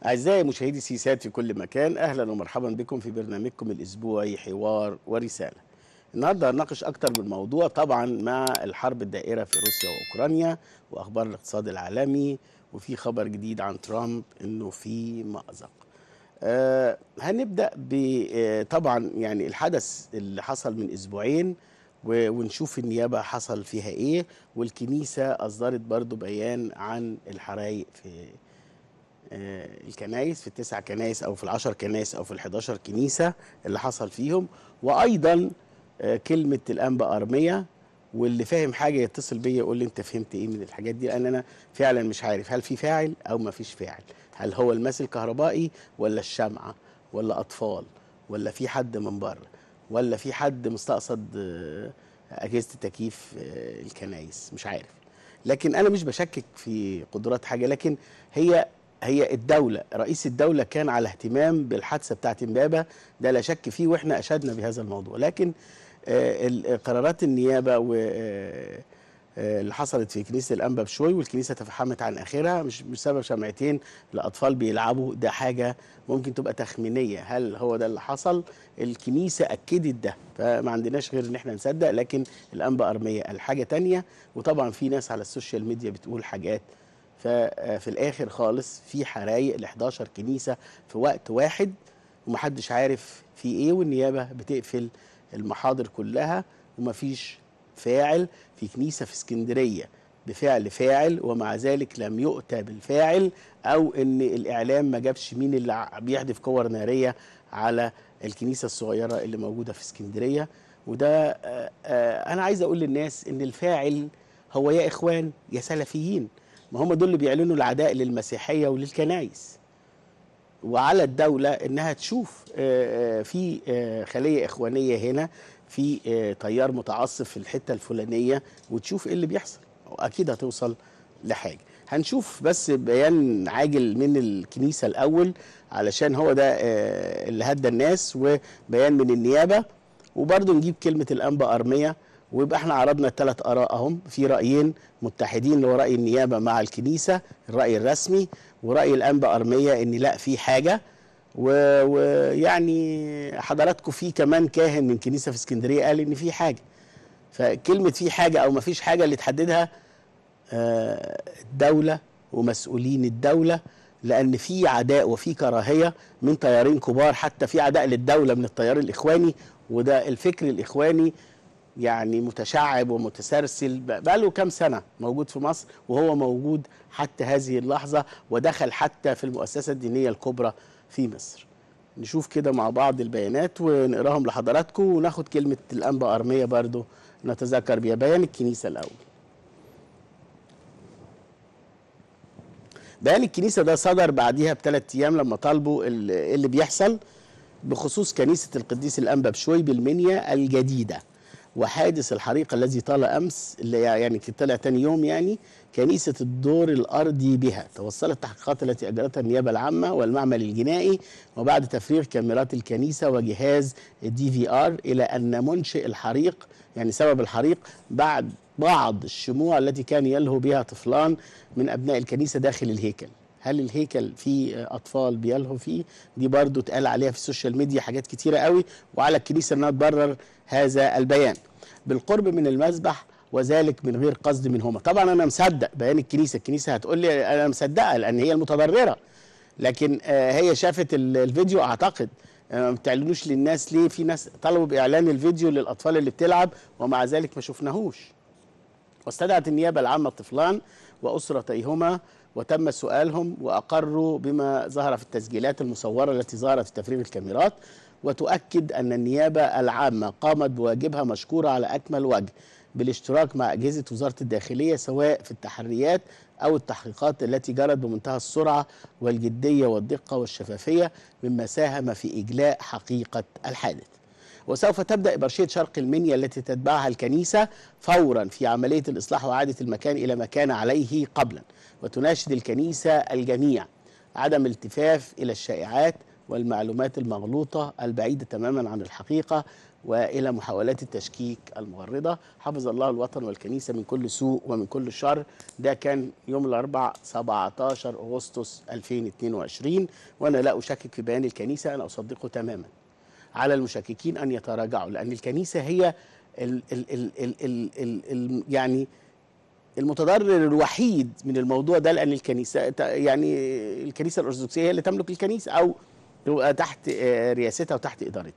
أعزائي مشاهدي سيسات في كل مكان أهلا ومرحبا بكم في برنامجكم الأسبوعي حوار ورسالة النهاردة هنناقش أكتر من موضوع طبعا مع الحرب الدائرة في روسيا وأوكرانيا وأخبار الاقتصاد العالمي وفي خبر جديد عن ترامب إنه في مأزق آه هنبدأ ب آه، طبعا يعني الحدث اللي حصل من أسبوعين و- ونشوف النيابة حصل فيها إيه والكنيسة أصدرت برضو بيان عن الحرايق في آه، الكنايس في التسع كنايس او في العشر كنايس او في الحداشر كنيسة اللي حصل فيهم وايضا آه، كلمة الانبا ارمية واللي فاهم حاجة يتصل بيا يقول لي انت فهمت ايه من الحاجات دي لان انا فعلا مش عارف هل في فاعل او ما فيش فاعل هل هو الماس الكهربائي ولا الشمعة ولا اطفال ولا في حد من بره ولا في حد مستقصد آه، اجهزة التكييف آه، الكنايس مش عارف لكن انا مش بشكك في قدرات حاجه لكن هي هي الدوله رئيس الدوله كان على اهتمام بالحادثه بتاعت امبابه ده لا شك فيه واحنا اشدنا بهذا الموضوع لكن آه، ال- قرارات النيابه و آه، آه، اللي حصلت في كنيسه الانبا بشوي والكنيسه تفحمت عن اخرها مش بسبب شمعتين لاطفال بيلعبوا ده حاجه ممكن تبقى تخمينيه هل هو ده اللي حصل الكنيسه اكدت ده فما عندناش غير ان احنا نصدق لكن الانبا ارميه قال حاجه تانية وطبعا في ناس على السوشيال ميديا بتقول حاجات ففي الاخر خالص في حرايق ل 11 كنيسه في وقت واحد ومحدش عارف في ايه والنيابه بتقفل المحاضر كلها ومفيش فاعل في كنيسه في اسكندريه بفعل فاعل ومع ذلك لم يؤتى بالفاعل او ان الاعلام ما جابش مين اللي ع- بيحدف كور ناريه على الكنيسه الصغيره اللي موجوده في اسكندريه وده آه، آه، انا عايز اقول للناس ان الفاعل هو يا اخوان يا سلفيين ما هم دول اللي بيعلنوا العداء للمسيحيه وللكنائس وعلى الدولة إنها تشوف آه، آه، في آه، خلية إخوانية هنا في آه، تيار متعصب في الحتة الفلانية وتشوف إيه اللي بيحصل وأكيد هتوصل لحاجة هنشوف بس بيان عاجل من الكنيسة الأول علشان هو ده آه، اللي هدى الناس وبيان من النيابة وبرضه نجيب كلمة الأنبا أرمية ويبقى احنا عرضنا الثلاث آراء اهم في رأيين متحدين اللي هو رأي النيابة مع الكنيسة الرأي الرسمي ورأي الأنبا أرمية إن لا في حاجة و- ويعني حضراتكم في كمان كاهن من كنيسة في اسكندرية قال إن في حاجة فكلمة في حاجة أو ما فيش حاجة اللي تحددها آه، الدولة ومسؤولين الدولة لأن في عداء وفي كراهية من تيارين كبار حتى في عداء للدولة من التيار الإخواني وده الفكر الإخواني يعني متشعب ومتسرسل ب- بقاله كام سنة موجود في مصر وهو موجود حتى هذه اللحظة ودخل حتى في المؤسسة الدينية الكبرى في مصر نشوف كده مع بعض البيانات ونقراهم لحضراتكم وناخد كلمة الأنبا أرمية برضو نتذكر بيها بيان الكنيسة الأول بيان الكنيسة ده صدر بعديها بثلاث أيام لما طالبوا ال- اللي بيحصل بخصوص كنيسة القديس الأنبا بشوي بالمنيا الجديدة وحادث الحريق الذي طال أمس اللي يعني كان طلع تاني يوم يعني كنيسة الدور الأرضي بها توصلت التحقيقات التي أجرتها النيابة العامة والمعمل الجنائي وبعد تفريغ كاميرات الكنيسة وجهاز الدي في آر إلى أن منشئ الحريق يعني سبب الحريق بعد بعض الشموع التي كان يلهو بها طفلان من أبناء الكنيسة داخل الهيكل هل الهيكل فيه اطفال بيلهوا فيه دي برضو اتقال عليها في السوشيال ميديا حاجات كتيره قوي وعلى الكنيسه انها تبرر هذا البيان بالقرب من المذبح وذلك من غير قصد منهما طبعا انا مصدق بيان الكنيسه الكنيسه هتقول لي انا مصدقها لان هي المتضرره لكن آه، هي شافت ال- الفيديو اعتقد آه، ما بتعلنوش للناس ليه في ناس طلبوا باعلان الفيديو للاطفال اللي بتلعب ومع ذلك ما شفناهوش واستدعت النيابة العامة الطفلان وأسرتيهما وتم سؤالهم وأقروا بما ظهر في التسجيلات المصورة التي ظهرت في تفريغ الكاميرات وتؤكد أن النيابة العامة قامت بواجبها مشكورة على أكمل وجه بالاشتراك مع أجهزة وزارة الداخلية سواء في التحريات أو التحقيقات التي جرت بمنتهى السرعة والجدية والدقة والشفافية مما ساهم في إجلاء حقيقة الحادث وسوف تبدأ إبرشية شرق المنيا التي تتبعها الكنيسة فورا في عملية الإصلاح وإعادة المكان إلى ما كان عليه قبلا وتناشد الكنيسة الجميع عدم التفاف إلى الشائعات والمعلومات المغلوطة البعيدة تماما عن الحقيقة والى محاولات التشكيك المغرضه حفظ الله الوطن والكنيسه من كل سوء ومن كل شر ده كان يوم الاربعاء 17 اغسطس 2022 وانا لا اشكك في بيان الكنيسه انا اصدقه تماما على المشككين ان يتراجعوا لان الكنيسه هي ال ال ال ال ال ال ال يعني المتضرر الوحيد من الموضوع ده لان الكنيسه يعني الكنيسه الارثوذكسيه هي اللي تملك الكنيسه او تبقى تحت آه، رياستها وتحت ادارتها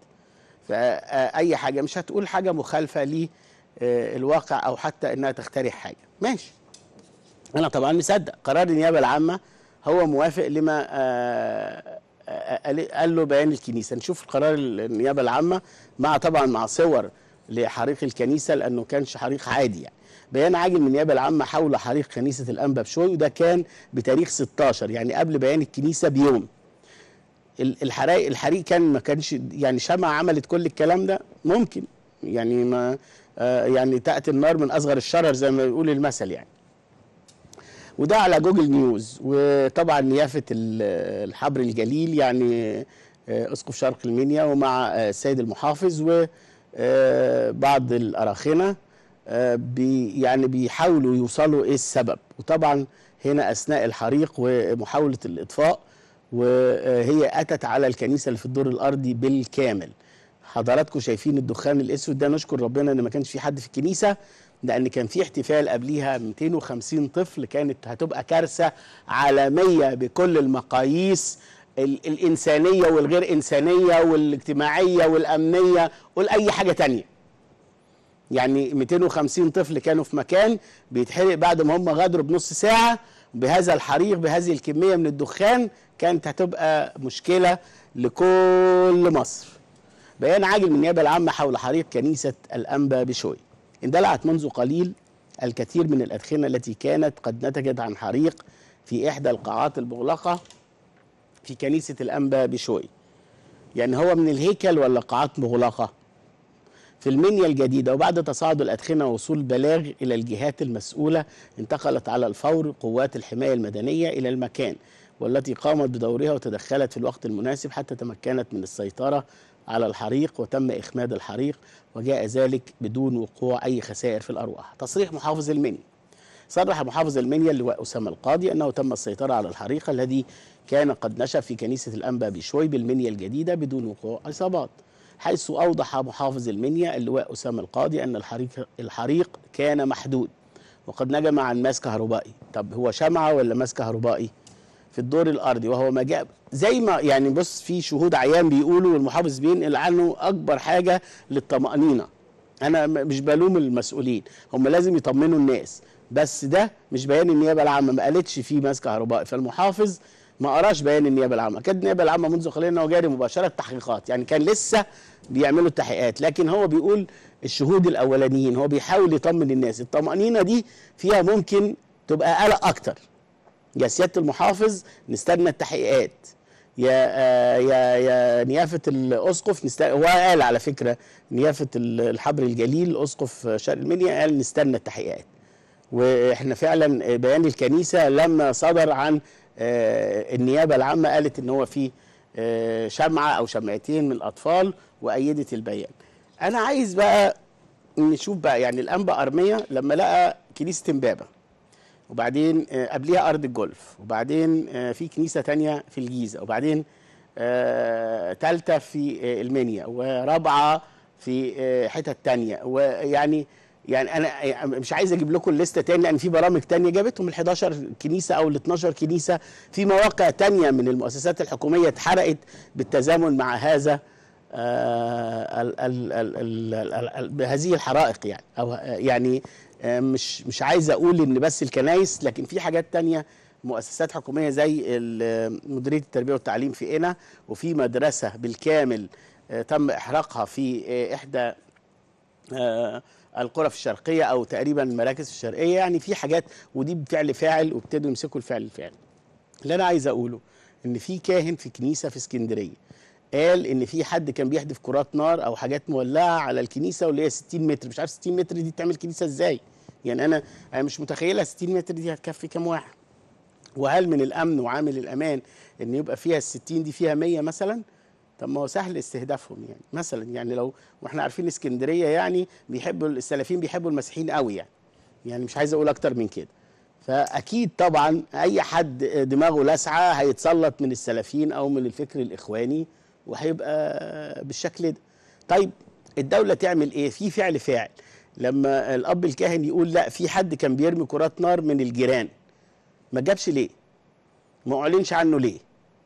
فاي حاجه مش هتقول حاجه مخالفه للواقع او حتى انها تقترح حاجه ماشي انا طبعا مصدق قرار النيابه العامه هو موافق لما آه، آه، قال- قال له بيان الكنيسه نشوف قرار النيابه العامه مع طبعا مع صور لحريق الكنيسه لانه كانش حريق عادي يعني بيان عاجل من النيابه العامه حول حريق كنيسه الانبا بشوي وده كان بتاريخ 16 يعني قبل بيان الكنيسه بيوم ال- الحرائق الحريق كان ما كانش يعني شمعة عملت كل الكلام ده ممكن يعني ما آه يعني تأتي النار من أصغر الشرر زي ما بيقول المثل يعني وده على جوجل نيوز وطبعا نيافة ال- الحبر الجليل يعني آه، أسقف شرق المنيا ومع آه، السيد المحافظ وبعض الأراخنة آه، بي يعني بيحاولوا يوصلوا إيه السبب وطبعا هنا أثناء الحريق ومحاولة الإطفاء وهي أتت على الكنيسة اللي في الدور الأرضي بالكامل حضراتكم شايفين الدخان الأسود ده نشكر ربنا إن ما كانش في حد في الكنيسة لأن كان في احتفال قبليها 250 طفل كانت هتبقى كارثة عالمية بكل المقاييس ال- الإنسانية والغير إنسانية والاجتماعية والأمنية والأي حاجة تانية يعني 250 طفل كانوا في مكان بيتحرق بعد ما هم غادروا بنص ساعة بهذا الحريق بهذه الكمية من الدخان كانت هتبقى مشكلة لكل مصر بيان عاجل من النيابة العامة حول حريق كنيسة الأنبا بشوي اندلعت منذ قليل الكثير من الأدخنة التي كانت قد نتجت عن حريق في إحدى القاعات المغلقة في كنيسة الأنبا بشوي يعني هو من الهيكل ولا قاعات مغلقة في المنيا الجديدة وبعد تصاعد الأدخنة ووصول بلاغ إلى الجهات المسؤولة انتقلت على الفور قوات الحماية المدنية إلى المكان والتي قامت بدورها وتدخلت في الوقت المناسب حتى تمكنت من السيطرة على الحريق وتم إخماد الحريق وجاء ذلك بدون وقوع أي خسائر في الأرواح تصريح محافظ المنيا صرح محافظ المنيا اللواء أسامة القاضي أنه تم السيطرة على الحريق الذي كان قد نشأ في كنيسة الأنبا بشوي بالمنيا الجديدة بدون وقوع إصابات حيث أوضح محافظ المنيا اللواء أسامة القاضي أن الحريق, الحريق كان محدود وقد نجم عن ماس كهربائي طب هو شمعة ولا ماس كهربائي في الدور الأرضي وهو ما جاء زي ما يعني بص في شهود عيان بيقولوا والمحافظ بينقل عنه أكبر حاجة للطمأنينة أنا م- مش بلوم المسؤولين هم لازم يطمنوا الناس بس ده مش بيان النيابة العامة ما قالتش فيه ماس كهربائي فالمحافظ ما قراش بيان النيابه العامه كانت النيابه العامه منذ قليل انه جاري مباشره تحقيقات يعني كان لسه بيعملوا التحقيقات لكن هو بيقول الشهود الاولانيين هو بيحاول يطمن الناس الطمانينه دي فيها ممكن تبقى قلق اكتر يا سياده المحافظ نستنى التحقيقات يا آه يا يا نيافه الاسقف نست... هو قال على فكره نيافه ال- الحبر الجليل اسقف شرق المنيا قال نستنى التحقيقات واحنا فعلا بيان الكنيسه لما صدر عن آه، النيابه العامه قالت ان هو في آه، شمعه او شمعتين من الاطفال وايدت البيان. انا عايز بقى نشوف بقى يعني الانبا ارميه لما لقى كنيسه امبابه وبعدين آه، قبليها ارض الجولف وبعدين آه، في كنيسه تانية في الجيزه وبعدين ثالثه في آه، المنيا ورابعه في آه، حتت تانية ويعني يعني انا مش عايز اجيب لكم الليسته تاني لان في برامج تانية جابتهم ال 11 كنيسه او ال 12 كنيسه في مواقع تانية من المؤسسات الحكوميه اتحرقت بالتزامن مع هذا آه، ال- ال- ال- ال- ال- ال- بهذه الحرائق يعني او آه، يعني آه، مش مش عايز اقول ان بس الكنايس لكن في حاجات تانية مؤسسات حكوميه زي ال- مديريه التربيه والتعليم في قنا وفي مدرسه بالكامل آه، تم احراقها في آه، احدى آه، القرى في الشرقيه او تقريبا المراكز الشرقيه يعني في حاجات ودي بفعل فاعل وابتدوا يمسكوا الفعل الفاعل اللي انا عايز اقوله ان في كاهن في كنيسه في اسكندريه قال ان في حد كان بيحدف كرات نار او حاجات مولعه على الكنيسه واللي هي 60 متر مش عارف 60 متر دي تعمل كنيسه ازاي يعني انا انا مش متخيله 60 متر دي هتكفي كام واحد وهل من الامن وعامل الامان ان يبقى فيها ال 60 دي فيها 100 مثلا طب ما هو سهل استهدافهم يعني مثلا يعني لو واحنا عارفين اسكندريه يعني بيحبوا السلفيين بيحبوا المسيحيين قوي يعني يعني مش عايز اقول اكتر من كده فاكيد طبعا اي حد دماغه لاسعه هيتسلط من السلفيين او من الفكر الاخواني وهيبقى بالشكل ده طيب الدوله تعمل ايه في فعل فاعل لما الاب الكاهن يقول لا في حد كان بيرمي كرات نار من الجيران ما جابش ليه ما اعلنش عنه ليه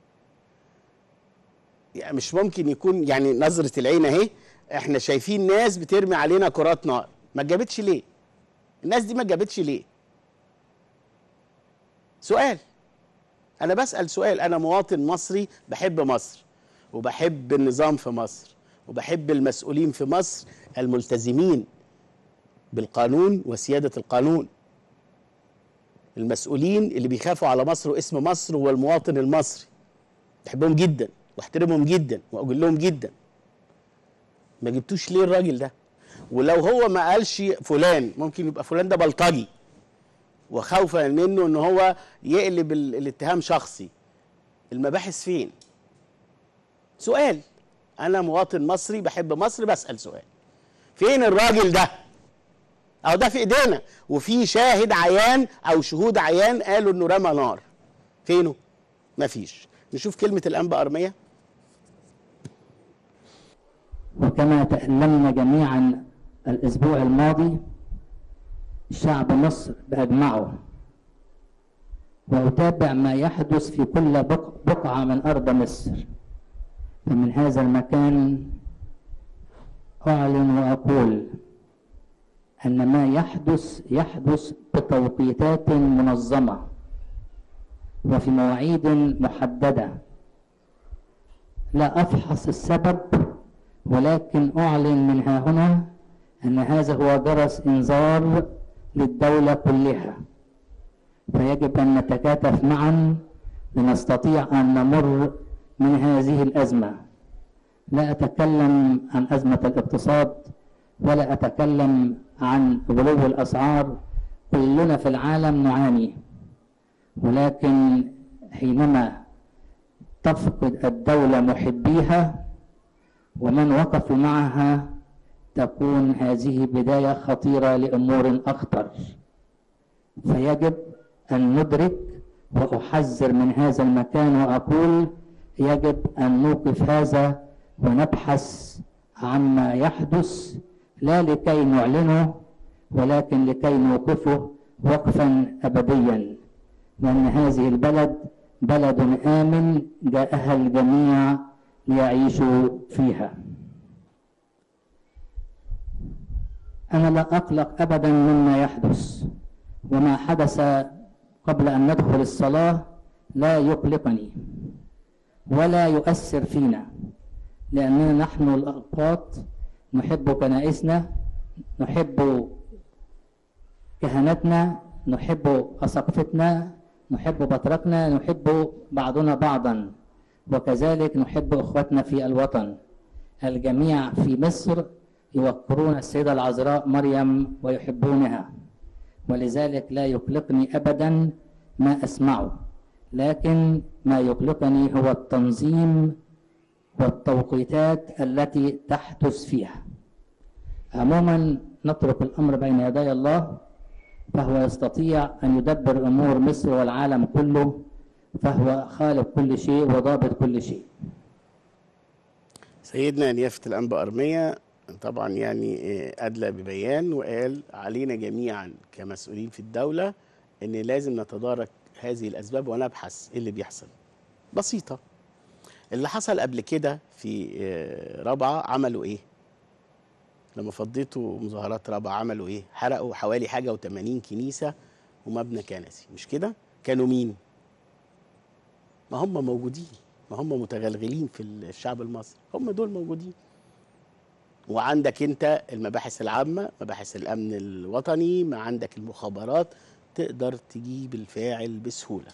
يعني مش ممكن يكون يعني نظرة العين اهي احنا شايفين ناس بترمي علينا كرات نار ما جابتش ليه الناس دي ما جابتش ليه سؤال انا بسأل سؤال انا مواطن مصري بحب مصر وبحب النظام في مصر وبحب المسؤولين في مصر الملتزمين بالقانون وسيادة القانون المسؤولين اللي بيخافوا على مصر واسم مصر والمواطن المصري بحبهم جدا واحترمهم جدا واقول لهم جدا ما جبتوش ليه الراجل ده ولو هو ما قالش فلان ممكن يبقى فلان ده بلطجي وخوفا منه ان هو يقلب ال- الاتهام شخصي المباحث فين سؤال انا مواطن مصري بحب مصر بسال سؤال فين الراجل ده اهو ده في ايدينا وفي شاهد عيان او شهود عيان قالوا انه رمى نار فينه مفيش نشوف كلمه الانبا ارميه وكما تألمنا جميعا الأسبوع الماضي شعب مصر بأجمعه وأتابع ما يحدث في كل بق- بقعة من أرض مصر فمن هذا المكان أعلن وأقول أن ما يحدث يحدث بتوقيتات منظمة وفي مواعيد محددة لا أفحص السبب ولكن أعلن من ها هنا أن هذا هو جرس إنذار للدولة كلها فيجب أن نتكاتف معا لنستطيع أن نمر من هذه الأزمة لا أتكلم عن أزمة الاقتصاد ولا أتكلم عن غلو الأسعار كلنا في العالم نعاني ولكن حينما تفقد الدولة محبيها ومن وقفوا معها تكون هذه بداية خطيرة لأمور أخطر فيجب أن ندرك وأحذر من هذا المكان وأقول يجب أن نوقف هذا ونبحث عما يحدث لا لكي نعلنه ولكن لكي نوقفه وقفا أبديا لأن هذه البلد بلد آمن جاءها الجميع ليعيشوا فيها أنا لا أقلق أبدا مما يحدث وما حدث قبل أن ندخل الصلاة لا يقلقني ولا يؤثر فينا لأننا نحن الأقباط نحب كنائسنا نحب كهنتنا نحب أساقفتنا نحب بطركنا نحب بعضنا بعضا وكذلك نحب اخوتنا في الوطن الجميع في مصر يوقرون السيده العذراء مريم ويحبونها ولذلك لا يقلقني ابدا ما اسمعه لكن ما يقلقني هو التنظيم والتوقيتات التي تحدث فيها عموما نترك الامر بين يدي الله فهو يستطيع ان يدبر امور مصر والعالم كله فهو خالق كل شيء وضابط كل شيء سيدنا نيافة الأنبا أرمية طبعا يعني آه، أدلى ببيان وقال علينا جميعا كمسؤولين في الدولة إن لازم نتدارك هذه الأسباب ونبحث إيه اللي بيحصل بسيطة اللي حصل قبل كده في آه، رابعة عملوا إيه؟ لما فضيتوا مظاهرات رابعة عملوا إيه؟ حرقوا حوالي حاجة وثمانين كنيسة ومبنى كنسي مش كده؟ كانوا مين؟ ما هم موجودين ما هم متغلغلين في الشعب المصري هم دول موجودين وعندك انت المباحث العامة مباحث الامن الوطني ما عندك المخابرات تقدر تجيب الفاعل بسهولة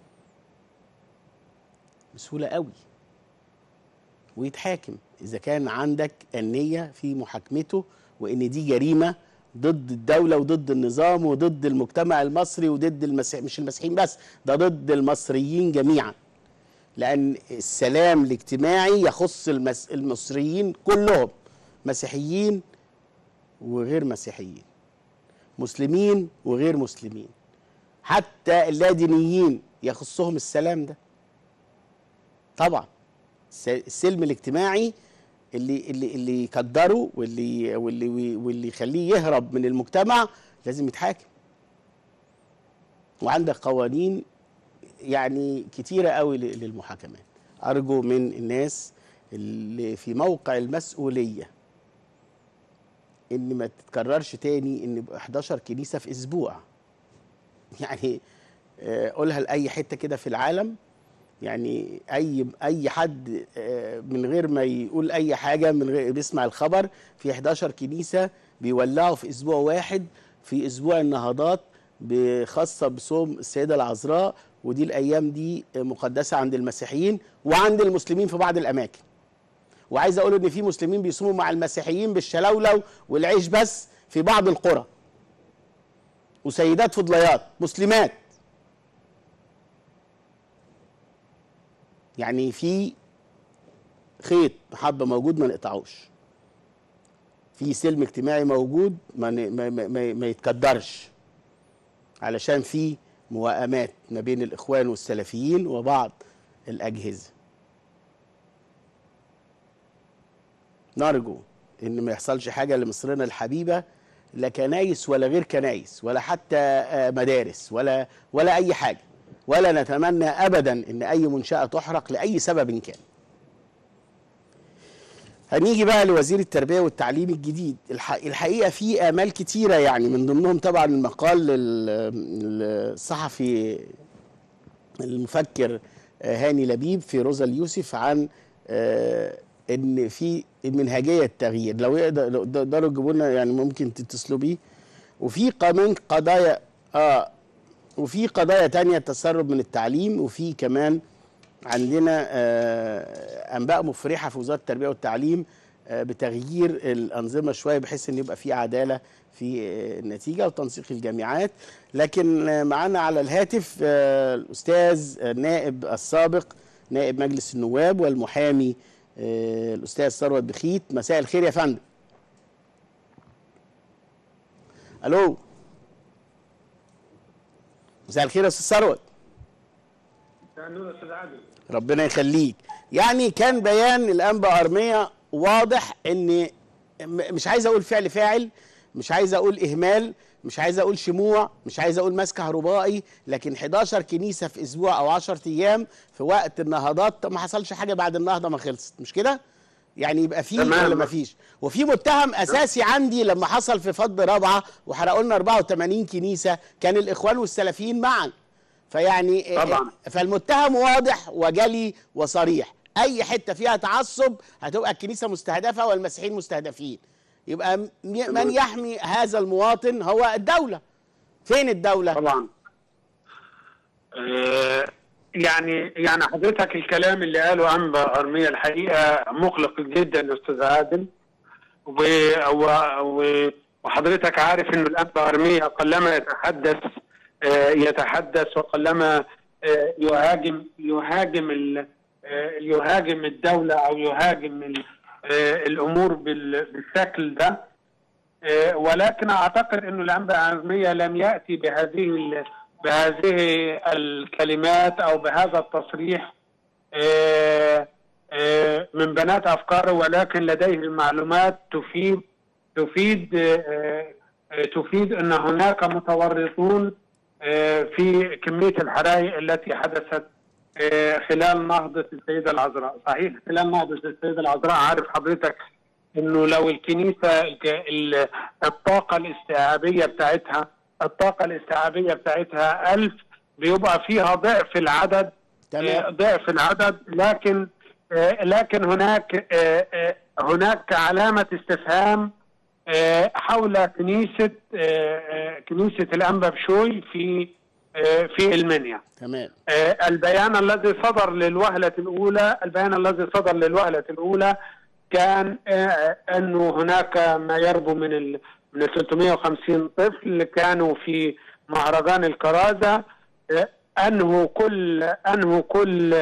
بسهولة قوي ويتحاكم اذا كان عندك النية في محاكمته وان دي جريمة ضد الدولة وضد النظام وضد المجتمع المصري وضد المسيح مش المسيحيين بس ده ضد المصريين جميعا لان السلام الاجتماعي يخص المس... المصريين كلهم مسيحيين وغير مسيحيين مسلمين وغير مسلمين حتى اللادينيين يخصهم السلام ده طبعا الس- السلم الاجتماعي اللي اللي اللي يقدره واللي واللي واللي يخليه يهرب من المجتمع لازم يتحاكم وعندك قوانين يعني كتيرة قوي ل- للمحاكمات أرجو من الناس اللي في موقع المسؤولية إن ما تتكررش تاني إن يبقى 11 كنيسة في أسبوع يعني آه، قولها لأي حتة كده في العالم يعني أي أي حد آه، من غير ما يقول أي حاجة من غير بيسمع الخبر في 11 كنيسة بيولعوا في أسبوع واحد في أسبوع النهضات خاصة بصوم السيدة العذراء ودي الأيام دي مقدسة عند المسيحيين وعند المسلمين في بعض الأماكن وعايز أقول إن في مسلمين بيصوموا مع المسيحيين بالشلولو والعيش بس في بعض القرى وسيدات فضليات مسلمات يعني في خيط محبة موجود ما نقطعوش في سلم اجتماعي موجود ما, ن- ما, ما, ما, ما يتكدرش علشان في موائمات ما بين الإخوان والسلفيين وبعض الأجهزة نرجو إن ما يحصلش حاجة لمصرنا الحبيبة لا كنايس ولا غير كنايس ولا حتى آه، مدارس ولا ولا أي حاجة ولا نتمنى أبدا إن أي منشأة تحرق لأي سبب كان هنيجي بقى لوزير التربية والتعليم الجديد الح- الحقيقة في آمال كتيرة يعني من ضمنهم طبعا المقال لل- الصحفي المفكر آه، هاني لبيب في روزا اليوسف عن آه، ان في منهجيه تغيير لو يقدر لو تقدروا تجيبوا لنا يعني ممكن تتصلوا بيه وفي كمان قضايا اه وفي قضايا تانية تسرب من التعليم وفي كمان عندنا آه، انباء مفرحه في وزاره التربيه والتعليم آه، بتغيير الانظمه شويه بحيث ان يبقى في عداله في آه، النتيجه وتنسيق الجامعات لكن آه، معانا على الهاتف آه، الاستاذ النائب السابق نائب مجلس النواب والمحامي آه، الاستاذ ثروت بخيت مساء الخير يا فندم الو مساء الخير يا استاذ ثروت استاذ عادل ربنا يخليك يعني كان بيان الانبا ارميه واضح ان م- مش عايز اقول فعل فاعل مش عايز اقول اهمال مش عايز اقول شموع مش عايز اقول مسك كهربائي لكن 11 كنيسه في اسبوع او 10 ايام في وقت النهضات طب ما حصلش حاجه بعد النهضه ما خلصت مش كده يعني يبقى فيه تمام. ولا ما فيش وفي متهم اساسي عندي لما حصل في فض رابعه وحرقوا لنا 84 كنيسه كان الاخوان والسلفيين معا فيعني طبعا. فالمتهم واضح وجلي وصريح اي حته فيها تعصب هتبقى الكنيسه مستهدفه والمسيحيين مستهدفين يبقى م- من يحمي هذا المواطن هو الدوله فين الدوله طبعا آه، يعني يعني حضرتك الكلام اللي قاله انبا ارميه الحقيقه مقلق جدا يا استاذ عادل و و- و- وحضرتك عارف انه الانبا ارميه قلما يتحدث آه، يتحدث وقلما آه، يهاجم يهاجم ال- آه، يهاجم الدوله او يهاجم ال- آه، الامور بال- بالشكل ده آه، ولكن اعتقد انه الانباء العالميه لم ياتي بهذه ال- بهذه الكلمات او بهذا التصريح آه، آه، من بنات افكاره ولكن لديه المعلومات تفيد تفيد آه، آه، تفيد ان هناك متورطون آه، في كميه الحرائق التي حدثت آه، خلال نهضه السيده العذراء، صحيح خلال نهضه السيده العذراء عارف حضرتك انه لو الكنيسه الك- ال- الطاقه الاستيعابيه بتاعتها الطاقه الاستيعابيه بتاعتها ألف بيبقى فيها ضعف العدد تمام. آه، ضعف العدد لكن آه، لكن هناك آه، آه، هناك علامه استفهام آه، حول كنيسه آه، آه، كنيسه الانبا بشوي في آه، في المنيا تمام آه، البيان الذي صدر للوهلة الأولى البيان الذي صدر للوهلة الأولى كان آه، أنه هناك ما يربو من ال من ال 350 طفل كانوا في مهرجان الكرازة آه، أنهوا كل أنهوا كل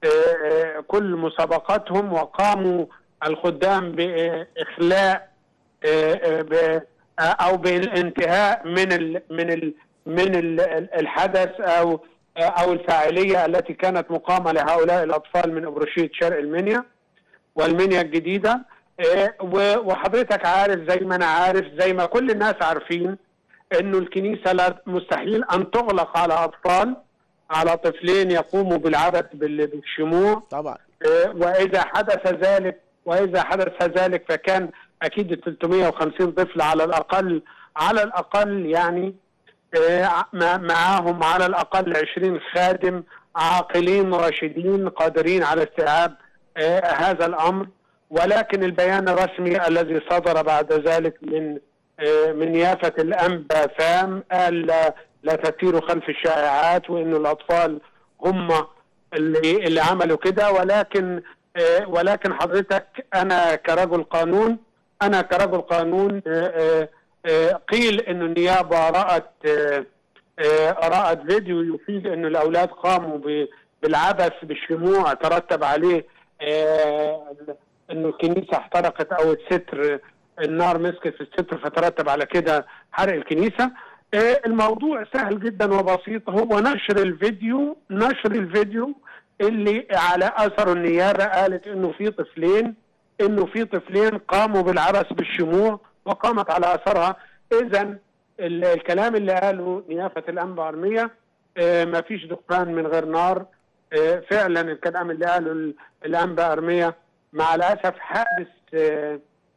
آه، آه، كل مسابقاتهم وقاموا الخدام باخلاء آه، آه، ب- آه، او بالانتهاء من ال من ال من ال- الحدث او آه، او الفاعليه التي كانت مقامه لهؤلاء الاطفال من ابروشيه شرق المنيا والمنيا الجديده آه، و- وحضرتك عارف زي ما انا عارف زي ما كل الناس عارفين انه الكنيسه لا مستحيل ان تغلق على اطفال على طفلين يقوموا بالعبث بال- بالشموع طبعا آه، واذا حدث ذلك واذا حدث ذلك فكان اكيد ال 350 طفل على الاقل على الاقل يعني آه، مع- معاهم على الاقل 20 خادم عاقلين راشدين قادرين على استيعاب آه، هذا الامر ولكن البيان الرسمي الذي صدر بعد ذلك من آه، من يافة الأنبا فام قال لا, لا تسيروا خلف الشائعات وإنه الأطفال هم اللي اللي عملوا كده ولكن آه، ولكن حضرتك أنا كرجل قانون أنا كرجل قانون آه، آه، آه، قيل إنه النيابة رأت آه، آه، رأت فيديو يفيد إنه الأولاد قاموا ب- بالعبث بالشموع ترتب عليه آه، إنه الكنيسة احترقت أو الستر النار مسكت في الستر فترتب على كده حرق الكنيسة آه، الموضوع سهل جدا وبسيط هو نشر الفيديو نشر الفيديو اللي على اثر النيابه قالت انه في طفلين انه في طفلين قاموا بالعبث بالشموع وقامت على اثرها اذا ال- الكلام اللي قاله نيافه الانبا ارميه آه، ما فيش دخان من غير نار آه، فعلا الكلام اللي قاله ال- الانبا ارميه مع الاسف حادث آه،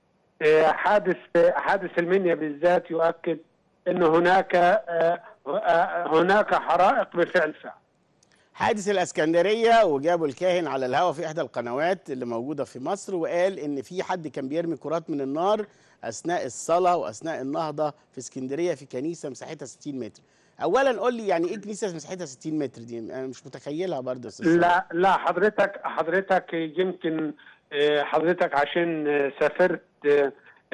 آه، حادث آه، حادث المنيا بالذات يؤكد ان هناك آه، آه، هناك حرائق بفعل فعل حادث الاسكندريه وجابوا الكاهن على الهواء في احدى القنوات اللي موجوده في مصر وقال ان في حد كان بيرمي كرات من النار اثناء الصلاه واثناء النهضه في اسكندريه في كنيسه مساحتها 60 متر اولا قول لي يعني ايه كنيسه مساحتها 60 متر دي انا مش متخيلها برضه يا أستاذ سامي. لا لا حضرتك حضرتك يمكن آه، حضرتك عشان آه، سافرت آه،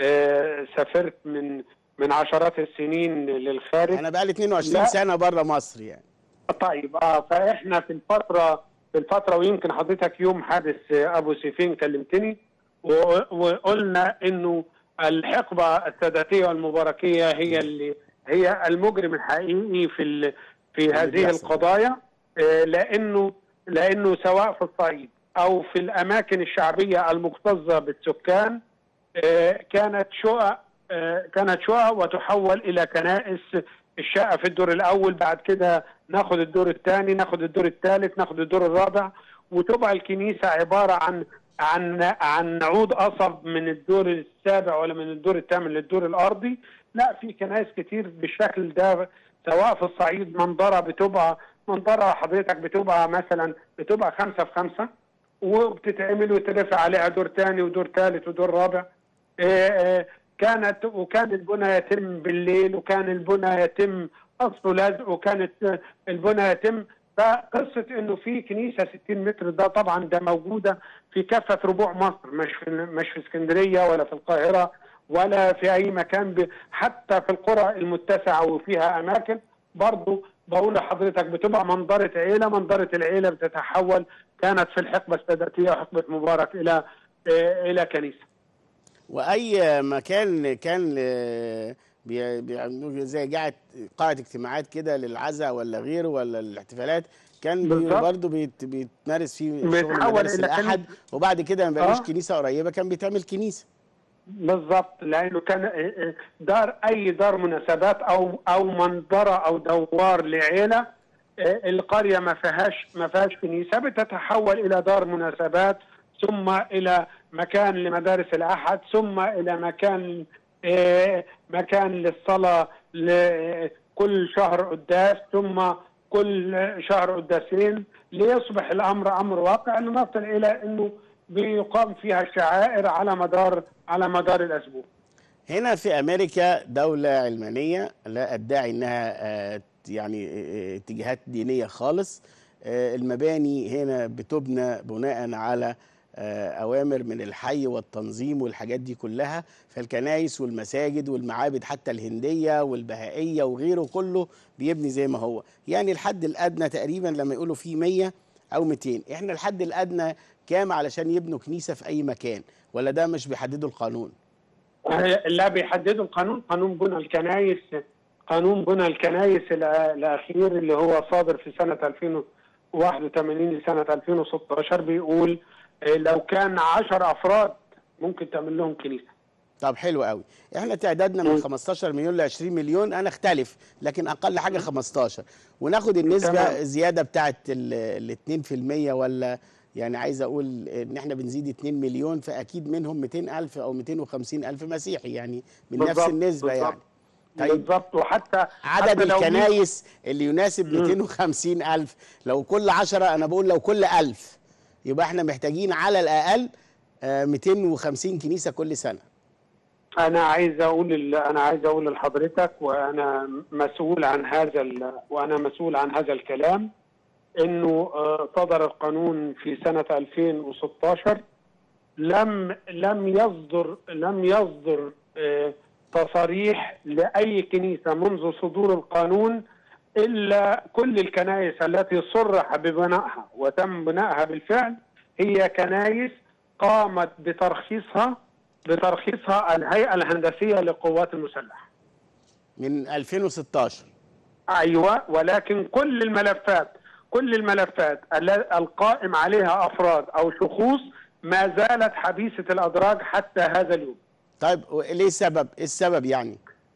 آه، سافرت من من عشرات السنين للخارج انا بقى لي 22 لا. سنه بره مصر يعني طيب اه فاحنا في الفتره في الفتره ويمكن حضرتك يوم حادث آه، ابو سيفين كلمتني و- وقلنا انه الحقبه الساداتيه والمباركيه هي اللي هي المجرم الحقيقي في ال- في هذه بيحصل. القضايا آه، لانه لانه سواء في الصعيد او في الاماكن الشعبيه المكتظه بالسكان آه، كانت شقق آه، كانت شقق وتحول الى كنائس الشقه في الدور الاول بعد كده ناخد الدور الثاني ناخد الدور الثالث ناخد الدور الرابع وتبقى الكنيسه عباره عن عن عن عود قصب من الدور السابع ولا من الدور الثامن للدور الارضي لا في كنائس كتير بالشكل ده سواء في الصعيد منظره بتبقى منظره حضرتك بتبقى مثلا بتبقى خمسه في خمسه وبتتعمل وترفع عليها دور ثاني ودور ثالث ودور رابع آه، آه، كانت وكان البنى يتم بالليل وكان البنى يتم اصله لازق وكانت آه، البنى يتم فقصه انه في كنيسه 60 متر ده طبعا ده موجوده في كافه ربوع مصر مش في مش في اسكندريه ولا في القاهره ولا في اي مكان ب... حتى في القرى المتسعه وفيها اماكن برضه بقول لحضرتك بتبقى منظره عيله منظره العيله بتتحول كانت في الحقبه الساداتيه وحقبه مبارك الى آه، الى كنيسه واي مكان كان ل- بي- بيعملوا زي قاعه قاعه اجتماعات كده للعزاء ولا غيره ولا الاحتفالات كان بي- بالظبط. برضه بيت بيتمارس فيه شغل بيتحول مدارس إلى الاحد كنيسة. وبعد كده ما بقاش آه. كنيسه قريبه كان بيتعمل كنيسه بالضبط لانه كان دار اي دار مناسبات او او منظره او دوار لعيله آه، القريه ما فيهاش ما فيهاش كنيسه بتتحول الى دار مناسبات ثم الى مكان لمدارس الاحد ثم الى مكان آه، مكان للصلاه ل- كل شهر قداس ثم كل شهر قداسين ليصبح الامر امر واقع لنصل الى انه بيقام فيها الشعائر على مدار على مدار الاسبوع. هنا في امريكا دوله علمانيه لا ادعي انها آه، يعني آه، اتجاهات دينيه خالص آه، المباني هنا بتبنى بناء على آه، اوامر من الحي والتنظيم والحاجات دي كلها فالكنايس والمساجد والمعابد حتى الهنديه والبهائيه وغيره كله بيبني زي ما هو يعني الحد الادنى تقريبا لما يقولوا فيه 100 او 200 احنا الحد الادنى كام علشان يبنوا كنيسه في اي مكان ولا ده مش بيحدده القانون لا بيحددوا القانون قانون بنى الكنائس قانون بنى الكنائس الأ- الاخير اللي هو صادر في سنه 2081 لسنه 2016 بيقول آه، لو كان 10 افراد ممكن تعمل لهم كنيسه طب حلو قوي احنا تعدادنا من مم. 15 مليون ل 20 مليون انا اختلف لكن اقل حاجه 15 وناخد النسبه تمام. الزياده بتاعه ال 2% ولا يعني عايز اقول ان احنا بنزيد 2 مليون فاكيد منهم 200 الف او 250 الف مسيحي يعني من نفس بالظبط، النسبه بالظبط. يعني طيب بالظبط وحتى عدد حتى لو مين- الكنايس اللي يناسب 250 ألف لو كل عشرة أنا بقول لو كل ألف يبقى احنا محتاجين على الأقل آه، 250 كنيسة كل سنة انا عايز اقول ال- انا عايز اقول لحضرتك وانا مسؤول عن هذا ال- وانا مسؤول عن هذا الكلام انه آه، صدر القانون في سنه 2016 لم لم يصدر لم يصدر آه، تصاريح لاي كنيسه منذ صدور القانون الا كل الكنائس التي صرح ببنائها وتم بنائها بالفعل هي كنائس قامت بترخيصها بترخيصها الهيئه الهندسيه للقوات المسلحه. من 2016 ايوه ولكن كل الملفات كل الملفات الل- القائم عليها افراد او شخوص ما زالت حبيسه الادراج حتى هذا اليوم. طيب و- ليه السبب؟ إيه السبب يعني؟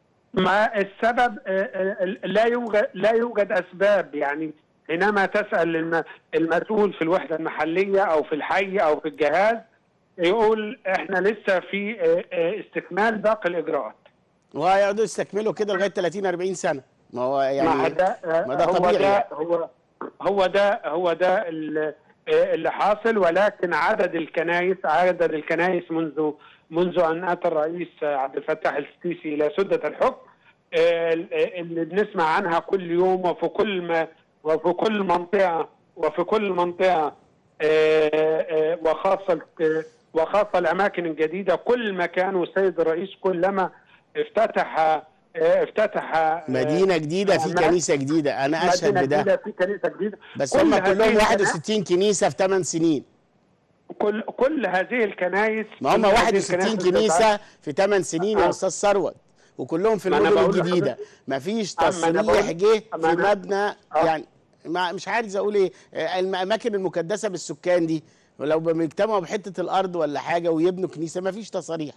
ما السبب آه، آه، لا يوجد لا يوجد اسباب يعني حينما تسال الم- المسؤول في الوحده المحليه او في الحي او في الجهاز يقول احنا لسه في آه، آه، استكمال باقي الاجراءات. وهيقعدوا يستكملوا كده لغاية 30 40 سنة ما هو ما يعني ده آه، ما ده هو طبيعي ده يعني. هو هو ده هو ده ال- آه، اللي حاصل ولكن عدد الكنائس عدد الكنائس منذ منذ ان اتى الرئيس عبد الفتاح السيسي الى سده الحكم آه، اللي بنسمع عنها كل يوم وفي كل ما وفي كل منطقه وفي كل منطقه آه، آه، وخاصه آه، وخاصه الاماكن الجديده كل مكان والسيد الرئيس كلما افتتح آه، افتتح آه، مدينة جديدة في أما- كنيسة جديدة أنا أشهد مدينة بده جديدة في كنيسة جديدة بس كل هم هذه كلهم الكنا- 61 كنيسة في 8 سنين كل كل هذه الكنائس ما هم كل هذه 61 الكنائس كنيسة في 8 سنين يا آه. أستاذ ثروت وكلهم في ما أنا المدن بقول الجديدة لحضرتك- مفيش أما أنا تصريح بقول- جه أما في أنا- مبنى آه. يعني ما مش عارف اقول ايه آه، الاماكن المكدسه بالسكان دي ولو بيجتمعوا بحته الارض ولا حاجه ويبنوا كنيسه مفيش تصاريح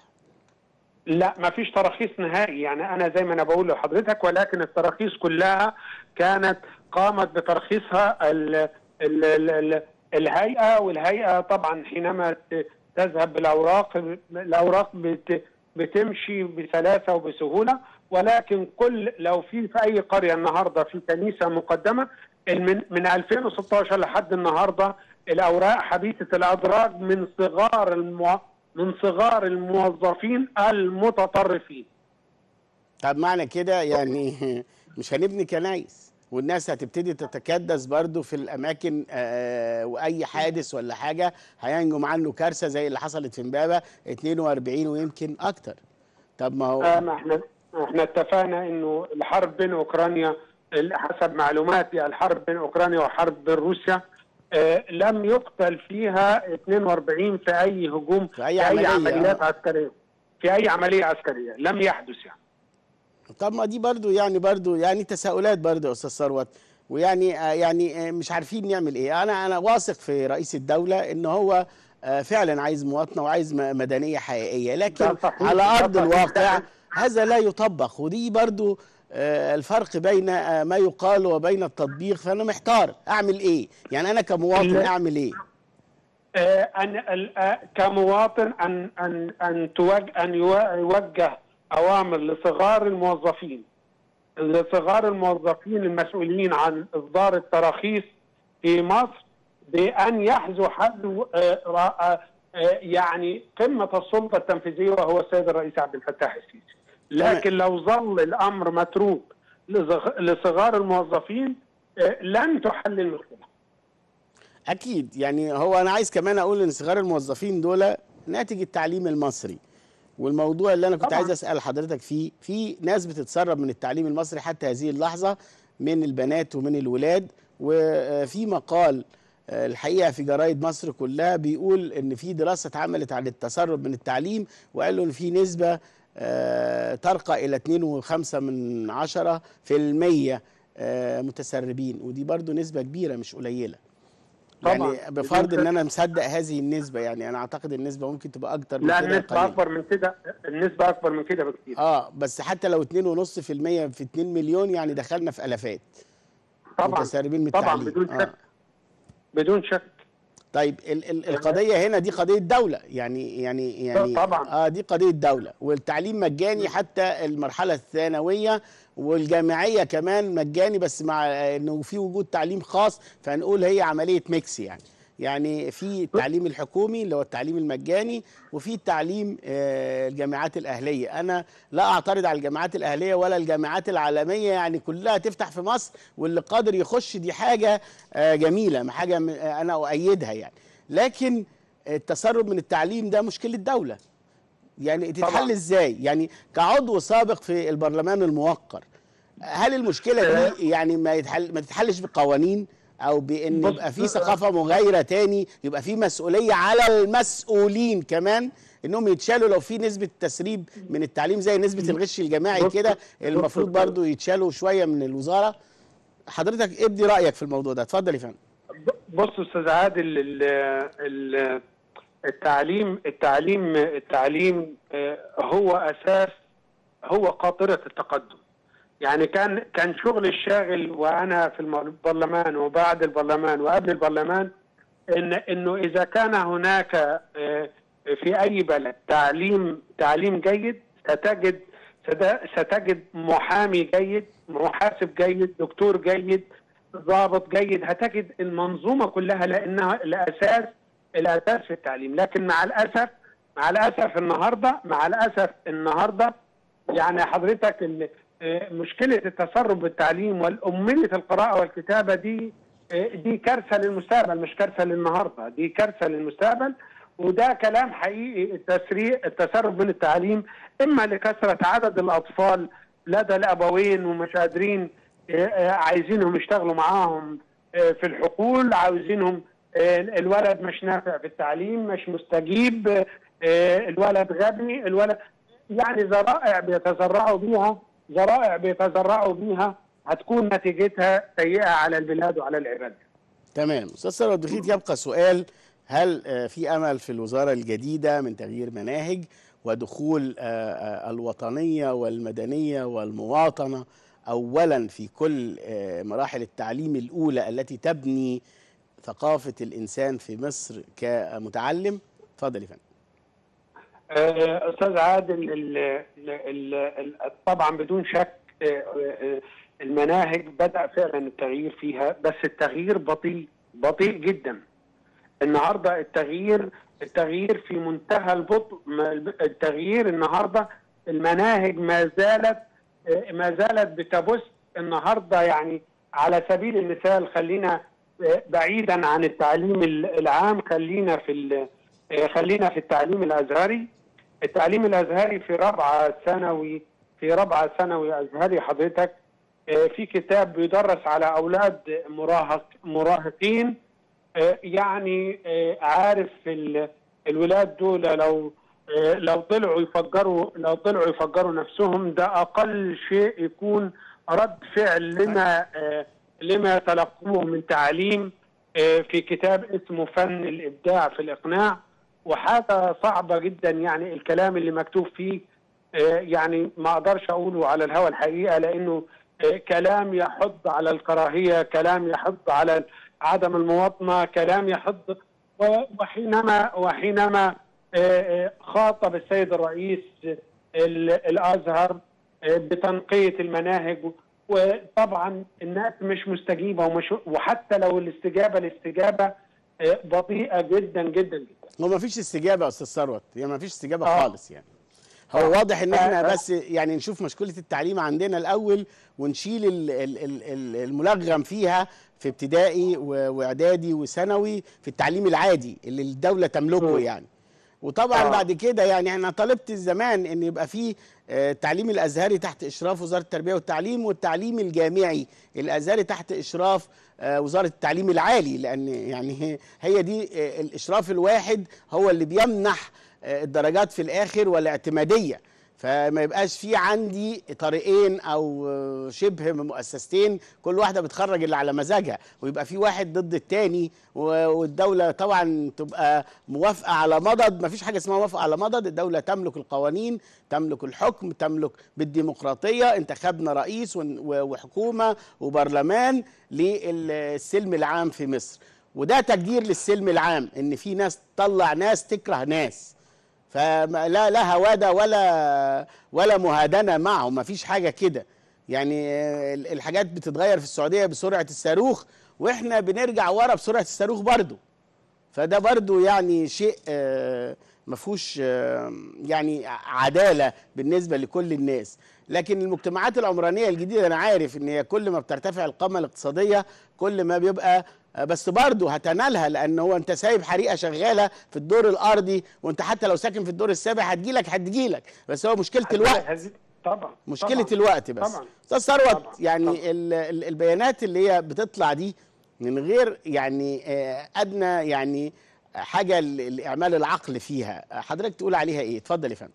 لا ما فيش تراخيص نهائي يعني انا زي ما انا بقول لحضرتك ولكن التراخيص كلها كانت قامت بترخيصها ال ال ال ال الهيئه والهيئه طبعا حينما ت- تذهب بالاوراق الاوراق بت بتمشي بسلاسه وبسهوله ولكن كل لو في في اي قريه النهارده في كنيسه مقدمه من من 2016 لحد النهارده الاوراق حبيسه الادراج من صغار المو من صغار الموظفين المتطرفين طب معنى كده يعني مش هنبني كنايس والناس هتبتدي تتكدس برضو في الاماكن آه واي حادث ولا حاجه هينجم عنه كارثه زي اللي حصلت في امبابه 42 ويمكن اكتر طب ما هو آه، ما احنا احنا اتفقنا انه الحرب بين اوكرانيا ال- حسب معلوماتي الحرب بين اوكرانيا وحرب بين روسيا آه، لم يقتل فيها 42 في اي هجوم في أي عملية، عمليات آه. عسكريه في اي عمليه عسكريه لم يحدث يعني طب ما دي برضو يعني برضو يعني تساؤلات برضو يا استاذ ثروت ويعني آه يعني آه مش عارفين نعمل ايه انا انا واثق في رئيس الدوله ان هو آه فعلا عايز مواطنه وعايز م- مدنيه حقيقيه لكن ده صحيح، على ده ارض صحيح. الواقع ده- هذا لا يطبق ودي برضو آه الفرق بين آه ما يقال وبين التطبيق فانا محتار اعمل ايه يعني انا كمواطن لا. اعمل ايه آه، ان ال- آه، كمواطن ان ان ان توجه ان يو- يوجه اوامر لصغار الموظفين لصغار الموظفين المسؤولين عن اصدار التراخيص في مصر بان يحذو حذو آه، را- آه، آه، يعني قمه السلطه التنفيذيه وهو السيد الرئيس عبد الفتاح السيسي لكن لو ظل الامر متروك لصغ- لصغار الموظفين آه، لن تحل المشكله اكيد يعني هو انا عايز كمان اقول ان صغار الموظفين دول ناتج التعليم المصري والموضوع اللي انا كنت طبعاً. عايز اسال حضرتك فيه في ناس بتتسرب من التعليم المصري حتى هذه اللحظه من البنات ومن الولاد وفي مقال آه، الحقيقه في جرايد مصر كلها بيقول ان في دراسه اتعملت عن التسرب من التعليم وقالوا ان في نسبه آه، ترقى الى 2.5 من عشرة في المية آه، متسربين ودي برضو نسبه كبيره مش قليله طبعاً. يعني بفرض ان انا مصدق هذه النسبه يعني انا اعتقد النسبه ممكن تبقى اكتر من لا كده النسبه قليلاً. اكبر من كده النسبه اكبر من كده بكتير اه بس حتى لو 2.5% في 2 مليون يعني دخلنا في الافات طبعا متسربين من طبعا التعليم بدون آه. شك بدون شك طيب ال ال القضيه هنا دي قضيه دوله يعني يعني يعني طبعاً. اه دي قضيه دوله والتعليم مجاني حتى المرحله الثانويه والجامعيه كمان مجاني بس مع انه في وجود تعليم خاص فنقول هي عمليه ميكس يعني يعني في التعليم الحكومي اللي هو التعليم المجاني وفي التعليم آه، الجامعات الاهليه انا لا اعترض على الجامعات الاهليه ولا الجامعات العالميه يعني كلها تفتح في مصر واللي قادر يخش دي حاجه آه، جميله ما حاجه م- آه، انا اؤيدها يعني لكن التسرب من التعليم ده مشكله دوله يعني تتحل طبعاً. ازاي يعني كعضو سابق في البرلمان الموقر هل المشكله دي يعني ما يتحل ما تتحلش بقوانين او بان بص- يبقى في ثقافه مغايره تاني يبقى في مسؤوليه على المسؤولين كمان انهم يتشالوا لو في نسبه تسريب من التعليم زي نسبه الغش الجماعي بص- كده بص- المفروض بص- برضو يتشالوا شويه من الوزاره حضرتك ابدي رايك في الموضوع ده اتفضل يا فندم بص استاذ عادل ال- ال- التعليم التعليم التعليم آه، هو اساس هو قاطره التقدم يعني كان كان شغل الشاغل وانا في البرلمان وبعد البرلمان وقبل البرلمان ان انه اذا كان هناك آه، في اي بلد تعليم تعليم جيد ستجد ست- ستجد محامي جيد محاسب جيد دكتور جيد ضابط جيد هتجد المنظومه كلها لانها الاساس الاساس في التعليم لكن مع الاسف مع الاسف النهارده مع الاسف النهارده يعني حضرتك ال- آه، مشكله التسرب بالتعليم والاميه القراءه والكتابه دي آه، دي كارثه للمستقبل مش كارثه للنهارده دي كارثه للمستقبل وده كلام حقيقي التسريع التسرب من التعليم اما لكثره عدد الاطفال لدى الابوين ومش قادرين آه، آه، عايزينهم يشتغلوا معاهم آه، في الحقول عاوزينهم آه، الولد مش نافع في التعليم مش مستجيب آه، الولد غبي الولد يعني ذرائع بيتزرعوا بيها ذرائع بيتزرعوا بيها هتكون نتيجتها سيئه على البلاد وعلى العباد تمام استاذ ثروت بخيت يبقى سؤال هل آه، في امل في الوزاره الجديده من تغيير مناهج ودخول آه، آه، الوطنيه والمدنيه والمواطنه اولا في كل آه، مراحل التعليم الاولى التي تبني ثقافه الانسان في مصر كمتعلم اتفضل يا فندم آه، استاذ عادل ال- ال- ال- ال- طبعا بدون شك آه، آه، المناهج بدا فعلا التغيير فيها بس التغيير بطيء بطيء جدا النهارده التغيير التغيير في منتهى البطء ما- التغيير النهارده المناهج ما زالت آه، ما زالت بتبث النهارده يعني على سبيل المثال خلينا آه، بعيدا عن التعليم ال- العام خلينا في ال- آه، خلينا في التعليم الازهري التعليم الازهري في رابعه ثانوي في رابعه ثانوي ازهري حضرتك آه، في كتاب بيدرس على اولاد مراهق مراهقين آه، يعني آه، عارف ال- الولاد دول لو آه، لو طلعوا يفجروا لو طلعوا يفجروا نفسهم ده اقل شيء يكون رد فعل لما آه، لما تلقوه من تعليم آه، في كتاب اسمه فن الابداع في الاقناع وحاجه صعبه جدا يعني الكلام اللي مكتوب فيه آه، يعني ما اقدرش اقوله على الهوى الحقيقه لانه آه، كلام يحض على الكراهيه كلام يحض على عدم المواطنه كلام يحض و- وحينما وحينما آه، آه، خاطب السيد الرئيس ال- الازهر آه، بتنقيه المناهج وطبعا الناس مش مستجيبه ومش وحتى لو الاستجابه الاستجابه آه، بطيئه جدا جدا جدا هو ما فيش استجابه يا استاذ ثروت هي ما فيش استجابه آه. خالص يعني هو واضح ان احنا آه. بس يعني نشوف مشكله التعليم عندنا الاول ونشيل ال- ال- ال- ال- الملغم فيها في ابتدائي و- واعدادي وثانوي في التعليم العادي اللي الدوله تملكه مم. يعني وطبعا آه. بعد كده يعني احنا طالبت زمان ان يبقى في آه، التعليم الازهري تحت اشراف وزاره التربيه والتعليم والتعليم الجامعي الازهري تحت اشراف آه، وزاره التعليم العالي لان يعني هي- هي دي آه، الاشراف الواحد هو اللي بيمنح آه، الدرجات في الاخر والاعتماديه فما يبقاش في عندي طريقين او آه، شبه مؤسستين كل واحده بتخرج اللي على مزاجها ويبقى في واحد ضد التاني و- والدوله طبعا تبقى موافقه على مضض ما فيش حاجه اسمها موافقه على مضض الدوله تملك القوانين تملك الحكم تملك بالديمقراطيه انتخبنا رئيس ون- و- وحكومه وبرلمان للسلم العام في مصر وده تقدير للسلم العام ان في ناس تطلع ناس تكره ناس فلا لا هواده ولا ولا مهادنه معهم ما فيش حاجه كده يعني آه، ال- الحاجات بتتغير في السعوديه بسرعه الصاروخ واحنا بنرجع ورا بسرعه الصاروخ برضو فده برضو يعني شيء آه، ما فيهوش آه، يعني عداله بالنسبه لكل الناس لكن المجتمعات العمرانيه الجديده انا عارف ان هي كل ما بترتفع القامه الاقتصاديه كل ما بيبقى آه، بس برضه هتنالها لان هو انت سايب حريقه شغاله في الدور الارضي وانت حتى لو ساكن في الدور السابع هتجيلك هتجيلك بس هو مشكله الوقت هذه- طبعا مشكله طبعا. الوقت بس طبعا استاذ ثروت طبعا. يعني طبعا. ال- ال- البيانات اللي هي بتطلع دي من غير يعني آه، ادنى يعني حاجه ل- لاعمال العقل فيها حضرتك تقول عليها ايه اتفضل يا فندم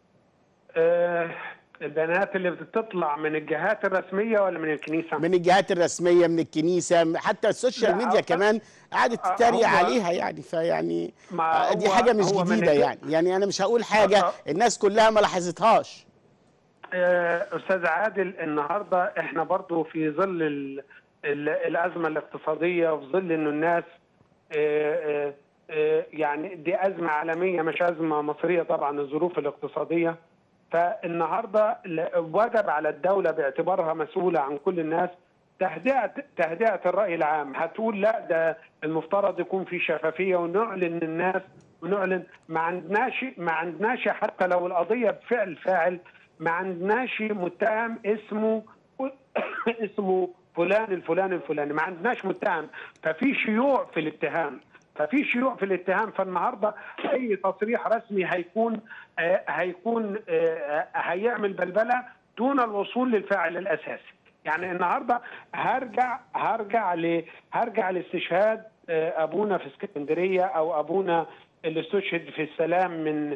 آه البيانات اللي بتطلع من الجهات الرسميه ولا من الكنيسه؟ من الجهات الرسميه من الكنيسه حتى السوشيال لا، ميديا أو- كمان قعدت آه، تتريق هو- عليها يعني فيعني ما آه، دي هو- حاجه مش هو من جديده الج- يعني يعني انا مش هقول حاجه آه. الناس كلها ما لاحظتهاش آه، استاذ عادل النهارده احنا برضو في ظل ال ال الازمه الاقتصاديه وفي ظل انه الناس آه، آه، آه، يعني دي ازمه عالميه مش ازمه مصريه طبعا الظروف الاقتصاديه فالنهارده ل- وجب على الدوله باعتبارها مسؤوله عن كل الناس تهدئه تهدئه الراي العام هتقول لا ده المفترض يكون في شفافيه ونعلن للناس ونعلن ما عندناش ما عندناش حتى لو القضيه بفعل فاعل ما عندناش متهم اسمه اسمه فلان الفلاني الفلاني ما عندناش متهم ففي شيوع في الاتهام ففي شيوع في الاتهام فالنهارده اي تصريح رسمي هيكون آه هيكون آه هيعمل بلبله دون الوصول للفاعل الاساسي يعني النهارده هرجع هرجع ل هرجع لاستشهاد آه ابونا في اسكندريه او ابونا اللي استشهد في السلام من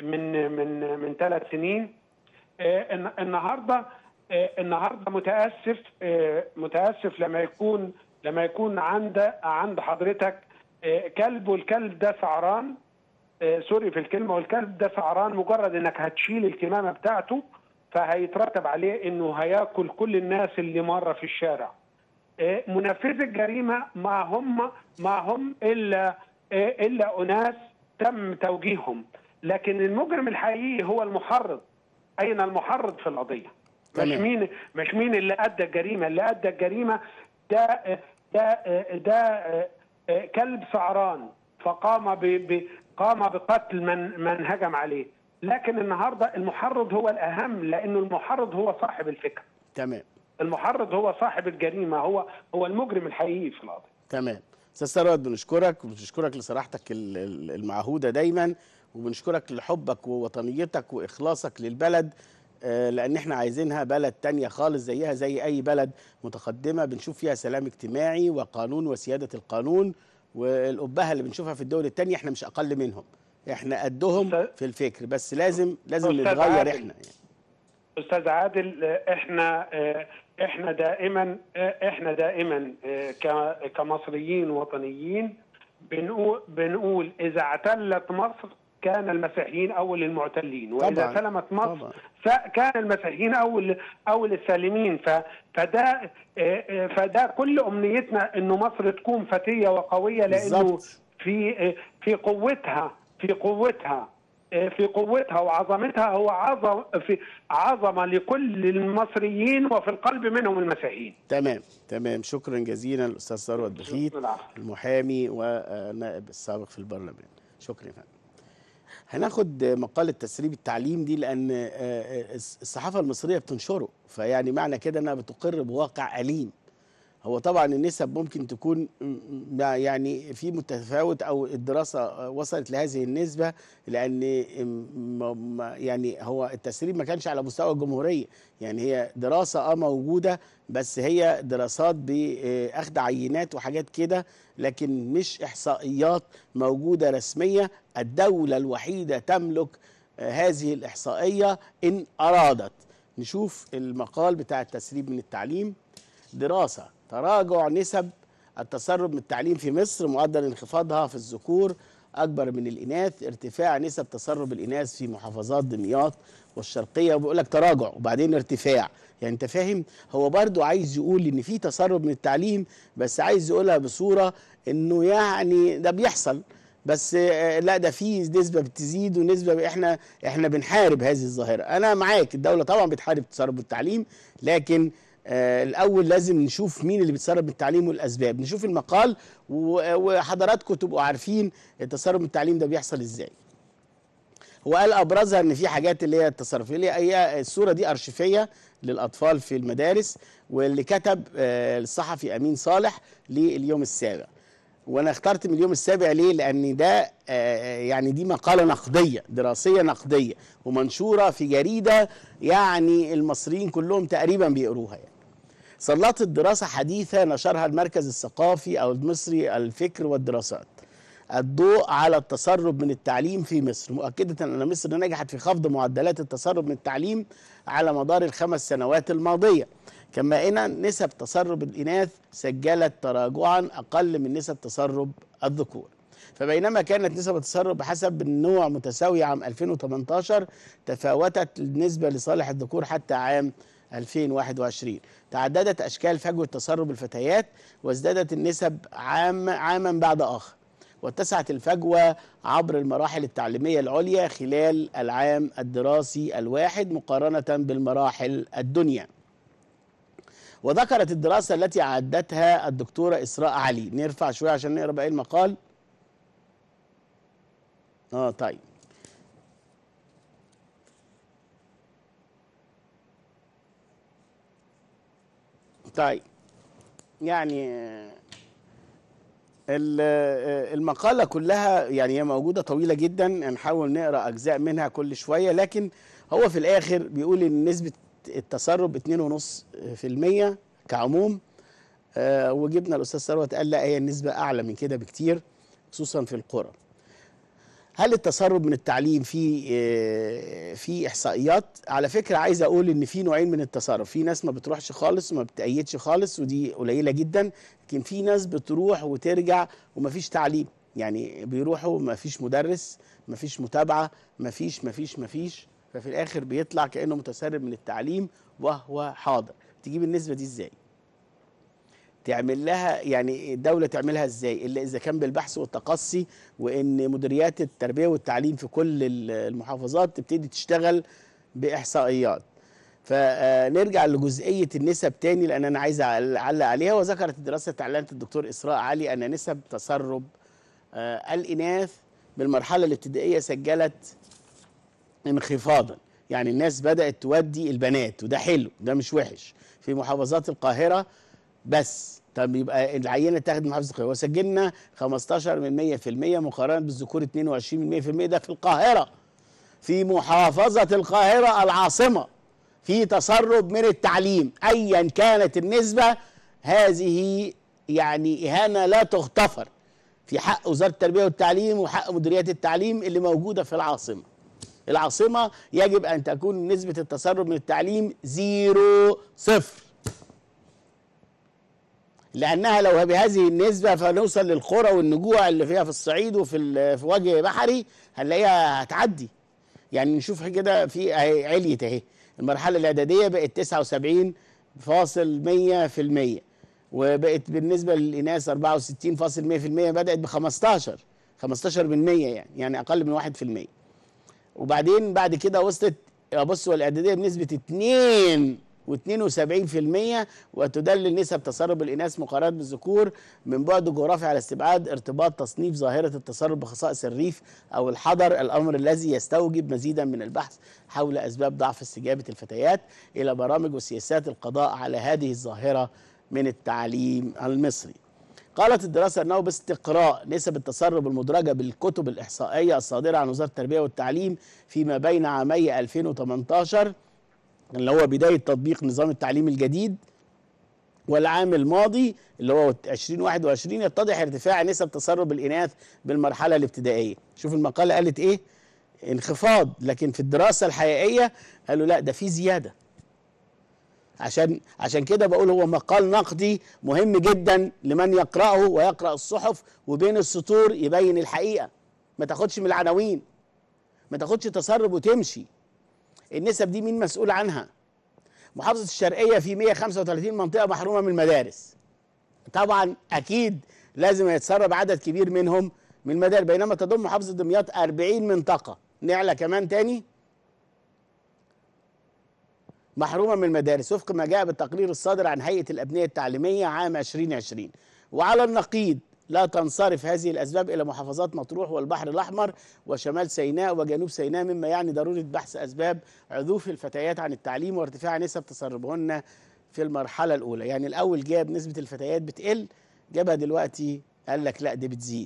من من من ثلاث سنين آه، الن- النهارده آه، النهارده متاسف آه، متاسف لما يكون لما يكون عند عند حضرتك آه، كلب والكلب ده سعران آه، سوري في الكلمه والكلب ده سعران مجرد انك هتشيل الكمامه بتاعته فهيترتب عليه انه هياكل كل الناس اللي مره في الشارع آه، منفذي الجريمه ما هم ما هم الا آه، الا اناس تم توجيههم لكن المجرم الحقيقي هو المحرض اين المحرض في القضيه مش تمام. مين مش مين اللي ادى الجريمه اللي ادى الجريمه ده آه، ده آه، ده آه، آه، كلب سعران فقام ب ب- قام بقتل من من هجم عليه لكن النهارده المحرض هو الاهم لانه المحرض هو صاحب الفكره تمام المحرض هو صاحب الجريمه هو هو المجرم الحقيقي في القضيه تمام استاذ ثروت بنشكرك وبنشكرك لصراحتك ال- ال- المعهوده دايما وبنشكرك لحبك ووطنيتك واخلاصك للبلد آه، لان احنا عايزينها بلد تانية خالص زيها زي اي بلد متقدمه بنشوف فيها سلام اجتماعي وقانون وسياده القانون والأبهة اللي بنشوفها في الدول التانية احنا مش اقل منهم احنا قدهم أستاذ- في الفكر بس لازم لازم أستاذ نتغير عادل. احنا يعني. استاذ عادل آه، احنا آه، احنا دائما آه، احنا دائما آه، ك- كمصريين وطنيين بنقول بنقول اذا اعتلت مصر كان المسيحيين اول المعتلين واذا طبعاً، سلمت مصر طبعاً. فكان المسيحيين اول اول السالمين ف- فده آه، آه، فده كل امنيتنا انه مصر تكون فتيه وقويه لانه بالظبط. في آه، في قوتها في قوتها آه، في قوتها وعظمتها هو عظم في عظمه لكل المصريين وفي القلب منهم المسيحيين تمام تمام شكرا جزيلا الاستاذ ثروت بخيت العفو. المحامي والنائب السابق في البرلمان شكرا يا فندم هناخد مقالة تسريب التعليم دي لأن آه، آه، الصحافة المصرية بتنشره فيعني معنى كده أنها بتقر بواقع أليم هو طبعا النسب ممكن تكون م- م- يعني في متفاوت او الدراسه وصلت لهذه النسبه لان م- م- يعني هو التسريب ما كانش على مستوى الجمهوريه يعني هي دراسه اه موجوده بس هي دراسات باخذ عينات وحاجات كده لكن مش احصائيات موجوده رسميه الدوله الوحيده تملك آه، هذه الاحصائيه ان ارادت نشوف المقال بتاع التسريب من التعليم دراسة تراجع نسب التسرب من التعليم في مصر معدل انخفاضها في الذكور أكبر من الإناث ارتفاع نسب تسرب الإناث في محافظات دمياط والشرقية وبيقول لك تراجع وبعدين ارتفاع يعني أنت فاهم هو برضو عايز يقول إن في تسرب من التعليم بس عايز يقولها بصورة إنه يعني ده بيحصل بس آه، لا ده في نسبه بتزيد ونسبه ب- احنا احنا بنحارب هذه الظاهره انا معاك الدوله طبعا بتحارب تسرب التعليم لكن آه الاول لازم نشوف مين اللي بيتسرب من التعليم والاسباب نشوف المقال و- وحضراتكم تبقوا عارفين التسرب من التعليم ده بيحصل ازاي هو قال ابرزها ان في حاجات اللي هي التصرف اللي هي الصوره دي ارشيفيه للاطفال في المدارس واللي كتب آه، الصحفي امين صالح لليوم السابع وانا اخترت من اليوم السابع ليه لان ده آه، يعني دي مقاله نقديه دراسيه نقديه ومنشوره في جريده يعني المصريين كلهم تقريبا بيقروها يعني سلطت دراسه حديثه نشرها المركز الثقافي او المصري الفكر والدراسات الضوء على التسرب من التعليم في مصر مؤكدة أن مصر نجحت في خفض معدلات التسرب من التعليم على مدار الخمس سنوات الماضية كما أن نسب تسرب الإناث سجلت تراجعا أقل من نسب تسرب الذكور فبينما كانت نسب التسرب بحسب النوع متساوية عام 2018 تفاوتت النسبة لصالح الذكور حتى عام 2021 تعددت أشكال فجوة تسرب الفتيات وازدادت النسب عام عاما بعد آخر واتسعت الفجوة عبر المراحل التعليمية العليا خلال العام الدراسي الواحد مقارنة بالمراحل الدنيا وذكرت الدراسة التي عدتها الدكتورة إسراء علي نرفع شوية عشان نقرأ باقي المقال اه طيب طيب يعني آه، ال- آه، المقالة كلها يعني هي موجودة طويلة جدا نحاول نقرأ أجزاء منها كل شوية لكن هو في الآخر بيقول إن نسبة التسرب 2.5% كعموم آه، وجبنا الأستاذ ثروت قال لا هي النسبة أعلى من كده بكتير خصوصا في القرى هل التسرب من التعليم في آه، في احصائيات على فكره عايز اقول ان في نوعين من التسرب في ناس ما بتروحش خالص وما بتأيدش خالص ودي قليله جدا لكن في ناس بتروح وترجع ومفيش تعليم يعني بيروحوا مفيش مدرس مفيش متابعه مفيش مفيش مفيش ففي الاخر بيطلع كانه متسرب من التعليم وهو حاضر تجيب النسبه دي ازاي تعمل لها يعني الدولة تعملها ازاي الا اذا كان بالبحث والتقصي وان مديريات التربية والتعليم في كل ال- المحافظات تبتدي تشتغل باحصائيات فنرجع لجزئية النسب تاني لان انا عايز اعلق عليها وذكرت الدراسة اعلنت الدكتور اسراء علي ان نسب تسرب آه، الاناث بالمرحلة الابتدائية سجلت انخفاضا يعني الناس بدأت تودي البنات وده حلو ده مش وحش في محافظات القاهرة بس طب يبقى العينة اتاخدت من محافظة القاهرة وسجلنا 15 من 100% مقارنة بالذكور 22 من 100% ده في القاهرة في محافظة القاهرة العاصمة في تسرب من التعليم أيا كانت النسبة هذه يعني إهانة لا تغتفر في حق وزارة التربية والتعليم وحق مديريات التعليم اللي موجودة في العاصمة العاصمة يجب أن تكون نسبة التسرب من التعليم زيرو صفر لأنها لو بهذه النسبة فنوصل للقرى والنجوع اللي فيها في الصعيد وفي ال- في وجه بحري هنلاقيها هتعدي يعني نشوف كده في أهي عليت اهي المرحلة الإعدادية بقت 79.100% وبقت بالنسبة للإناث 64.100% بدأت ب 15 15 من 100 يعني يعني أقل من 1% وبعدين بعد كده وصلت بص والاعداديه بنسبه 2 و72% وتدلل نسب تسرب الاناث مقارنه بالذكور من بعد جغرافي على استبعاد ارتباط تصنيف ظاهره التسرب بخصائص الريف او الحضر الامر الذي يستوجب مزيدا من البحث حول اسباب ضعف استجابه الفتيات الى برامج وسياسات القضاء على هذه الظاهره من التعليم المصري قالت الدراسة أنه باستقراء نسب التسرب المدرجة بالكتب الإحصائية الصادرة عن وزارة التربية والتعليم فيما بين عامي 2018 اللي هو بداية تطبيق نظام التعليم الجديد والعام الماضي اللي هو 2021 يتضح ارتفاع نسب تسرب الإناث بالمرحلة الابتدائية شوف المقالة قالت إيه انخفاض لكن في الدراسة الحقيقية قالوا لا ده في زيادة عشان عشان كده بقول هو مقال نقدي مهم جدا لمن يقرأه ويقرأ الصحف وبين السطور يبين الحقيقة ما تاخدش من العناوين ما تاخدش تسرب وتمشي النسب دي مين مسؤول عنها محافظة الشرقية في 135 منطقة محرومة من المدارس طبعا أكيد لازم يتسرب عدد كبير منهم من المدارس بينما تضم محافظة دمياط 40 منطقة نعلى كمان تاني محرومة من المدارس وفق ما جاء بالتقرير الصادر عن هيئة الأبنية التعليمية عام 2020 وعلى النقيض لا تنصرف هذه الأسباب إلى محافظات مطروح والبحر الأحمر وشمال سيناء وجنوب سيناء مما يعني ضرورة بحث أسباب عذوف الفتيات عن التعليم وارتفاع نسب تسربهن في المرحلة الأولى يعني الأول جاب نسبة الفتيات بتقل جابها دلوقتي قال لك لا دي بتزيد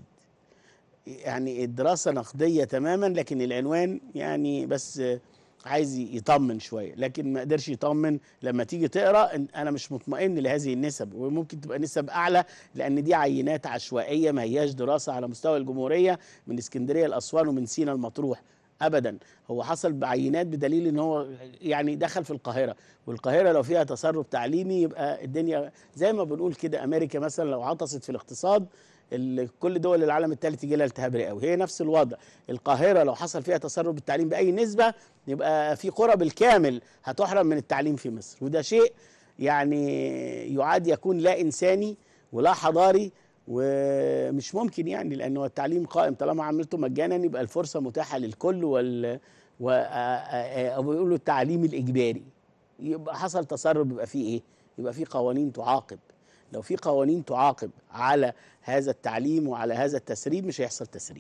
يعني الدراسة نقدية تماما لكن العنوان يعني بس عايز يطمن شويه لكن ما قدرش يطمن لما تيجي تقرا إن انا مش مطمئن لهذه النسب وممكن تبقى نسب اعلى لان دي عينات عشوائيه ما هياش دراسه على مستوى الجمهوريه من اسكندريه لاسوان ومن سينا المطروح ابدا هو حصل بعينات بدليل ان هو يعني دخل في القاهره والقاهره لو فيها تسرب تعليمي يبقى الدنيا زي ما بنقول كده امريكا مثلا لو عطست في الاقتصاد ال- كل دول العالم الثالث يجي لها التهاب رئوي هي نفس الوضع القاهره لو حصل فيها تسرب التعليم باي نسبه يبقى في قرى بالكامل هتحرم من التعليم في مصر وده شيء يعني يعاد يكون لا انساني ولا حضاري ومش ممكن يعني لانه التعليم قائم طالما عملته مجانا يبقى الفرصه متاحه للكل وال و او بيقولوا التعليم الاجباري يبقى حصل تسرب يبقى فيه ايه؟ يبقى فيه قوانين تعاقب لو في قوانين تعاقب على هذا التعليم وعلى هذا التسريب مش هيحصل تسريب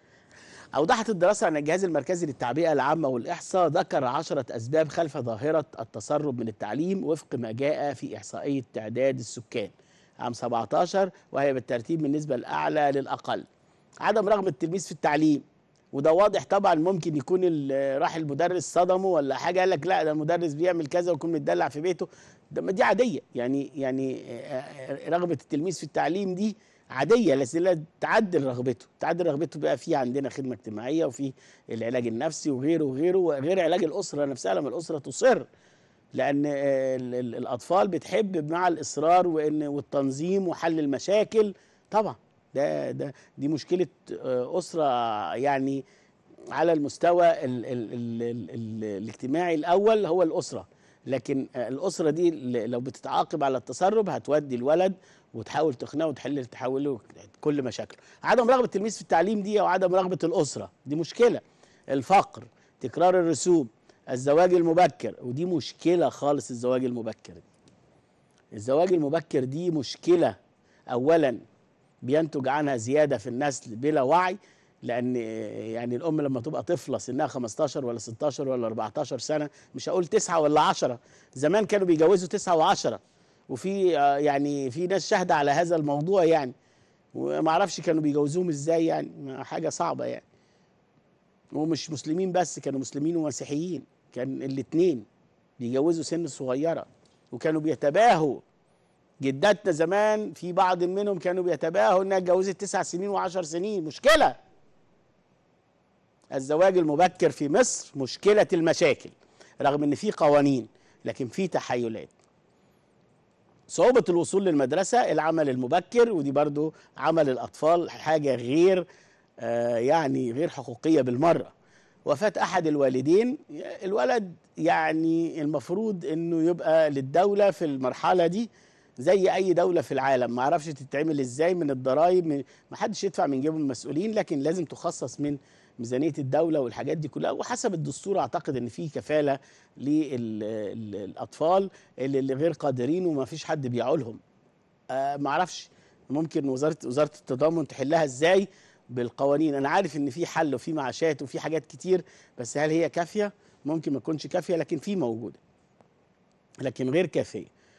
أوضحت الدراسة أن الجهاز المركزي للتعبئة العامة والإحصاء ذكر عشرة أسباب خلف ظاهرة التسرب من التعليم وفق ما جاء في إحصائية تعداد السكان عام 17 وهي بالترتيب من النسبة الأعلى للأقل عدم رغبة التلميذ في التعليم وده واضح طبعا ممكن يكون ال- راح المدرس صدمه ولا حاجه قال لك لا ده المدرس بيعمل كذا ويكون متدلع في بيته ده ما دي عاديه يعني يعني آه، آه، رغبه التلميذ في التعليم دي عاديه لازم لا تعدل رغبته تعدل رغبته بقى في عندنا خدمه اجتماعيه وفي العلاج النفسي وغيره وغيره وغير علاج الاسره نفسها لما الاسره تصر لان آه، ال- ال- الاطفال بتحب مع الاصرار وان والتنظيم وحل المشاكل طبعا ده ده دي مشكله آه، اسره يعني على المستوى ال ال ال ال ال الاجتماعي الاول هو الاسره لكن آه، الاسره دي ل- لو بتتعاقب على التسرب هتودي الولد وتحاول تقنعه وتحل تحول له كل مشاكله عدم رغبه التلميذ في التعليم دي او عدم رغبه الاسره دي مشكله الفقر تكرار الرسوم الزواج المبكر ودي مشكله خالص الزواج المبكر الزواج المبكر دي مشكله اولا بينتج عنها زياده في النسل بلا وعي لان يعني الام لما تبقى طفله سنها 15 ولا 16 ولا 14 سنه مش هقول 9 ولا 10 زمان كانوا بيجوزوا 9 و10 وفي آه، يعني في ناس شاهده على هذا الموضوع يعني وما اعرفش كانوا بيجوزوهم ازاي يعني حاجه صعبه يعني ومش مسلمين بس كانوا مسلمين ومسيحيين كان الاثنين بيجوزوا سن صغيره وكانوا بيتباهوا جداتنا زمان في بعض منهم كانوا بيتباهوا انها اتجوزت تسع سنين وعشر سنين مشكله الزواج المبكر في مصر مشكله المشاكل رغم ان في قوانين لكن في تحيلات صعوبة الوصول للمدرسة العمل المبكر ودي برضو عمل الأطفال حاجة غير آه يعني غير حقوقية بالمرة وفاة أحد الوالدين الولد يعني المفروض أنه يبقى للدولة في المرحلة دي زي أي دولة في العالم ما اعرفش تتعمل إزاي من الضرائب من ما حدش يدفع من جيب المسؤولين لكن لازم تخصص من ميزانية الدولة والحاجات دي كلها وحسب الدستور أعتقد أن في كفالة للأطفال اللي اللي غير قادرين وما فيش حد بيعولهم آه ما اعرفش ممكن وزاره وزاره التضامن تحلها ازاي بالقوانين انا عارف ان في حل وفي معاشات وفي حاجات كتير بس هل هي كافيه ممكن ما تكونش كافيه لكن في موجوده لكن غير كافيه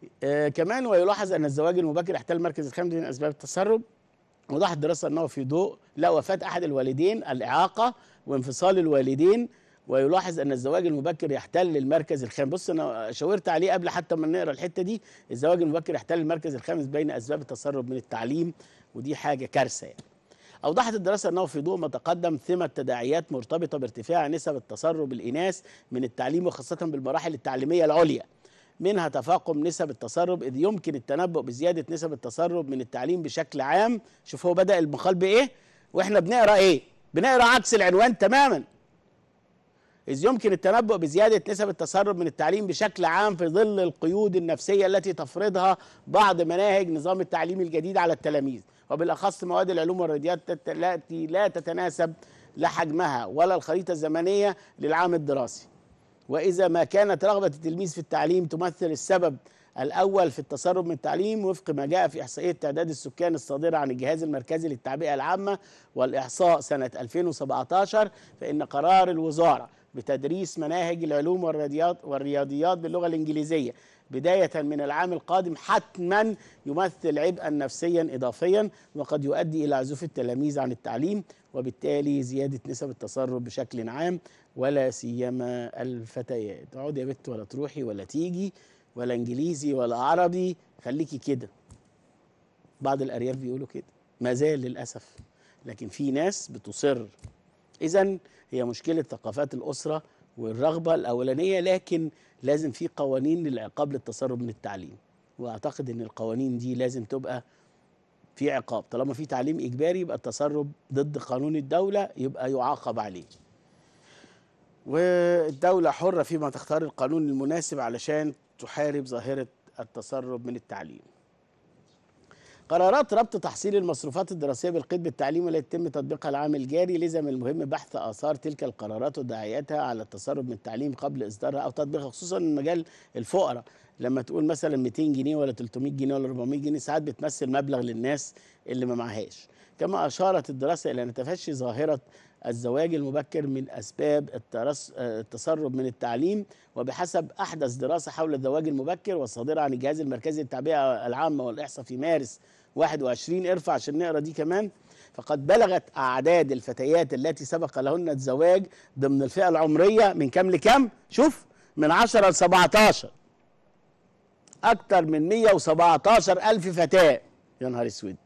آه كمان ويلاحظ ان الزواج المبكر يحتل المركز الخامس من اسباب التسرب وضحت الدراسه انه في ضوء لا وفاه احد الوالدين الاعاقه وانفصال الوالدين ويلاحظ ان الزواج المبكر يحتل المركز الخامس بص انا شاورت عليه قبل حتى ما نقرا الحته دي الزواج المبكر يحتل المركز الخامس بين اسباب التسرب من التعليم ودي حاجه كارثه يعني. أوضحت الدراسة أنه في ضوء ما تقدم ثمة تداعيات مرتبطة بارتفاع نسب التسرب الإناث من التعليم وخاصة بالمراحل التعليمية العليا منها تفاقم نسب التسرب إذ يمكن التنبؤ بزيادة نسب التسرب من التعليم بشكل عام شوف هو بدأ المقال بإيه وإحنا بنقرأ إيه بنقرأ عكس العنوان تماما إذ يمكن التنبؤ بزيادة نسب التسرب من التعليم بشكل عام في ظل القيود النفسية التي تفرضها بعض مناهج نظام التعليم الجديد على التلاميذ وبالأخص مواد العلوم والرياضيات التي لا تتناسب لا حجمها ولا الخريطة الزمنية للعام الدراسي وإذا ما كانت رغبة التلميذ في التعليم تمثل السبب الأول في التسرب من التعليم وفق ما جاء في إحصائية تعداد السكان الصادرة عن الجهاز المركزي للتعبئة العامة والإحصاء سنة 2017 فإن قرار الوزارة بتدريس مناهج العلوم والرياضيات والرياضيات باللغة الإنجليزية بداية من العام القادم حتما يمثل عبئا نفسيا إضافيا وقد يؤدي إلى عزوف التلاميذ عن التعليم وبالتالي زيادة نسب التسرب بشكل عام ولا سيما الفتيات اقعدي يا بت ولا تروحي ولا تيجي ولا انجليزي ولا عربي خليكي كده بعض الارياف بيقولوا كده ما زال للاسف لكن في ناس بتصر اذا هي مشكله ثقافات الاسره والرغبه الاولانيه لكن لازم في قوانين للعقاب للتسرب من التعليم واعتقد ان القوانين دي لازم تبقى في عقاب طالما في تعليم اجباري يبقى التسرب ضد قانون الدوله يبقى يعاقب عليه والدولة حرة فيما تختار القانون المناسب علشان تحارب ظاهرة التسرب من التعليم قرارات ربط تحصيل المصروفات الدراسية بالقيد بالتعليم والتي يتم تطبيقها العام الجاري لزم المهم بحث آثار تلك القرارات ودعايتها على التسرب من التعليم قبل إصدارها أو تطبيقها خصوصا مجال الفقراء لما تقول مثلا 200 جنيه ولا 300 جنيه ولا 400 جنيه ساعات بتمثل مبلغ للناس اللي ما معهاش كما أشارت الدراسة إلى أن تفشي ظاهرة الزواج المبكر من أسباب الترس... التسرب من التعليم وبحسب أحدث دراسة حول الزواج المبكر والصادرة عن الجهاز المركزي للتعبئة العامة والإحصاء في مارس 21 ارفع عشان نقرا دي كمان فقد بلغت أعداد الفتيات التي سبق لهن الزواج ضمن الفئة العمرية من كم لكم؟ شوف من 10 ل 17 أكثر من 117 ألف فتاة يا نهار أسود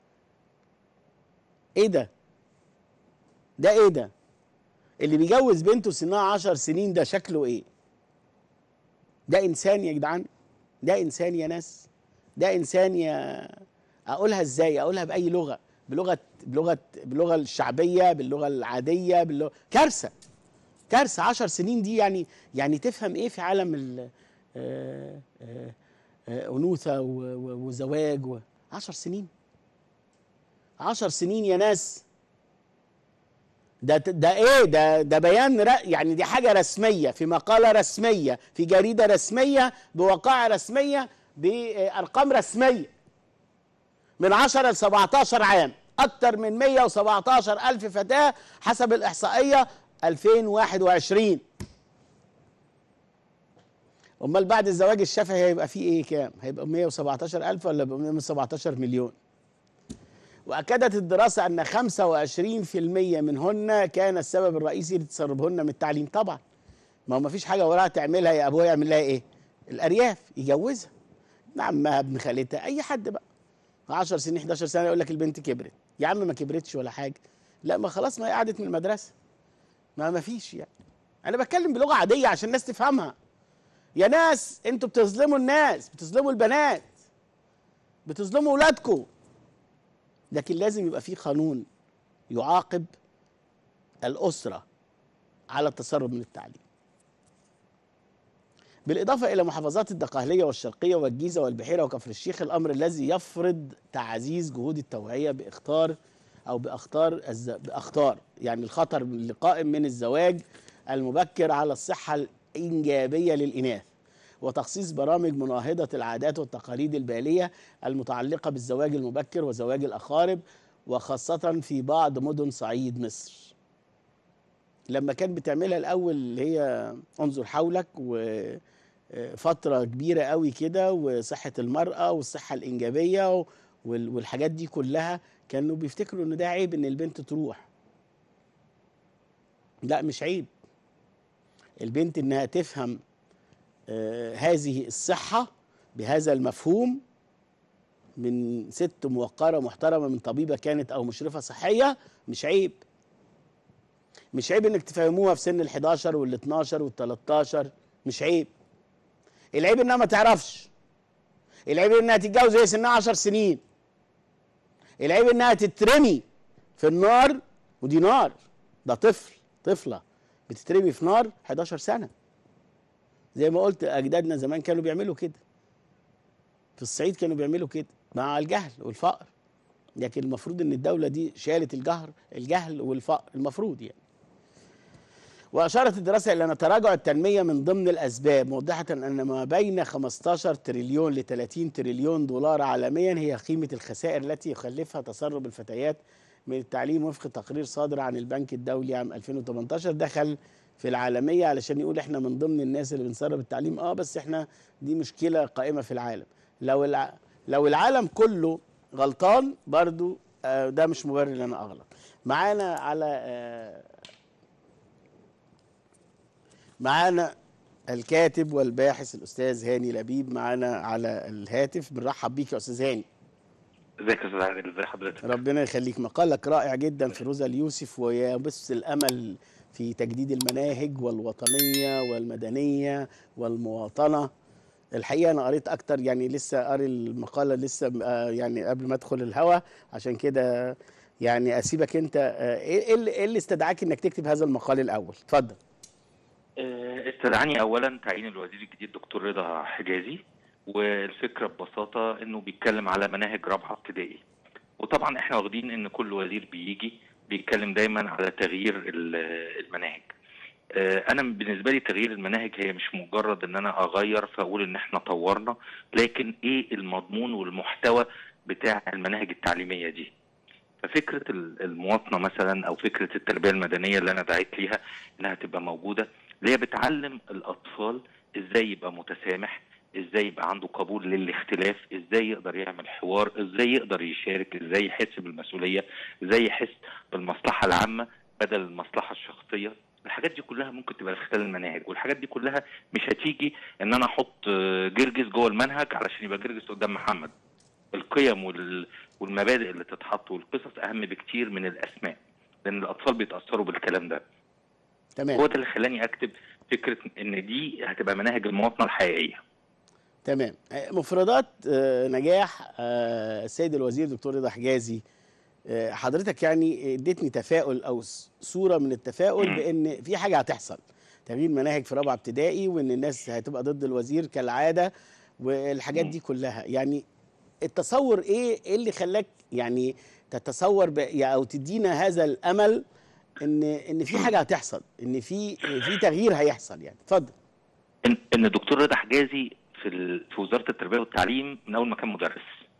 إيه ده؟ ده ايه ده اللي بيجوز بنته سنها عشر سنين ده شكله ايه ده انسان يا جدعان ده انسان يا ناس ده انسان يا اقولها ازاي اقولها باي لغه بلغه بلغه بلغه الشعبيه باللغه العاديه باللغة كارثه كارثه عشر سنين دي يعني يعني تفهم ايه في عالم ال آه، آه، آه، انوثه و- و- وزواج و- عشر سنين عشر سنين يا ناس ده ده ايه ده ده بيان ر- يعني دي حاجه رسميه في مقاله رسميه في جريده رسميه بوقائع رسميه بارقام رسميه من 10 ل 17 عام اكثر من 117 الف فتاه حسب الاحصائيه 2021 امال بعد الزواج الشفهي هيبقى فيه ايه كام هيبقى 117 الف ولا يبقى 117 مليون واكدت الدراسه ان 25% منهن كان السبب الرئيسي لتسربهن من التعليم طبعا ما هو ما فيش حاجه وراها تعملها يا ابوها يعمل لها ايه الارياف يجوزها عمها ابن خالتها اي حد بقى 10 سنين 11 سنه يقول لك البنت كبرت يا عم ما كبرتش ولا حاجه لا ما خلاص ما هي قعدت من المدرسه ما ما فيش يعني انا بتكلم بلغه عاديه عشان الناس تفهمها يا ناس انتوا بتظلموا الناس بتظلموا البنات بتظلموا اولادكم لكن لازم يبقى في قانون يعاقب الأسرة على التسرب من التعليم بالإضافة إلى محافظات الدقهلية والشرقية والجيزة والبحيرة وكفر الشيخ الأمر الذي يفرض تعزيز جهود التوعية بإخطار أو بأخطار الز... بأخطار يعني الخطر اللي قائم من الزواج المبكر على الصحة الإنجابية للإناث وتخصيص برامج مناهضة العادات والتقاليد البالية المتعلقة بالزواج المبكر وزواج الأقارب وخاصة في بعض مدن صعيد مصر لما كان بتعملها الأول اللي هي انظر حولك و آه، فتره كبيره قوي كده وصحه المراه والصحه الانجابيه و- وال- والحاجات دي كلها كانوا بيفتكروا ان ده عيب ان البنت تروح لا مش عيب البنت انها تفهم آه، هذه الصحه بهذا المفهوم من ست موقره محترمه من طبيبه كانت او مشرفه صحيه مش عيب مش عيب انك تفهموها في سن ال 11 وال 12 وال 13 مش عيب العيب انها ما تعرفش العيب انها تتجوز وهي سنها 10 سنين العيب انها تترمي في النار ودي نار ده طفل طفله بتترمي في نار 11 سنه زي ما قلت اجدادنا زمان كانوا بيعملوا كده في الصعيد كانوا بيعملوا كده مع الجهل والفقر لكن المفروض ان الدوله دي شالت الجهر الجهل والفقر المفروض يعني واشارت الدراسه الى ان تراجع التنميه من ضمن الاسباب موضحه ان ما بين 15 تريليون ل 30 تريليون دولار عالميا هي قيمه الخسائر التي يخلفها تسرب الفتيات من التعليم وفق تقرير صادر عن البنك الدولي عام 2018 دخل في العالميه علشان يقول احنا من ضمن الناس اللي بنسرب التعليم اه بس احنا دي مشكله قائمه في العالم لو الع... لو العالم كله غلطان برضو آه ده مش مبرر ان انا اغلط معانا على آه معانا الكاتب والباحث الاستاذ هاني لبيب معانا على الهاتف بنرحب بيك يا استاذ هاني ازيك يا استاذ عادل ازي حضرتك ربنا يخليك مقالك رائع جدا في روزا اليوسف ويبث الامل في تجديد المناهج والوطنيه والمدنيه والمواطنه الحقيقه انا قريت اكتر يعني لسه قاري المقاله لسه آه، يعني قبل ما ادخل الهوا عشان كده يعني اسيبك انت آه، ايه إيه اللي إيه اللي استدعاك انك تكتب هذا المقال الاول اتفضل آه، استدعاني اولا تعيين الوزير الجديد دكتور رضا حجازي والفكره ببساطه انه بيتكلم على مناهج رابعه ابتدائي وطبعا احنا واخدين ان كل وزير بيجي بيتكلم دايما على تغيير ال- المناهج آه، انا بالنسبه لي تغيير المناهج هي مش مجرد ان انا اغير فاقول ان احنا طورنا لكن ايه المضمون والمحتوى بتاع المناهج التعليميه دي ففكره ال- المواطنه مثلا او فكره التربيه المدنيه اللي انا دعيت ليها انها تبقى موجوده اللي هي بتعلم الاطفال ازاي يبقى متسامح ازاي يبقى عنده قبول للاختلاف ازاي يقدر يعمل حوار ازاي يقدر يشارك ازاي يحس بالمسؤوليه ازاي يحس بالمصلحه العامه بدل المصلحه الشخصيه الحاجات دي كلها ممكن تبقى خلال المناهج والحاجات دي كلها مش هتيجي ان انا احط آه، جرجس جوه المنهج علشان يبقى جرجس قدام محمد القيم وال- والمبادئ اللي تتحط والقصص اهم بكتير من الاسماء لان الاطفال بيتاثروا بالكلام ده تمام هو ده اللي خلاني اكتب فكره ان دي هتبقى مناهج المواطنه الحقيقيه تمام آه، مفردات آه، نجاح آه، السيد الوزير دكتور رضا حجازي آه، حضرتك يعني اديتني تفاؤل او س- صوره من التفاؤل مم. بان في حاجه هتحصل تغيير مناهج في رابعه ابتدائي وان الناس هتبقى ضد الوزير كالعاده والحاجات مم. دي كلها يعني التصور ايه ايه اللي خلاك يعني تتصور ب- يعني او تدينا هذا الامل ان ان في حاجه هتحصل ان في في تغيير هيحصل يعني اتفضل ان ان الدكتور رضا حجازي في ال... في وزاره التربيه والتعليم من اول ما كان مدرس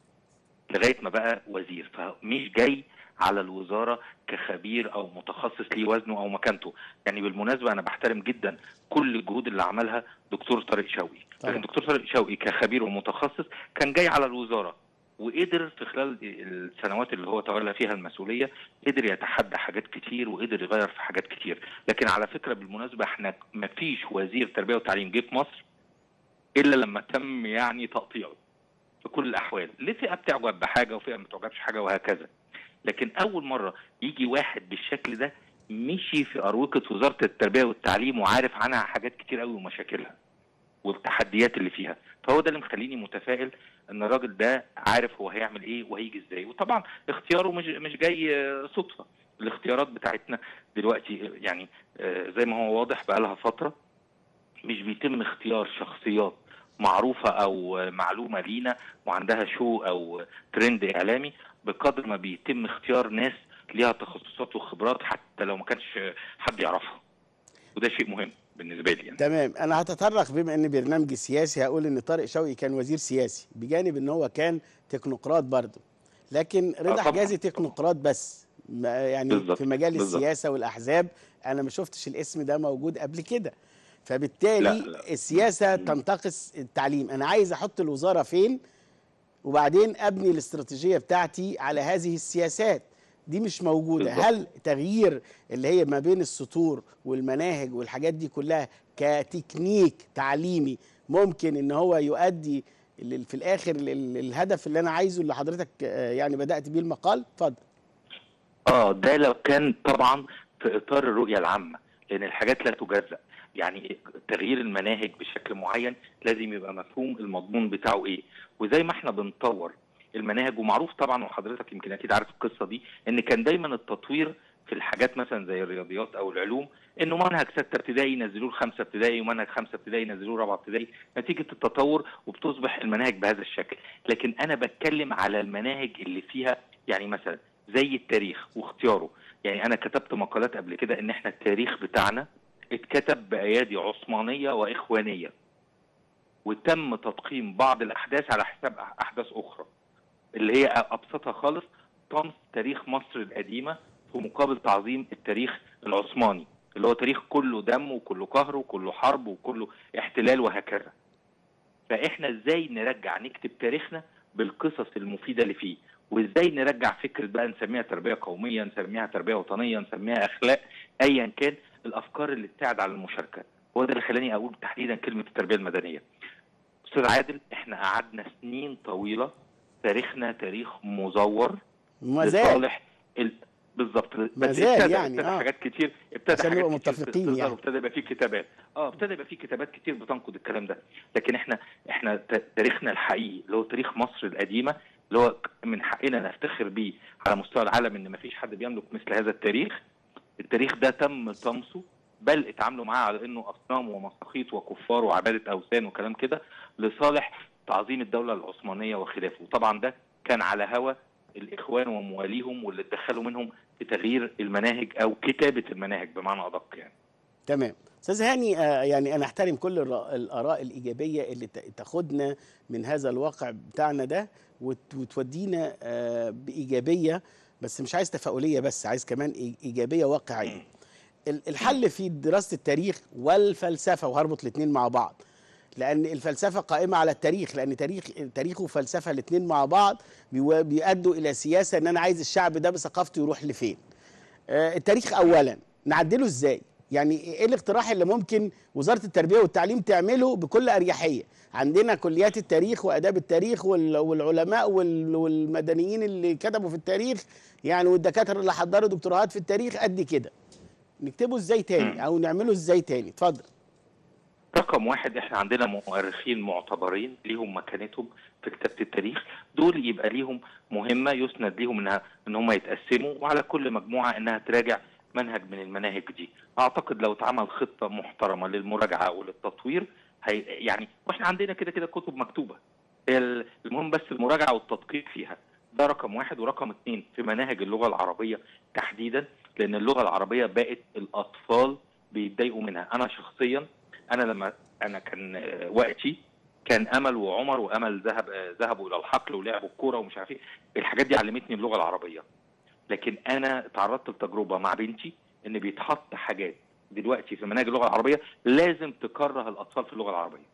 لغايه ما بقى وزير فمش جاي على الوزاره كخبير او متخصص ليه وزنه او مكانته يعني بالمناسبه انا بحترم جدا كل الجهود اللي عملها دكتور طارق شوقي طبعا. لكن دكتور طارق شوقي كخبير ومتخصص كان جاي على الوزاره وقدر في خلال السنوات اللي هو تولى فيها المسؤوليه قدر يتحدى حاجات كتير وقدر يغير في حاجات كتير لكن على فكره بالمناسبه احنا ما فيش وزير تربيه وتعليم جه في مصر الا لما تم يعني تقطيعه في كل الاحوال ليه فئه بتعجب بحاجه وفئه ما بتعجبش حاجه وهكذا لكن اول مره يجي واحد بالشكل ده مشي في اروقه وزاره التربيه والتعليم وعارف عنها حاجات كتير قوي ومشاكلها والتحديات اللي فيها فهو ده اللي مخليني متفائل ان الراجل ده عارف هو هيعمل ايه وهيجي ازاي وطبعا اختياره مش مش جاي آه، صدفه الاختيارات بتاعتنا دلوقتي يعني آه، زي ما هو واضح بقى لها فتره مش بيتم اختيار شخصيات معروفه او آه، معلومه لينا وعندها شو او ترند اعلامي بقدر ما بيتم اختيار ناس ليها تخصصات وخبرات حتى لو ما كانش حد يعرفها وده شيء مهم بالنسبه لي يعني. تمام انا هتطرق بما ان برنامجي سياسي هقول ان طارق شوقي كان وزير سياسي بجانب ان هو كان تكنوقراط برضه لكن رضا طبعاً. حجازي تكنوقراط بس ما- يعني بالظبط، في مجال بالظبط. السياسه والاحزاب انا ما شفتش الاسم ده موجود قبل كده فبالتالي لا، لا. السياسه تنتقص التعليم انا عايز احط الوزاره فين وبعدين ابني الاستراتيجيه بتاعتي على هذه السياسات دي مش موجوده بالظبط. هل تغيير اللي هي ما بين السطور والمناهج والحاجات دي كلها كتكنيك تعليمي ممكن ان هو يؤدي لل- في الاخر لل- للهدف اللي انا عايزه اللي حضرتك آه، يعني بدات بيه المقال اتفضل اه ده لو كان طبعا في اطار الرؤيه العامه لان الحاجات لا تجزأ يعني تغيير المناهج بشكل معين لازم يبقى مفهوم المضمون بتاعه ايه وزي ما احنا بنطور المناهج ومعروف طبعا وحضرتك يمكن اكيد عارف القصه دي ان كان دايما التطوير في الحاجات مثلا زي الرياضيات او العلوم انه منهج سته ابتدائي ينزلوه لخمسه ابتدائي ومنهج خمسه ابتدائي ينزلوه رابعه ابتدائي نتيجه التطور وبتصبح المناهج بهذا الشكل لكن انا بتكلم على المناهج اللي فيها يعني مثلا زي التاريخ واختياره يعني انا كتبت مقالات قبل كده ان احنا التاريخ بتاعنا اتكتب بايادي عثمانيه واخوانيه وتم تضخيم بعض الاحداث على حساب أح- احداث اخرى اللي هي ابسطها خالص طمس تاريخ مصر القديمه في مقابل تعظيم التاريخ العثماني اللي هو تاريخ كله دم وكله قهر وكله حرب وكله احتلال وهكذا فاحنا ازاي نرجع نكتب تاريخنا بالقصص المفيده اللي فيه وازاي نرجع فكره بقى نسميها تربيه قوميه نسميها تربيه وطنيه نسميها اخلاق ايا كان الافكار اللي تساعد على المشاركه هو ده اللي خلاني اقول تحديدا كلمه التربيه المدنيه استاذ عادل احنا قعدنا سنين طويله تاريخنا تاريخ مزور ما زال لصالح ال... بالظبط بس ما زال ابتدى يعني، ابتدى آه. حاجات كتير ابتدى عشان حاجات نبقى كتير متفقين تظهر يعني. وابتدى يبقى فيه كتابات اه ابتدى يبقى فيه كتابات كتير بتنقد الكلام ده لكن احنا احنا ت- تاريخنا الحقيقي اللي هو تاريخ مصر القديمه اللي هو من حقنا نفتخر بيه على مستوى العالم ان مفيش حد بيملك مثل هذا التاريخ التاريخ ده تم طمسه بل اتعاملوا معاه على انه اصنام ومساخيط وكفار وعباده اوثان وكلام كده لصالح تعظيم الدوله العثمانيه وخلافه وطبعا ده كان على هوى الاخوان ومواليهم واللي اتدخلوا منهم في تغيير المناهج او كتابه المناهج بمعنى ادق يعني تمام استاذ هاني آه، يعني انا احترم كل الر- الاراء الايجابيه اللي ت- تاخدنا من هذا الواقع بتاعنا ده وت- وتودينا آه، بايجابيه بس مش عايز تفاؤليه بس عايز كمان إي- ايجابيه واقعيه ال- الحل في دراسه التاريخ والفلسفه وهربط الاثنين مع بعض لان الفلسفه قائمه على التاريخ لان تاريخ تاريخ وفلسفه الاثنين مع بعض بيو- بيؤدوا الى سياسه ان انا عايز الشعب ده بثقافته يروح لفين آه، التاريخ اولا نعدله ازاي يعني ايه الاقتراح اللي ممكن وزاره التربيه والتعليم تعمله بكل اريحيه عندنا كليات التاريخ واداب التاريخ وال- والعلماء وال- والمدنيين اللي كتبوا في التاريخ يعني والدكاتره اللي حضروا دكتوراهات في التاريخ قد كده نكتبه ازاي مم. تاني او نعمله ازاي تاني اتفضل رقم واحد احنا عندنا مؤرخين معتبرين ليهم مكانتهم في كتابه التاريخ دول يبقى ليهم مهمه يسند ليهم انها ان هم يتقسموا وعلى كل مجموعه انها تراجع منهج من المناهج دي اعتقد لو اتعمل خطه محترمه للمراجعه وللتطوير هي يعني واحنا عندنا كده كده كتب مكتوبه هي ال- المهم بس المراجعه والتدقيق فيها ده رقم واحد ورقم اثنين في مناهج اللغه العربيه تحديدا لان اللغه العربيه بقت الاطفال بيتضايقوا منها انا شخصيا انا لما انا كان آه، وقتي كان امل وعمر وامل ذهب آه، ذهبوا الى الحقل ولعبوا الكوره ومش عارف ايه الحاجات دي علمتني اللغه العربيه لكن انا تعرضت لتجربه مع بنتي ان بيتحط حاجات دلوقتي في مناهج اللغه العربيه لازم تكره الاطفال في اللغه العربيه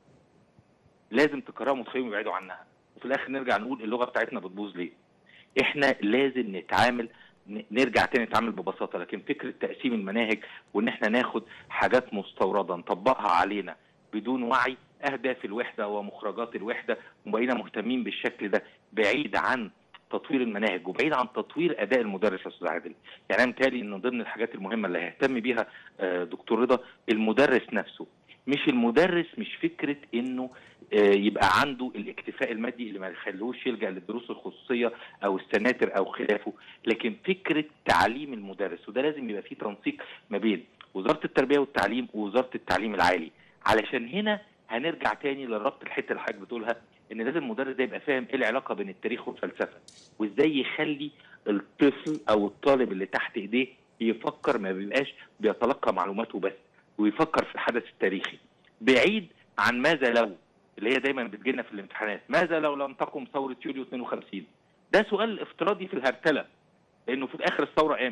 لازم تكرههم وتخليهم يبعدوا عنها وفي الاخر نرجع نقول اللغه بتاعتنا بتبوظ ليه احنا لازم نتعامل ن- نرجع تاني نتعامل ببساطه لكن فكره تقسيم المناهج وان احنا ناخد حاجات مستورده نطبقها علينا بدون وعي اهداف الوحده ومخرجات الوحده وبقينا مهتمين بالشكل ده بعيد عن تطوير المناهج وبعيد عن تطوير اداء المدرس يا استاذ عادل يعني انا متهيألي ان ضمن الحاجات المهمه اللي هيهتم بيها آه، دكتور رضا المدرس نفسه مش المدرس مش فكره انه آه، يبقى عنده الاكتفاء المادي اللي ما يخلوش يلجا للدروس الخصوصيه او السناتر او خلافه لكن فكره تعليم المدرس وده لازم يبقى فيه تنسيق ما بين وزاره التربيه والتعليم ووزاره التعليم العالي علشان هنا هنرجع تاني للربط الحته اللي حضرتك بتقولها ان لازم المدرس ده يبقى فاهم ايه العلاقه بين التاريخ والفلسفه وازاي يخلي الطفل او الطالب اللي تحت ايديه يفكر ما بيبقاش بيتلقى معلوماته بس ويفكر في الحدث التاريخي بعيد عن ماذا لو اللي هي دايما بتجيلنا في الامتحانات ماذا لو لم تقم ثوره يوليو 52 ده سؤال افتراضي في الهرتله لانه في الاخر الثوره قامت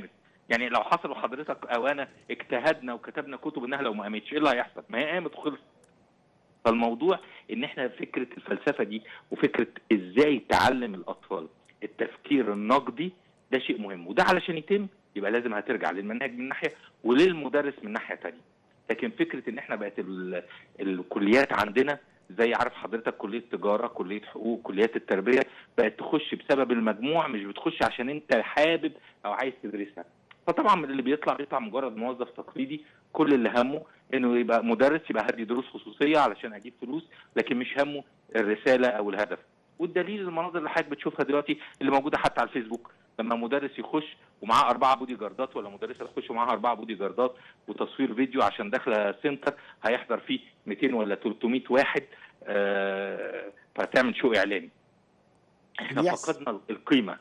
يعني لو حصل وحضرتك او انا اجتهدنا وكتبنا كتب انها لو ما قامتش ايه اللي هيحصل؟ ما هي قامت وخلصت. فالموضوع ان احنا فكره الفلسفه دي وفكره ازاي تعلم الاطفال التفكير النقدي ده شيء مهم وده علشان يتم يبقى لازم هترجع للمنهج من ناحيه وللمدرس من ناحيه تانية لكن فكره ان احنا بقت ال- الكليات عندنا زي عارف حضرتك كليه تجاره كليه حقوق كليات التربيه بقت تخش بسبب المجموع مش بتخش عشان انت حابب او عايز تدرسها فطبعا اللي بيطلع بيطلع مجرد موظف تقليدي كل اللي همه انه يبقى مدرس يبقى هدي دروس خصوصيه علشان اجيب فلوس لكن مش همه الرساله او الهدف والدليل المناظر اللي حضرتك بتشوفها دلوقتي اللي موجوده حتى على الفيسبوك لما مدرس يخش ومعاه اربعه بودي جاردات ولا مدرسه تخش ومعاها اربعه بودي جاردات وتصوير فيديو عشان داخله سنتر هيحضر فيه 200 ولا 300 واحد آه فتعمل شو اعلاني احنا Yes. فقدنا القيمه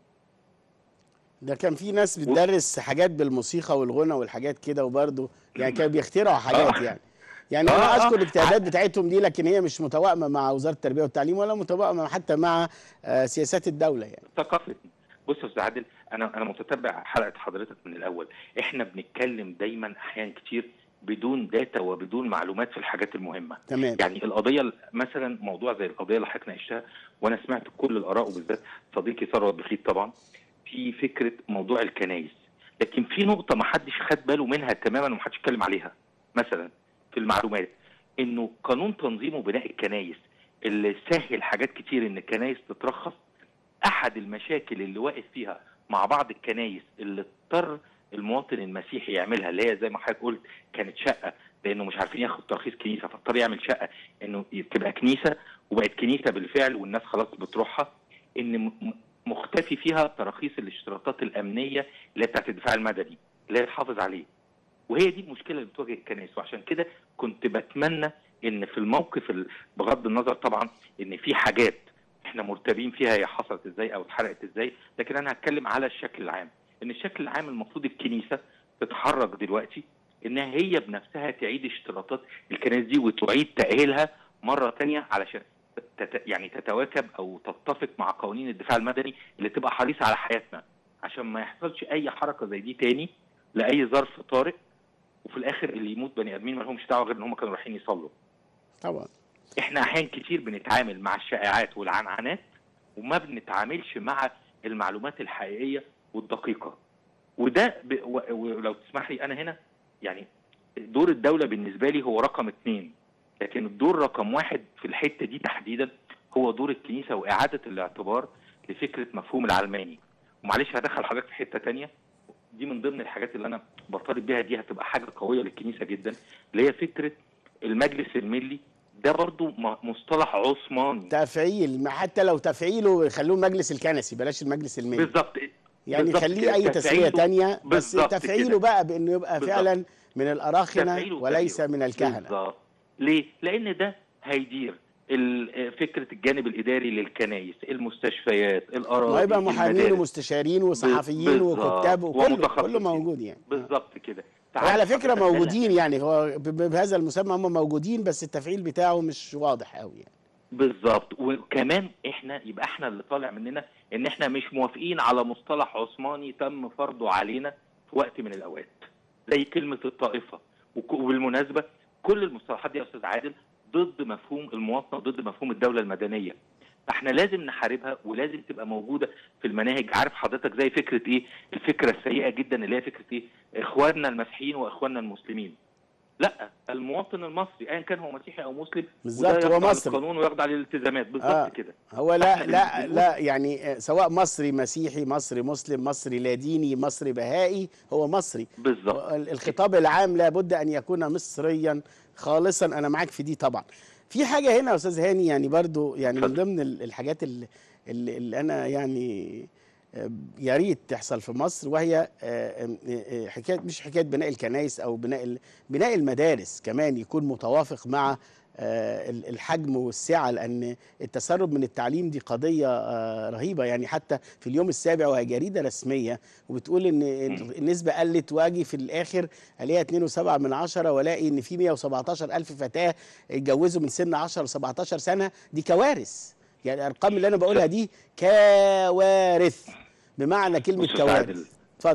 ده كان في ناس بتدرس حاجات بالموسيقى والغنى والحاجات كده وبرضه يعني كانوا بيخترعوا حاجات آه. يعني يعني آه، انا آه. اذكر الاجتهادات بتاعتهم دي لكن هي مش متوائمه مع وزاره التربيه والتعليم ولا متوائمه حتى مع آه، سياسات الدوله يعني ثقافتنا بص يا استاذ عادل انا انا متتبع حلقه حضرتك من الاول احنا بنتكلم دايما احيان كتير بدون داتا وبدون معلومات في الحاجات المهمه تمام يعني القضيه مثلا موضوع زي القضيه اللي حضرتك ناقشتها وانا سمعت كل الاراء وبالذات صديقي ثروت بخيت طبعا في فكره موضوع الكنايس لكن في نقطه ما حدش خد باله منها تماما وما حدش اتكلم عليها مثلا في المعلومات انه قانون تنظيم وبناء الكنايس اللي سهل حاجات كتير ان الكنايس تترخص احد المشاكل اللي واقف فيها مع بعض الكنايس اللي اضطر المواطن المسيحي يعملها اللي هي زي ما حضرتك قلت كانت شقه لانه مش عارفين ياخد ترخيص كنيسه فاضطر يعمل شقه انه تبقى كنيسه وبقت كنيسه بالفعل والناس خلاص بتروحها ان م- م- مختفي فيها تراخيص الاشتراطات الامنيه اللي هي بتاعت الدفاع المدني اللي هي تحافظ عليه وهي دي المشكله اللي بتواجه الكنائس وعشان كده كنت بتمنى ان في الموقف ال- بغض النظر طبعا ان في حاجات احنا مرتبين فيها هي حصلت ازاي او اتحرقت ازاي لكن انا هتكلم على الشكل العام ان الشكل العام المفروض الكنيسه تتحرك دلوقتي انها هي بنفسها تعيد اشتراطات الكنائس دي وتعيد تاهيلها مره تانية علشان تت يعني تتواكب او تتفق مع قوانين الدفاع المدني اللي تبقى حريصه على حياتنا عشان ما يحصلش اي حركه زي دي تاني لاي ظرف طارئ وفي الاخر اللي يموت بني ادمين ما لهمش دعوه غير ان هم كانوا رايحين يصلوا طبعا احنا احيان كتير بنتعامل مع الشائعات والعنعنات وما بنتعاملش مع المعلومات الحقيقيه والدقيقه وده ب... و... ولو تسمح لي انا هنا يعني دور الدوله بالنسبه لي هو رقم اثنين لكن الدور رقم واحد في الحته دي تحديدا هو دور الكنيسه واعاده الاعتبار لفكره مفهوم العلماني ومعلش هدخل حضرتك في حته تانية دي من ضمن الحاجات اللي انا برتبط بيها دي هتبقى حاجه قويه للكنيسه جدا اللي هي فكره المجلس الملي ده برضو م- مصطلح عثماني تفعيل ما حتى لو تفعيله يخلوه مجلس الكنسي بلاش المجلس الملي بالظبط يعني بالظبط خليه كده. اي تسميه تفعيله- تانية بس بالظبط تفعيله كده. بقى بانه يبقى بالظبط. فعلا من الاراخنه تفعيله وليس وتغييره. من الكهنه بالظبط ليه؟ لان ده هيدير ال- فكره الجانب الاداري للكنائس المستشفيات الاراضي ويبقى محامين المدارس. ومستشارين وصحفيين بالظبط. وكتاب وكله ومتخصصين. كله موجود يعني بالظبط كده وعلى تعال فكره حضرتك أنا- موجودين يعني هو ب- ب- بهذا المسمى هم موجودين بس التفعيل بتاعه مش واضح قوي يعني بالظبط وكمان احنا يبقى احنا اللي طالع مننا ان احنا مش موافقين على مصطلح عثماني تم فرضه علينا في وقت من الاوقات زي كلمه الطائفه وك- وبالمناسبه كل المصطلحات دي يا استاذ عادل ضد مفهوم المواطنه وضد مفهوم الدوله المدنيه فاحنا لازم نحاربها ولازم تبقى موجوده في المناهج عارف حضرتك زي فكره ايه الفكره السيئه جدا اللي هي فكره ايه اخواننا المسيحيين واخواننا المسلمين لا المواطن المصري ايا كان هو مسيحي او مسلم بالظبط، وده هو يخضع مصري. للقانون ويخضع للالتزامات بالظبط آه. كده هو لا إحنا لا اللي بنقول- لا يعني آه، سواء مصري مسيحي مصري مسلم مصري لا ديني مصري بهائي هو مصري بالظبط ال- الخطاب العام لابد ان يكون مصريا خالصا انا معاك في دي طبعا في حاجه هنا يا استاذ هاني يعني برضو يعني من اتفضل. ضمن ال- الحاجات اللي, اللي, اللي انا يعني آه، يا ريت تحصل في مصر وهي آه، آه، آه، حكايه مش حكايه بناء الكنائس او بناء ال- بناء المدارس كمان يكون متوافق مع آه، ال- الحجم والسعه لان التسرب من التعليم دي قضيه آه، رهيبه يعني حتى في اليوم السابع وهي جريده رسميه وبتقول ان النسبه قلت واجي في الاخر الاقيها 2.7 من عشرة والاقي ان في 117 الف فتاه اتجوزوا من سن 10 ل 17 سنه دي كوارث يعني الارقام اللي انا بقولها دي كوارث بمعنى كلمه بص يا عادل. كوارث اتفضل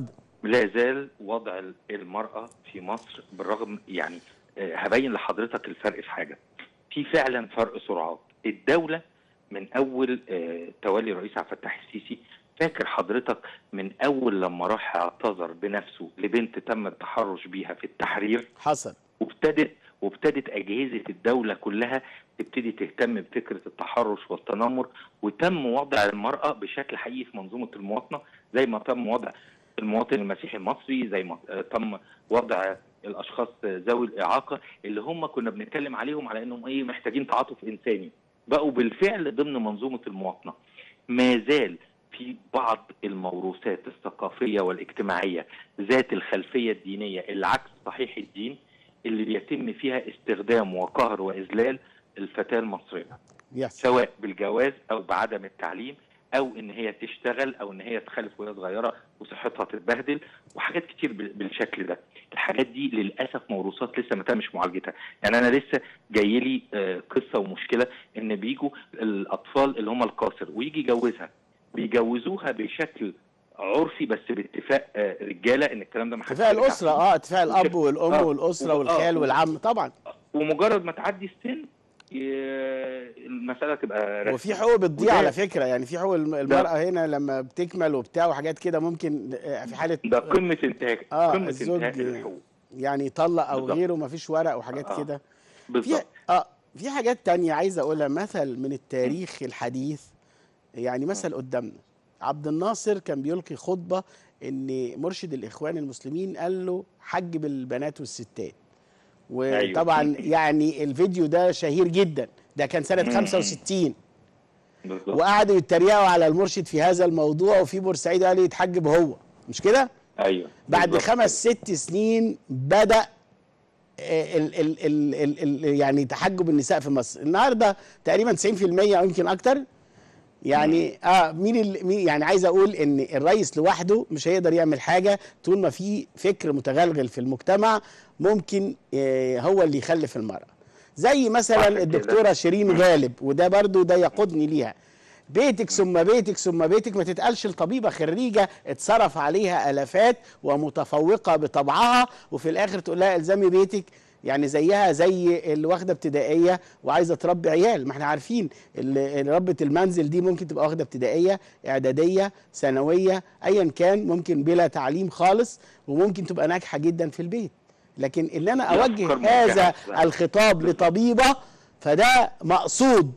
لا زال وضع المرأة في مصر بالرغم يعني آه، هبين لحضرتك الفرق في حاجة في فعلا فرق سرعات الدولة من أول آه، تولي الرئيس عبد الفتاح السيسي فاكر حضرتك من أول لما راح اعتذر بنفسه لبنت تم التحرش بيها في التحرير حصل وابتدت وابتدت اجهزه الدوله كلها تبتدي تهتم بفكره التحرش والتنمر وتم وضع المراه بشكل حقيقي في منظومه المواطنه زي ما تم وضع المواطن المسيحي المصري زي ما آه، تم وضع الاشخاص ذوي الاعاقه اللي هم كنا بنتكلم عليهم على انهم ايه محتاجين تعاطف انساني بقوا بالفعل ضمن منظومه المواطنه ما زال في بعض الموروثات الثقافيه والاجتماعيه ذات الخلفيه الدينيه اللي عكس صحيح الدين اللي بيتم فيها استخدام وقهر واذلال الفتاه المصريه يحصل سواء بالجواز او بعدم التعليم او ان هي تشتغل او ان هي تخلف وهي صغيره وصحتها تتبهدل وحاجات كتير بال- بالشكل ده الحاجات دي للاسف موروثات لسه ما تمش معالجتها يعني انا لسه جاي لي آه، قصه ومشكله ان بيجوا الاطفال اللي هم القاصر ويجي يجوزها بيجوزوها بشكل عرفي بس باتفاق آه، رجاله ان الكلام ده ما حدش اتفاق يرجع الاسره فيه. اه اتفاق الاب والام آه. والاسره آه. والخال والعم طبعا ومجرد ما تعدي السن ي- المساله تبقى رسمي. وفي حقوق بتضيع وده- على فكره يعني في حقوق الم- المراه هنا لما بتكمل وبتاع وحاجات كده ممكن آه، في حاله ده قمه انتهاك آه، قمه الزوج- انتهاك الحقوق يعني يطلق او بالظبط. غيره ما فيش ورق وحاجات آه. كده في بالظبط اه في حاجات تانية عايز اقولها مثل من التاريخ الحديث يعني مثل قدامنا عبد الناصر كان بيلقي خطبة ان مرشد الاخوان المسلمين قال له حج بالبنات والستات وطبعا أيوة. يعني الفيديو ده شهير جدا ده كان سنة مم. 65 بالظبط وقعدوا يتريقوا على المرشد في هذا الموضوع وفي بورسعيد قال يتحجب هو مش كده ايوه بعد بالظبط. خمس ست سنين بدأ ال ال ال ال ال يعني تحجب النساء في مصر النهارده تقريبا 90% او يمكن اكتر يعني اه مين اللي مين يعني عايز اقول ان الرئيس لوحده مش هيقدر يعمل حاجه طول ما في فكر متغلغل في المجتمع ممكن آه هو اللي يخلف المراه زي مثلا عشان كده. الدكتوره شيرين غالب وده برضو ده يقودني ليها بيتك ثم بيتك ثم بيتك ما تتقالش لطبيبه خريجه اتصرف عليها الافات ومتفوقه بطبعها وفي الاخر تقول لها الزمي بيتك يعني زيها زي اللي واخده ابتدائيه وعايزه تربي عيال ما احنا عارفين اللي اللي ربة المنزل دي ممكن تبقى واخده ابتدائيه اعداديه ثانويه ايا كان ممكن بلا تعليم خالص وممكن تبقى ناجحه جدا في البيت لكن ان انا دي اوجه أفكار هذا موجهة. الخطاب لطبيبه فده مقصود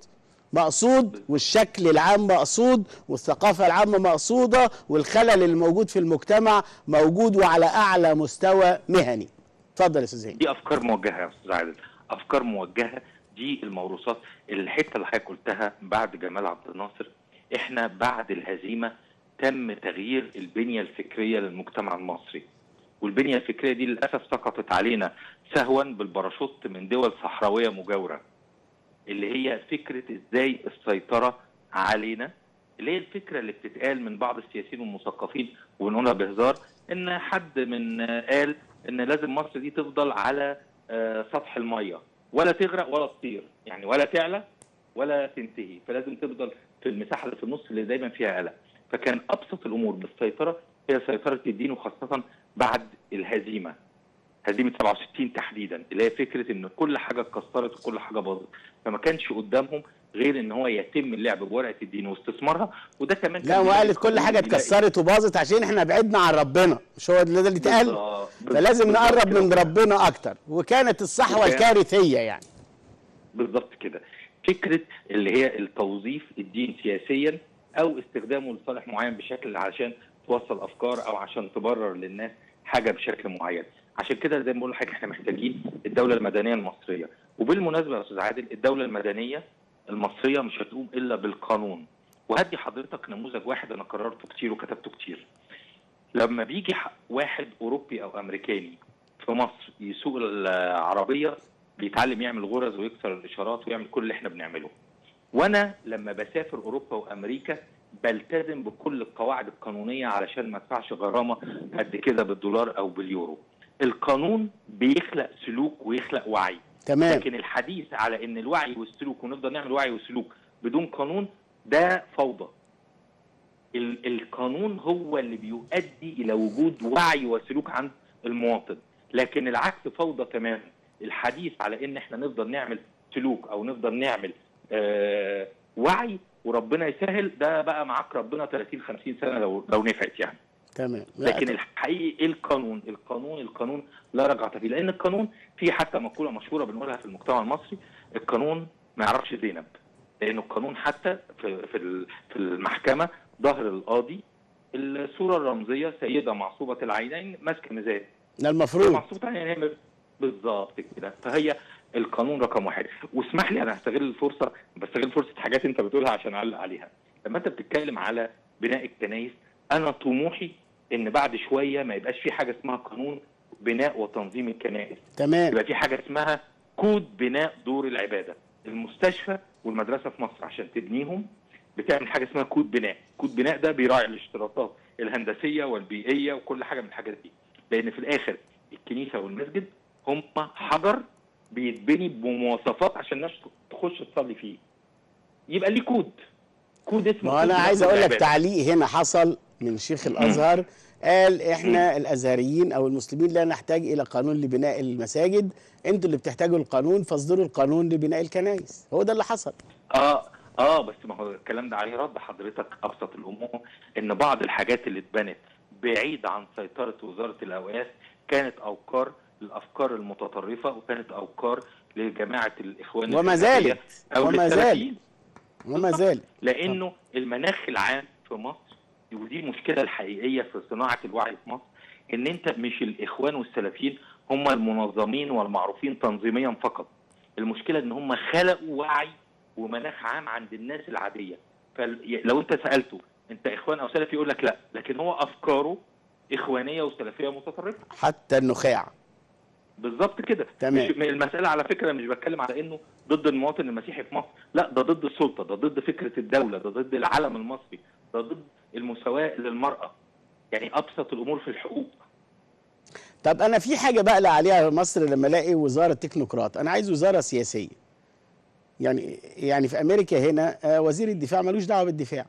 مقصود والشكل العام مقصود والثقافة العامة مقصودة والخلل الموجود في المجتمع موجود وعلى أعلى مستوى مهني اتفضل يا أستاذ هاني دي افكار موجهه يا استاذ عادل افكار موجهه دي الموروثات الحته اللي حضرتك قلتها بعد جمال عبد الناصر احنا بعد الهزيمه تم تغيير البنيه الفكريه للمجتمع المصري والبنيه الفكريه دي للاسف سقطت علينا سهوا بالباراشوت من دول صحراويه مجاوره اللي هي فكره ازاي السيطره علينا اللي هي الفكره اللي بتتقال من بعض السياسيين والمثقفين وبنقولها بهزار ان حد من آه، قال ان لازم مصر دي تفضل على آه، سطح الميه ولا تغرق ولا تطير يعني ولا تعلى ولا تنتهي فلازم تفضل في المساحه اللي في النص اللي دايما فيها قلق فكان ابسط الامور بالسيطره هي سيطره الدين وخاصه بعد الهزيمه هزيمه 67 تحديدا اللي هي فكره ان كل حاجه اتكسرت وكل حاجه باظت فما كانش قدامهم غير ان هو يتم اللعب بورقه الدين واستثمارها وده كمان لا كان وقالت كل بيلاقي- حاجة اتكسرت وباظت عشان احنا بعدنا عن ربنا مش هو ده اللي اتقال بالظبط- فلازم بالظبط نقرب كده. من ربنا أكتر وكانت الصحوة وكان- الكارثية يعني بالظبط كده فكره اللي هي التوظيف الدين سياسيا او استخدامه لصالح معين بشكل عشان توصل افكار او عشان تبرر للناس حاجه بشكل معين عشان كده زي ما بقول لحضرتك احنا محتاجين الدوله المدنيه المصريه وبالمناسبه يا استاذ عادل الدوله المدنيه المصريه مش هتقوم الا بالقانون وهدي حضرتك نموذج واحد انا قررته كتير وكتبته كتير لما بيجي ح- واحد اوروبي او امريكاني في مصر يسوق العربيه بيتعلم يعمل غرز ويكسر الاشارات ويعمل كل اللي احنا بنعمله وانا لما بسافر اوروبا وامريكا بلتزم بكل القواعد القانونيه علشان ما ادفعش غرامه قد كده بالدولار او باليورو القانون بيخلق سلوك ويخلق وعي تمام لكن الحديث على ان الوعي والسلوك ونفضل نعمل وعي وسلوك بدون قانون ده فوضى ال- القانون هو اللي بيؤدي الى وجود وعي وسلوك عند المواطن لكن العكس فوضى تماما الحديث على ان احنا نفضل نعمل سلوك او نفضل نعمل آه وعي وربنا يسهل ده بقى معاك ربنا 30 50 سنه لو لو نفعت يعني تمام لا، لكن الحقيقي القانون القانون القانون لا رجعة فيه لان القانون في حتى مقوله مشهوره بنقولها في المجتمع المصري القانون ما يعرفش زينب لان القانون حتى في في ال- في المحكمه ظهر القاضي الصوره الرمزيه سيده معصوبه العينين ماسكه ميزان ده المفروض معصوبه العينين هي بالظبط كده فهي القانون رقم واحد واسمح لي انا هستغل الفرصه بستغل فرصه حاجات انت بتقولها عشان اعلق عليها لما انت بتتكلم على بناء الكنائس انا طموحي ان بعد شويه ما يبقاش في حاجه اسمها قانون بناء وتنظيم الكنائس تمام يبقى في حاجه اسمها كود بناء دور العباده المستشفى والمدرسه في مصر عشان تبنيهم بتعمل حاجه اسمها كود بناء كود بناء ده بيراعي الاشتراطات الهندسيه والبيئيه وكل حاجه من الحاجات دي لان في الاخر الكنيسه والمسجد هم حجر بيتبني بمواصفات عشان الناس تخش تصلي فيه يبقى ليه كود كود اسمه ما كود انا بناء عايز دور اقول لك العبادة. تعليق هنا حصل من شيخ الازهر قال احنا الازهريين او المسلمين لا نحتاج الى قانون لبناء المساجد انتوا اللي بتحتاجوا القانون فاصدروا القانون لبناء الكنائس هو ده اللي حصل اه اه بس ما هو الكلام ده عليه رد حضرتك ابسط الامور ان بعض الحاجات اللي اتبنت بعيد عن سيطره وزاره الاوقاف كانت اوقار للافكار المتطرفه وكانت اوقار لجماعه الاخوان وما الإسلامية زالت او وما للسلفيين. زالت وما زال لانه المناخ العام في مصر ودي المشكله الحقيقيه في صناعه الوعي في مصر ان انت مش الاخوان والسلفيين هم المنظمين والمعروفين تنظيميا فقط المشكله ان هم خلقوا وعي ومناخ عام عند الناس العاديه فلو انت سالته انت اخوان او سلفي يقول لك لا لكن هو افكاره اخوانيه وسلفيه متطرفه حتى النخاع بالظبط كده تمام. مش المساله على فكره مش بتكلم على انه ضد المواطن المسيحي في مصر لا ده ضد السلطه ده ضد فكره الدوله ده ضد العلم المصري ده ضد المساواه للمراه يعني ابسط الامور في الحقوق طب انا في حاجه بقلق عليها مصر لما الاقي وزاره تكنوقراط انا عايز وزاره سياسيه يعني يعني في امريكا هنا آه، وزير الدفاع ملوش دعوه بالدفاع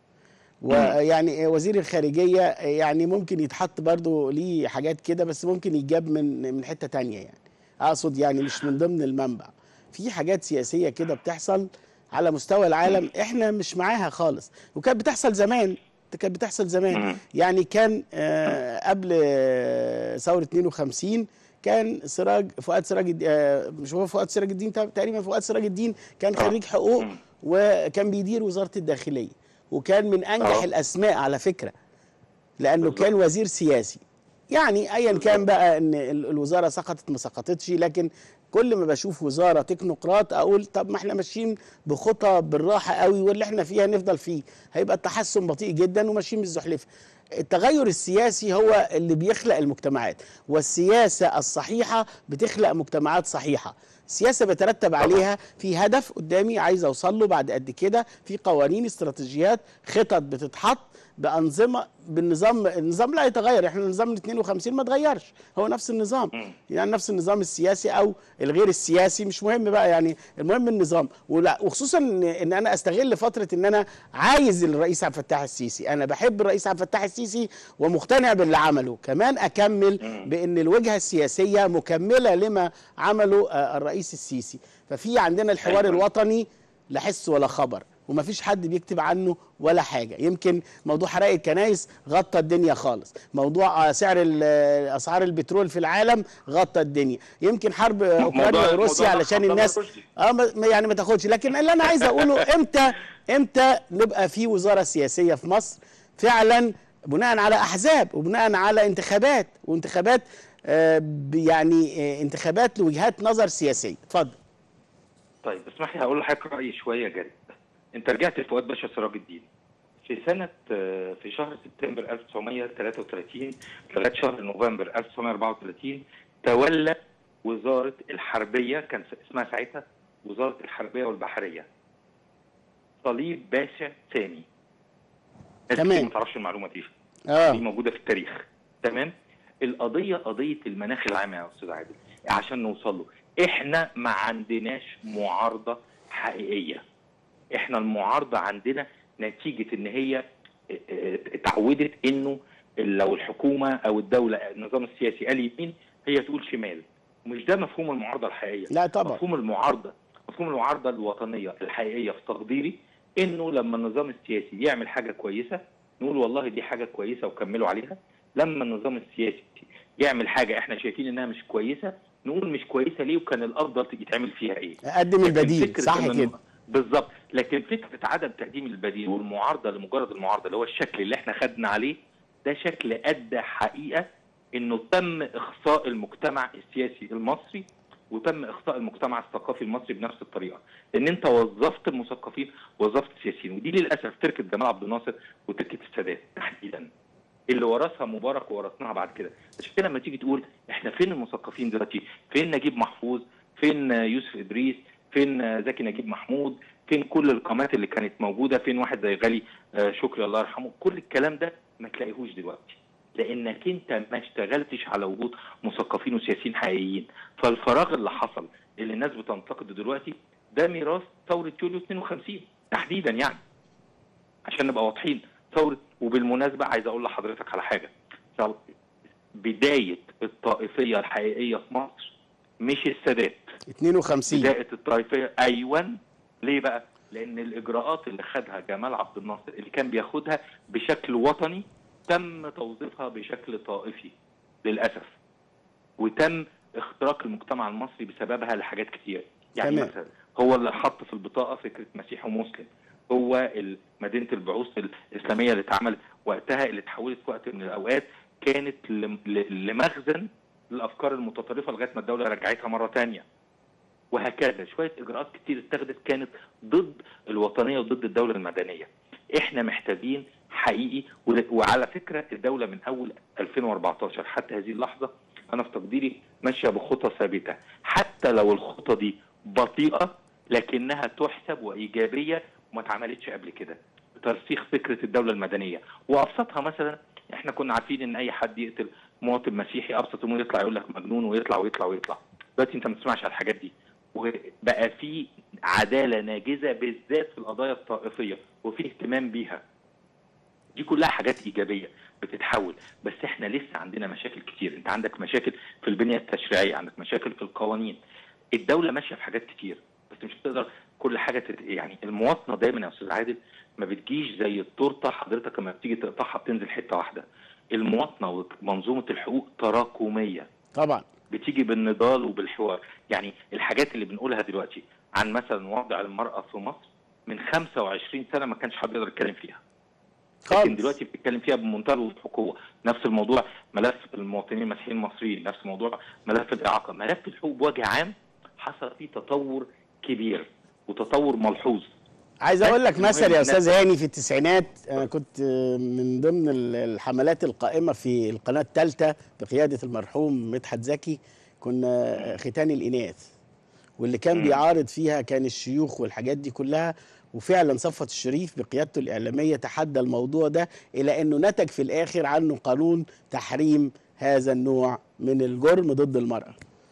ويعني وزير الخارجيه آه، يعني ممكن يتحط برضو ليه حاجات كده بس ممكن يتجاب من من حته تانية يعني اقصد يعني مش من ضمن المنبع في حاجات سياسيه كده بتحصل على مستوى العالم احنا مش معاها خالص وكانت بتحصل زمان كانت بتحصل زمان مم. يعني كان آه قبل آه ثوره 52 كان سراج فؤاد سراج الد- آه مش هو فؤاد سراج الدين تق- تقريبا فؤاد سراج الدين كان خريج حقوق مم. وكان بيدير وزاره الداخليه وكان من انجح آه. الاسماء على فكره لانه بالظبط. كان وزير سياسي يعني ايا كان بقى ان ال- الوزاره سقطت ما سقطتش لكن كل ما بشوف وزاره تكنوقراط اقول طب ما احنا ماشيين بخطى بالراحه قوي واللي احنا فيها نفضل فيه هيبقى التحسن بطيء جدا وماشيين بالزحلفه التغير السياسي هو اللي بيخلق المجتمعات والسياسه الصحيحه بتخلق مجتمعات صحيحه السياسه بيترتب عليها في هدف قدامي عايز اوصل له بعد قد كده في قوانين استراتيجيات خطط بتتحط بانظمه بالنظام النظام لا يتغير احنا نظام ال 52 ما اتغيرش هو نفس النظام يعني نفس النظام السياسي او الغير السياسي مش مهم بقى يعني المهم النظام ولا وخصوصا ان, إن انا استغل فتره ان انا عايز الرئيس عبد الفتاح السيسي انا بحب الرئيس عبد الفتاح السيسي ومقتنع باللي عمله كمان اكمل بان الوجهه السياسيه مكمله لما عمله آه، الرئيس السيسي ففي عندنا الحوار أيوة. الوطني لا حس ولا خبر ومفيش حد بيكتب عنه ولا حاجه يمكن موضوع حرائق الكنايس غطى الدنيا خالص موضوع آه، سعر ال- آه، اسعار البترول في العالم غطى الدنيا يمكن حرب آه، اوكرانيا موضوع- وروسيا موضوع علشان عبد الله الناس رشدي. اه ما- ما- يعني ما تاخدش لكن اللي انا عايز اقوله امتى امتى نبقى في وزاره سياسيه في مصر فعلا بناء على احزاب وبناء على انتخابات وانتخابات آه، ب- يعني آه، انتخابات لوجهات نظر سياسيه اتفضل طيب اسمح لي هقول لحضرتك رايي شويه جد انت رجعت لفؤاد باشا سراج الدين في سنة آه، في شهر سبتمبر 1933 لغاية شهر نوفمبر 1934 تولى وزارة الحربية كان اسمها ساعتها وزارة الحربية والبحرية صليب باشا ثاني ناس تمام. كتير ما تعرفش المعلومة دي دي اه موجوده في التاريخ تمام القضيه قضيه المناخ العام يا استاذ عادل عشان نوصل له احنا ما عندناش معارضه حقيقيه احنا المعارضه عندنا نتيجه ان هي اتعودت انه لو الحكومه او الدوله النظام السياسي قال يمين هي تقول شمال ومش ده مفهوم المعارضه الحقيقيه لا طبعا مفهوم المعارضه مفهوم المعارضه الوطنيه الحقيقيه في تقديري انه لما النظام السياسي يعمل حاجه كويسه نقول والله دي حاجه كويسه وكملوا عليها لما النظام السياسي يعمل حاجه احنا شايفين انها مش كويسه نقول مش كويسه ليه وكان الافضل يتعمل فيها ايه قدم لكن البديل فكرة صح إن- كده بالظبط لكن فكره عدم تقديم البديل والمعارضه لمجرد المعارضه اللي هو الشكل اللي احنا خدنا عليه ده شكل ادى حقيقه انه تم اخصاء المجتمع السياسي المصري وتم اخصاء المجتمع الثقافي المصري بنفس الطريقه لان انت وظفت المثقفين وظفت السياسيين ودي للاسف تركه جمال عبد الناصر وتركه السادات تحديدا اللي ورثها مبارك وورثناها بعد كده عشان كده لما تيجي تقول احنا فين المثقفين دلوقتي فين نجيب محفوظ فين يوسف ادريس فين زكي نجيب محمود فين كل القامات اللي كانت موجوده فين واحد زي غالي آه، شكري الله يرحمه كل الكلام ده ما تلاقيهوش دلوقتي لانك انت ما اشتغلتش على وجود مثقفين وسياسيين حقيقيين فالفراغ اللي حصل اللي الناس بتنتقده دلوقتي ده ميراث ثوره يوليو 52 تحديدا يعني عشان نبقى واضحين ثوره وبالمناسبه عايز اقول لحضرتك على حاجه بدايه الطائفيه الحقيقيه في مصر مش السادات 52 بدايه الطائفيه ايوه ليه بقى؟ لان الاجراءات اللي خدها جمال عبد الناصر اللي كان بياخدها بشكل وطني تم توظيفها بشكل طائفي للاسف وتم اختراق المجتمع المصري بسببها لحاجات كتير يعني تمام. مثلا هو اللي حط في البطاقه فكره مسيحي ومسلم هو ال- مدينه البعوث الاسلاميه اللي اتعملت وقتها اللي اتحولت في وقت من الاوقات كانت لم- ل- لمخزن للافكار المتطرفه لغايه ما الدوله رجعتها مره تانية وهكذا شويه اجراءات كتير اتخذت كانت ضد الوطنيه وضد الدوله المدنيه احنا محتاجين حقيقي ول- وعلى فكره الدوله من اول 2014 حتى هذه اللحظه انا في تقديري ماشيه بخطى ثابته حتى لو الخطى دي بطيئه لكنها تحسب وايجابيه وما اتعملتش قبل كده ترسيخ فكره الدوله المدنيه وابسطها مثلا احنا كنا عارفين ان اي حد يقتل مواطن مسيحي ابسط امور يطلع يقول لك مجنون ويطلع ويطلع ويطلع دلوقتي انت ما تسمعش على الحاجات دي وبقى في عداله ناجزه بالذات في القضايا الطائفيه وفي اهتمام بيها دي كلها حاجات ايجابيه بتتحول بس احنا لسه عندنا مشاكل كتير انت عندك مشاكل في البنيه التشريعيه عندك مشاكل في القوانين الدوله ماشيه في حاجات كتير بس مش هتقدر كل حاجه تت... يعني المواطنه دايما يا استاذ عادل ما بتجيش زي التورته حضرتك لما بتيجي تقطعها بتنزل حته واحده المواطنه ومنظومه الحقوق تراكميه طبعا بتيجي بالنضال وبالحوار يعني الحاجات اللي بنقولها دلوقتي عن مثلا وضع المرأة في مصر من 25 سنة ما كانش حد يقدر يتكلم فيها لكن خالص دلوقتي بتتكلم فيها بمنتهى الوقوة نفس الموضوع ملف المواطنين المسيحيين المصريين نفس موضوع ملف الإعاقة ملف الحقوق بوجه عام حصل فيه تطور كبير وتطور ملحوظ عايز اقول لك المهم مثل يا الناس- استاذ هاني في التسعينات انا كنت من ضمن ال- الحملات القائمه في القناه الثالثه بقياده المرحوم مدحت زكي كنا ختان الاناث واللي كان مم. بيعارض فيها كان الشيوخ والحاجات دي كلها وفعلا صفوت الشريف بقيادته الاعلاميه تحدى الموضوع ده الى انه نتج في الاخر عنه قانون تحريم هذا النوع من الجرم ضد المراه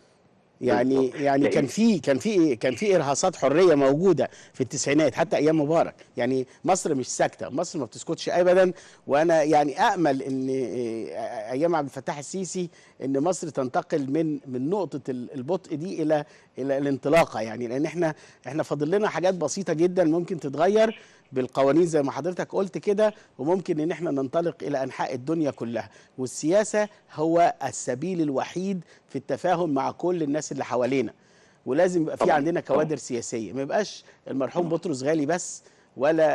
يعني بالظبط. يعني كان لأن- في كان في كان في ارهاصات حريه موجوده في التسعينات حتى ايام مبارك يعني مصر مش ساكته مصر ما بتسكتش ابدا وانا يعني امل ان آه، ايام عبد الفتاح السيسي ان مصر تنتقل من من نقطه ال- البطء دي الى الى الانطلاقه يعني لان احنا احنا فاضل لنا حاجات بسيطه جدا ممكن تتغير بالقوانين زي ما حضرتك قلت كده وممكن ان احنا ننطلق الى انحاء الدنيا كلها والسياسه هو السبيل الوحيد في التفاهم مع كل الناس اللي حوالينا ولازم يبقى في طبعاً، عندنا طبعاً. كوادر سياسيه ما يبقاش المرحوم بطرس غالي بس ولا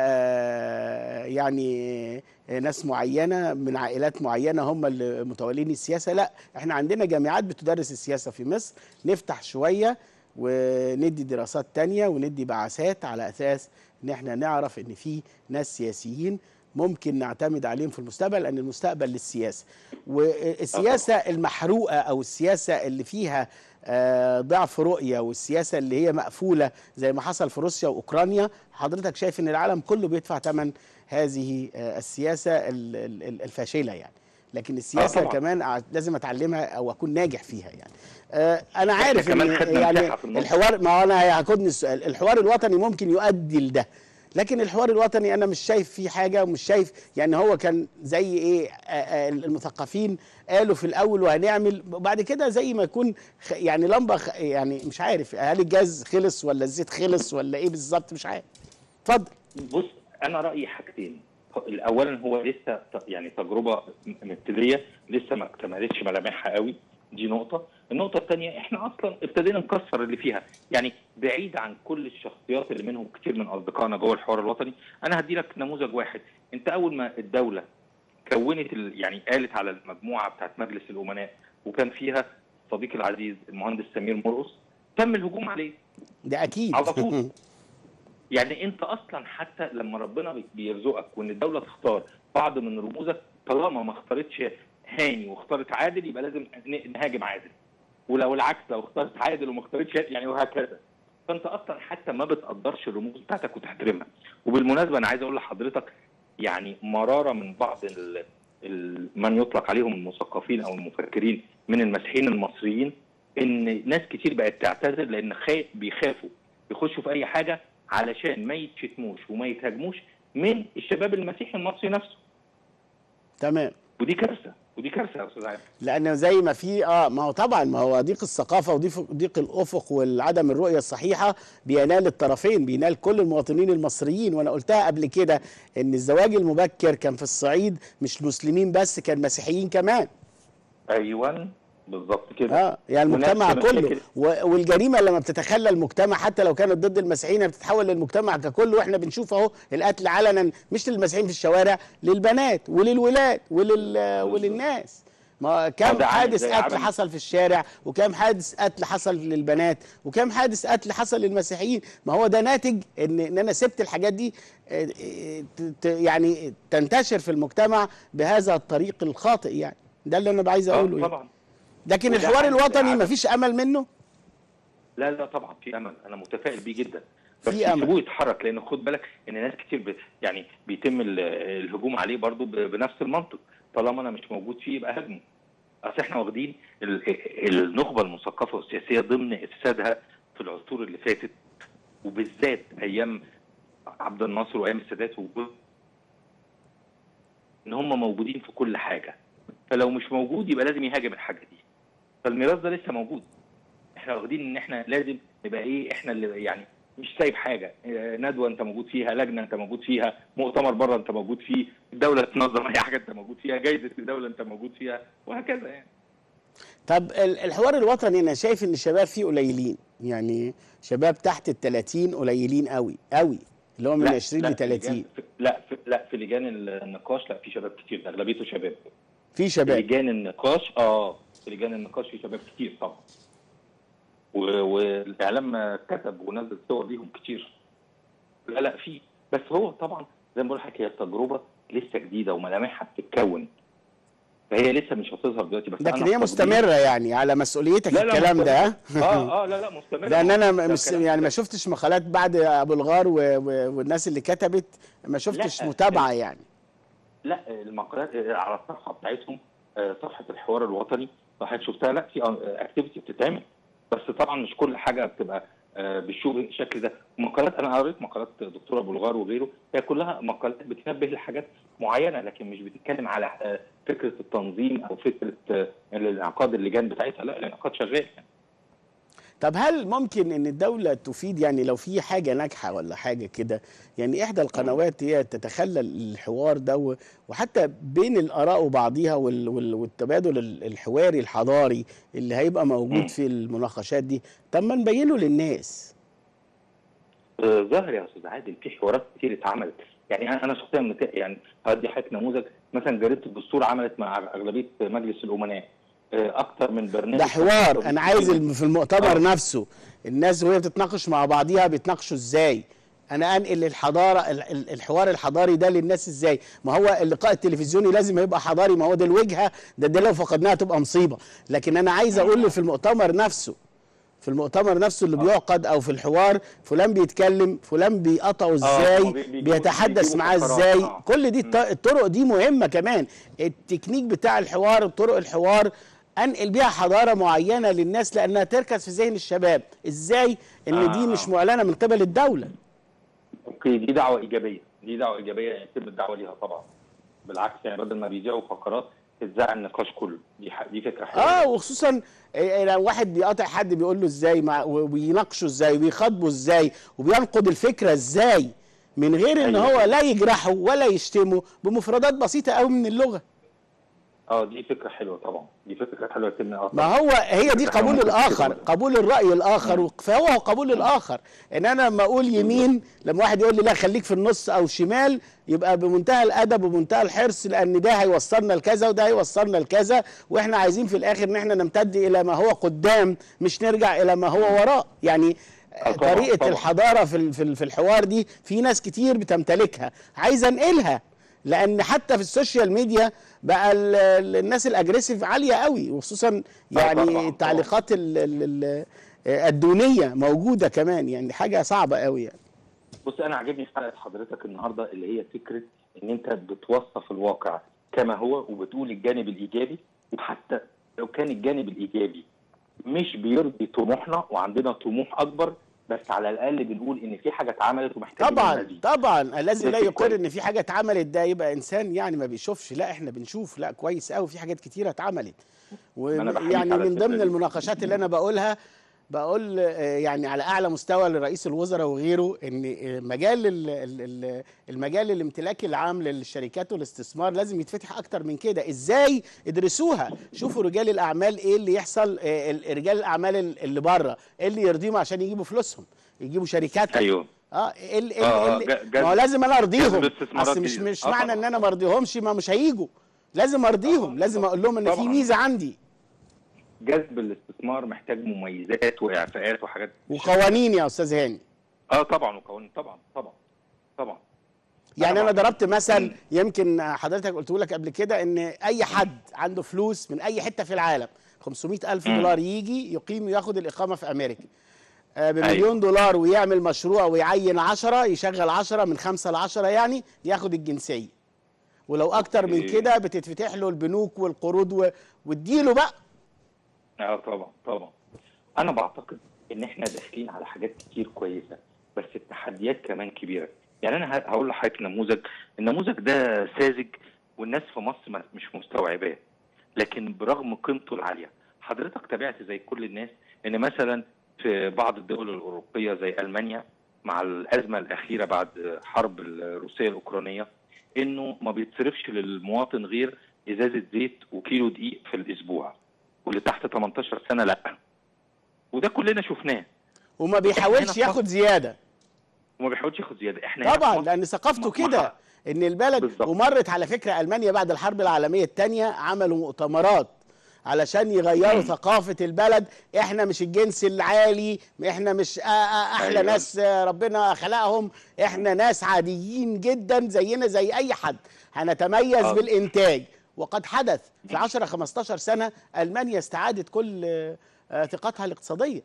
آه، يعني آه، ناس معينه من عائلات معينه هم اللي متولين السياسه لا احنا عندنا جامعات بتدرس السياسه في مصر نفتح شويه وندي دراسات تانية وندي بعثات على اساس ان احنا نعرف ان في ناس سياسيين ممكن نعتمد عليهم في المستقبل لان المستقبل للسياسه والسياسه المحروقه او السياسه اللي فيها آه، ضعف رؤيه والسياسه اللي هي مقفوله زي ما حصل في روسيا واوكرانيا حضرتك شايف ان العالم كله بيدفع ثمن هذه آه، السياسه ال- ال- ال- الفاشله يعني لكن السياسه طبعاً. كمان أع- لازم اتعلمها او اكون ناجح فيها يعني آه، انا إحنا عارف كمان ان خدنا يعني مساحة في النص. الحوار ما هو انا هياخدني السؤال الحوار الوطني ممكن يؤدي لده لكن الحوار الوطني انا مش شايف فيه حاجه ومش شايف يعني هو كان زي ايه آه، آه، المثقفين قالوا في الاول وهنعمل وبعد كده زي ما يكون خ- يعني لمبه خ- يعني مش عارف هل الجاز خلص ولا الزيت خلص ولا ايه بالظبط مش عارف اتفضل بص انا رايي حاجتين اولا هو لسه ت- يعني تجربه م- مبتدئيه لسه ما اكتملتش ملامحها قوي دي نقطه النقطه الثانيه احنا اصلا ابتدينا نكسر اللي فيها يعني بعيد عن كل الشخصيات اللي منهم كتير من اصدقائنا جوه الحوار الوطني انا هدي لك نموذج واحد انت اول ما الدوله كونت ال... يعني قالت على المجموعه بتاعت مجلس الامناء وكان فيها صديقي العزيز المهندس سمير مرقص تم الهجوم عليه ده اكيد على طول. يعني انت اصلا حتى لما ربنا بي- بيرزقك وان الدوله تختار بعض من رموزك طالما ما اختارتش هاني واختارت عادل يبقى لازم ن- نهاجم عادل ولو العكس لو اختارت عادل وما اختارتش يعني وهكذا فانت اصلا حتى ما بتقدرش الرموز بتاعتك وتحترمها وبالمناسبه انا عايز اقول لحضرتك يعني مراره من بعض ال ال من يطلق عليهم المثقفين او المفكرين من المسيحيين المصريين ان ناس كتير بقت تعتذر لان خايف بيخافوا يخشوا في اي حاجه علشان ما يتشتموش وما يتهاجموش من الشباب المسيحي المصري نفسه تمام ودي كارثه ودي كارثه يا استاذ عادل لان زي ما في اه ما هو طبعا ما هو ضيق الثقافه وضيق ضيق الافق والعدم الرؤيه الصحيحه بينال الطرفين بينال كل المواطنين المصريين وانا قلتها قبل كده ان الزواج المبكر كان في الصعيد مش مسلمين بس كان مسيحيين كمان ايوه بالظبط كده اه يعني المجتمع ونفس كله مشاكل- و- والجريمه لما بتتخلى المجتمع حتى لو كانت ضد المسيحيين هي بتتحول للمجتمع ككل واحنا بنشوف اهو القتل علنا مش للمسيحيين في الشوارع للبنات وللولاد ولل وللناس ما كم ده عامل حادث زي قتل عمل- حصل في الشارع وكم حادث قتل حصل للبنات وكم حادث قتل حصل للمسيحيين ما هو ده ناتج ان ان انا سبت الحاجات دي آه، آه، ت- ت- يعني تنتشر في المجتمع بهذا الطريق الخاطئ يعني ده اللي انا عايز اقوله آه يعني. طبعا لكن وده الحوار عامل الوطني عدم. مفيش امل منه لا لا طبعا في امل انا متفائل بيه جدا بس في أمل. سيبوه يتحرك لان خد بالك ان ناس كتير ب... يعني بيتم ال- الهجوم عليه برضو ب... بنفس المنطق طالما انا مش موجود فيه يبقى هاجمه اصل احنا واخدين ال... النخبه المثقفه والسياسيه ضمن افسادها في العصور اللي فاتت وبالذات ايام عبد الناصر وايام السادات وجود ان هم موجودين في كل حاجه فلو مش موجود يبقى لازم يهاجم الحاجه دي فالميراث ده لسه موجود احنا واخدين ان احنا لازم نبقى ايه احنا اللي يعني مش سايب حاجه اه، ندوه انت موجود فيها لجنه انت موجود فيها مؤتمر بره انت موجود فيه الدوله تنظم اي حاجه انت موجود فيها جايزه الدوله انت موجود فيها وهكذا يعني طب ال- الحوار الوطني انا شايف ان الشباب فيه قليلين يعني شباب تحت ال 30 قليلين قوي قوي اللي هو من لا، 20 لا، ل في لجان- 30 في- لا في لا في لجان النقاش لا في شباب كتير ده اغلبيته شباب في في شباب لجان النقاش اه في لجان النقاش في شباب كتير طبعا و- والاعلام كتب ونزل صور ليهم كتير لا لا في بس هو طبعا زي ما بقول لك هي التجربه لسه جديده وملامحها بتتكون فهي لسه مش هتظهر دلوقتي بس لكن أنا هي تقديري- مستمره يعني على مسؤوليتك لا لا الكلام ده ها؟ مستمرة. اه اه لا لا مستمره لان انا ده مش الكلام يعني ده. ما شفتش مقالات بعد ابو الغار و... و... والناس اللي كتبت ما شفتش لا، متابعه يعني لا المقالات على الصفحه بتاعتهم آه، صفحه الحوار الوطني صحيح شفتها لا في اكتيفيتي بتتعمل بس طبعا مش كل حاجه بتبقى آه، بالشكل ده مقالات انا قريت مقالات دكتور ابو الغار وغيره هي كلها مقالات بتنبه لحاجات معينه لكن مش بتتكلم على آه، فكره التنظيم او فكره آه، الانعقاد اللجان بتاعتها لا الانعقاد شغال يعني. طب هل ممكن ان الدولة تفيد يعني لو في حاجة ناجحة ولا حاجة كده يعني احدى القنوات هي تتخلى الحوار ده و- وحتى بين الاراء وبعضيها وال- وال- والتبادل ال- الحواري الحضاري اللي هيبقى مم. موجود في المناقشات دي طب ما نبينه للناس آه، ظاهر يا استاذ عادل في حوارات كتير اتعملت يعني انا أنا شخصيا مت... يعني هدي حضرتك نموذج مثلا جريده الدستور عملت مع اغلبيه مجلس الامناء آه، اكتر من برنامج ده حوار انا عايز الم- في المؤتمر آه. نفسه الناس وهي بتتناقش مع بعضيها بيتناقشوا ازاي انا انقل الحضاره ال- ال- الحوار الحضاري ده للناس ازاي ما هو اللقاء التلفزيوني لازم يبقى حضاري ما هو ده الوجهه ده, ده لو فقدناها تبقى مصيبه لكن انا عايز اقول له في المؤتمر نفسه في المؤتمر نفسه اللي بيعقد او في الحوار فلان بيتكلم فلان بيقطعه ازاي هما بي- بيجيبوا- بيتحدث بيجيبوا معاه فقرات، ازاي آه. كل دي الط- الطرق دي مهمه كمان التكنيك بتاع الحوار طرق الحوار انقل بيها حضاره معينه للناس لانها تركز في ذهن الشباب ازاي ان دي آه. مش معلنه من قبل الدوله اوكي دي دعوه ايجابيه دي دعوه ايجابيه يتم الدعوه ليها طبعا بالعكس يعني بدل ما بيذيعوا فقرات تتذاع النقاش كله دي ح... دي فكره حلوه اه وخصوصا إيه، لو واحد بيقاطع حد بيقول له ازاي مع- وبيناقشه ازاي وبيخاطبه ازاي وبينقد الفكره ازاي من غير ان أيوة. هو لا يجرحه ولا يشتمه بمفردات بسيطه قوي من اللغه اه دي فكره حلوه طبعا دي فكره حلوه يتم اه ما هو هي دي فكرة قبول ممكن الاخر تكون- قبول الراي الاخر فهو قبول الاخر ان انا لما اقول يمين لما واحد يقول لي لا خليك في النص او شمال يبقى بمنتهى الادب ومنتهى الحرص لان ده هيوصلنا لكذا وده هيوصلنا لكذا واحنا عايزين في الاخر ان احنا نمتد الى ما هو قدام مش نرجع الى ما هو وراء يعني آه طبعاً، طريقه طبعاً. الحضاره في ال- في ال- في الحوار دي في ناس كتير بتمتلكها عايزه انقلها لان حتى في السوشيال ميديا بقى ال- ال- الناس الاجريسيف عاليه قوي وخصوصا يعني طبعاً، التعليقات ال- ال- ال- الدونيه موجوده كمان يعني حاجه صعبه قوي يعني بص انا عاجبني في حلقه حضرتك النهارده اللي هي فكره ان انت بتوصف الواقع كما هو وبتقول الجانب الايجابي وحتى لو كان الجانب الايجابي مش بيرضي طموحنا وعندنا طموح اكبر بس على الاقل بنقول ان في حاجه اتعملت ومحتاجين طبعا المزيد. طبعا الذي ده لا شيء يقر كويس. ان في حاجه اتعملت ده يبقى انسان يعني ما بيشوفش لا احنا بنشوف لا كويس قوي في حاجات كتيره اتعملت أنا بحييك ويعني على من الفكرة ضمن دي. المناقشات اللي انا بقولها بقول آه، يعني على اعلى مستوى لرئيس الوزراء وغيره ان آه، مجال ال- ال- ال- المجال الامتلاكي العام للشركات والاستثمار لازم يتفتح اكتر من كده ازاي ادرسوها شوفوا رجال الاعمال ايه اللي يحصل آه، ال- رجال الاعمال ال- اللي بره ايه اللي يرضيهم عشان يجيبوا فلوسهم يجيبوا شركات ايوه اه ايه ال- آه، ال- آه، ال- جذب- ما هو لازم انا ارضيهم جذب استثمارات اصل مش جديدة. مش آه، معنى طبعاً. ان انا ما ارضيهمش ما مش هيجوا لازم ارضيهم لازم اقول لهم ان في طبعاً. ميزه عندي جذب الاستثمار محتاج مميزات واعفاءات وحاجات وقوانين يا استاذ هاني اه طبعا وقوانين طبعا طبعا طبعا يعني انا طبعاً. ضربت مثل مم. يمكن حضرتك قلت لك قبل كده ان اي حد عنده فلوس من اي حته في العالم 500 الف مم. دولار يجي يقيم وياخد الاقامه في امريكا آه، بمليون دولار ويعمل مشروع ويعين 10 يشغل 10 من 5 ل 10 يعني ياخد الجنسيه ولو اكتر من أوكي. كده بتتفتح له البنوك والقروض و... واديله بقى اه طبعا طبعا انا بعتقد ان احنا داخلين على حاجات كتير كويسه بس التحديات كمان كبيره يعني انا ه- هقول لحضرتك نموذج النموذج ده ساذج والناس في مصر ما- مش مستوعباه لكن برغم قيمته العاليه حضرتك تابعت زي كل الناس ان مثلا في بعض الدول الاوروبيه زي المانيا مع الازمه الاخيره بعد حرب الروسيه الاوكرانيه انه ما بيتصرفش للمواطن غير ازازه زيت وكيلو دقيق في الاسبوع واللي تحت 18 سنه لا وده كلنا شفناه وما هنا بيحاولش في ياخد زياده وما بيحاولش ياخد زياده احنا هنا في طبعا مصر لان ثقافته ما- كده ما- ان البلد بالظبط. ومرت على فكره المانيا بعد الحرب العالميه الثانيه عملوا مؤتمرات علشان يغيروا مم. ثقافه البلد احنا مش الجنس العالي احنا مش آه آه احلى أيوة. ناس آه، ربنا خلقهم احنا ناس عاديين جدا زينا زي اي حد هنتميز آه. بالانتاج وقد حدث في 10 15 سنه المانيا استعادت كل آه، آه، ثقتها الاقتصاديه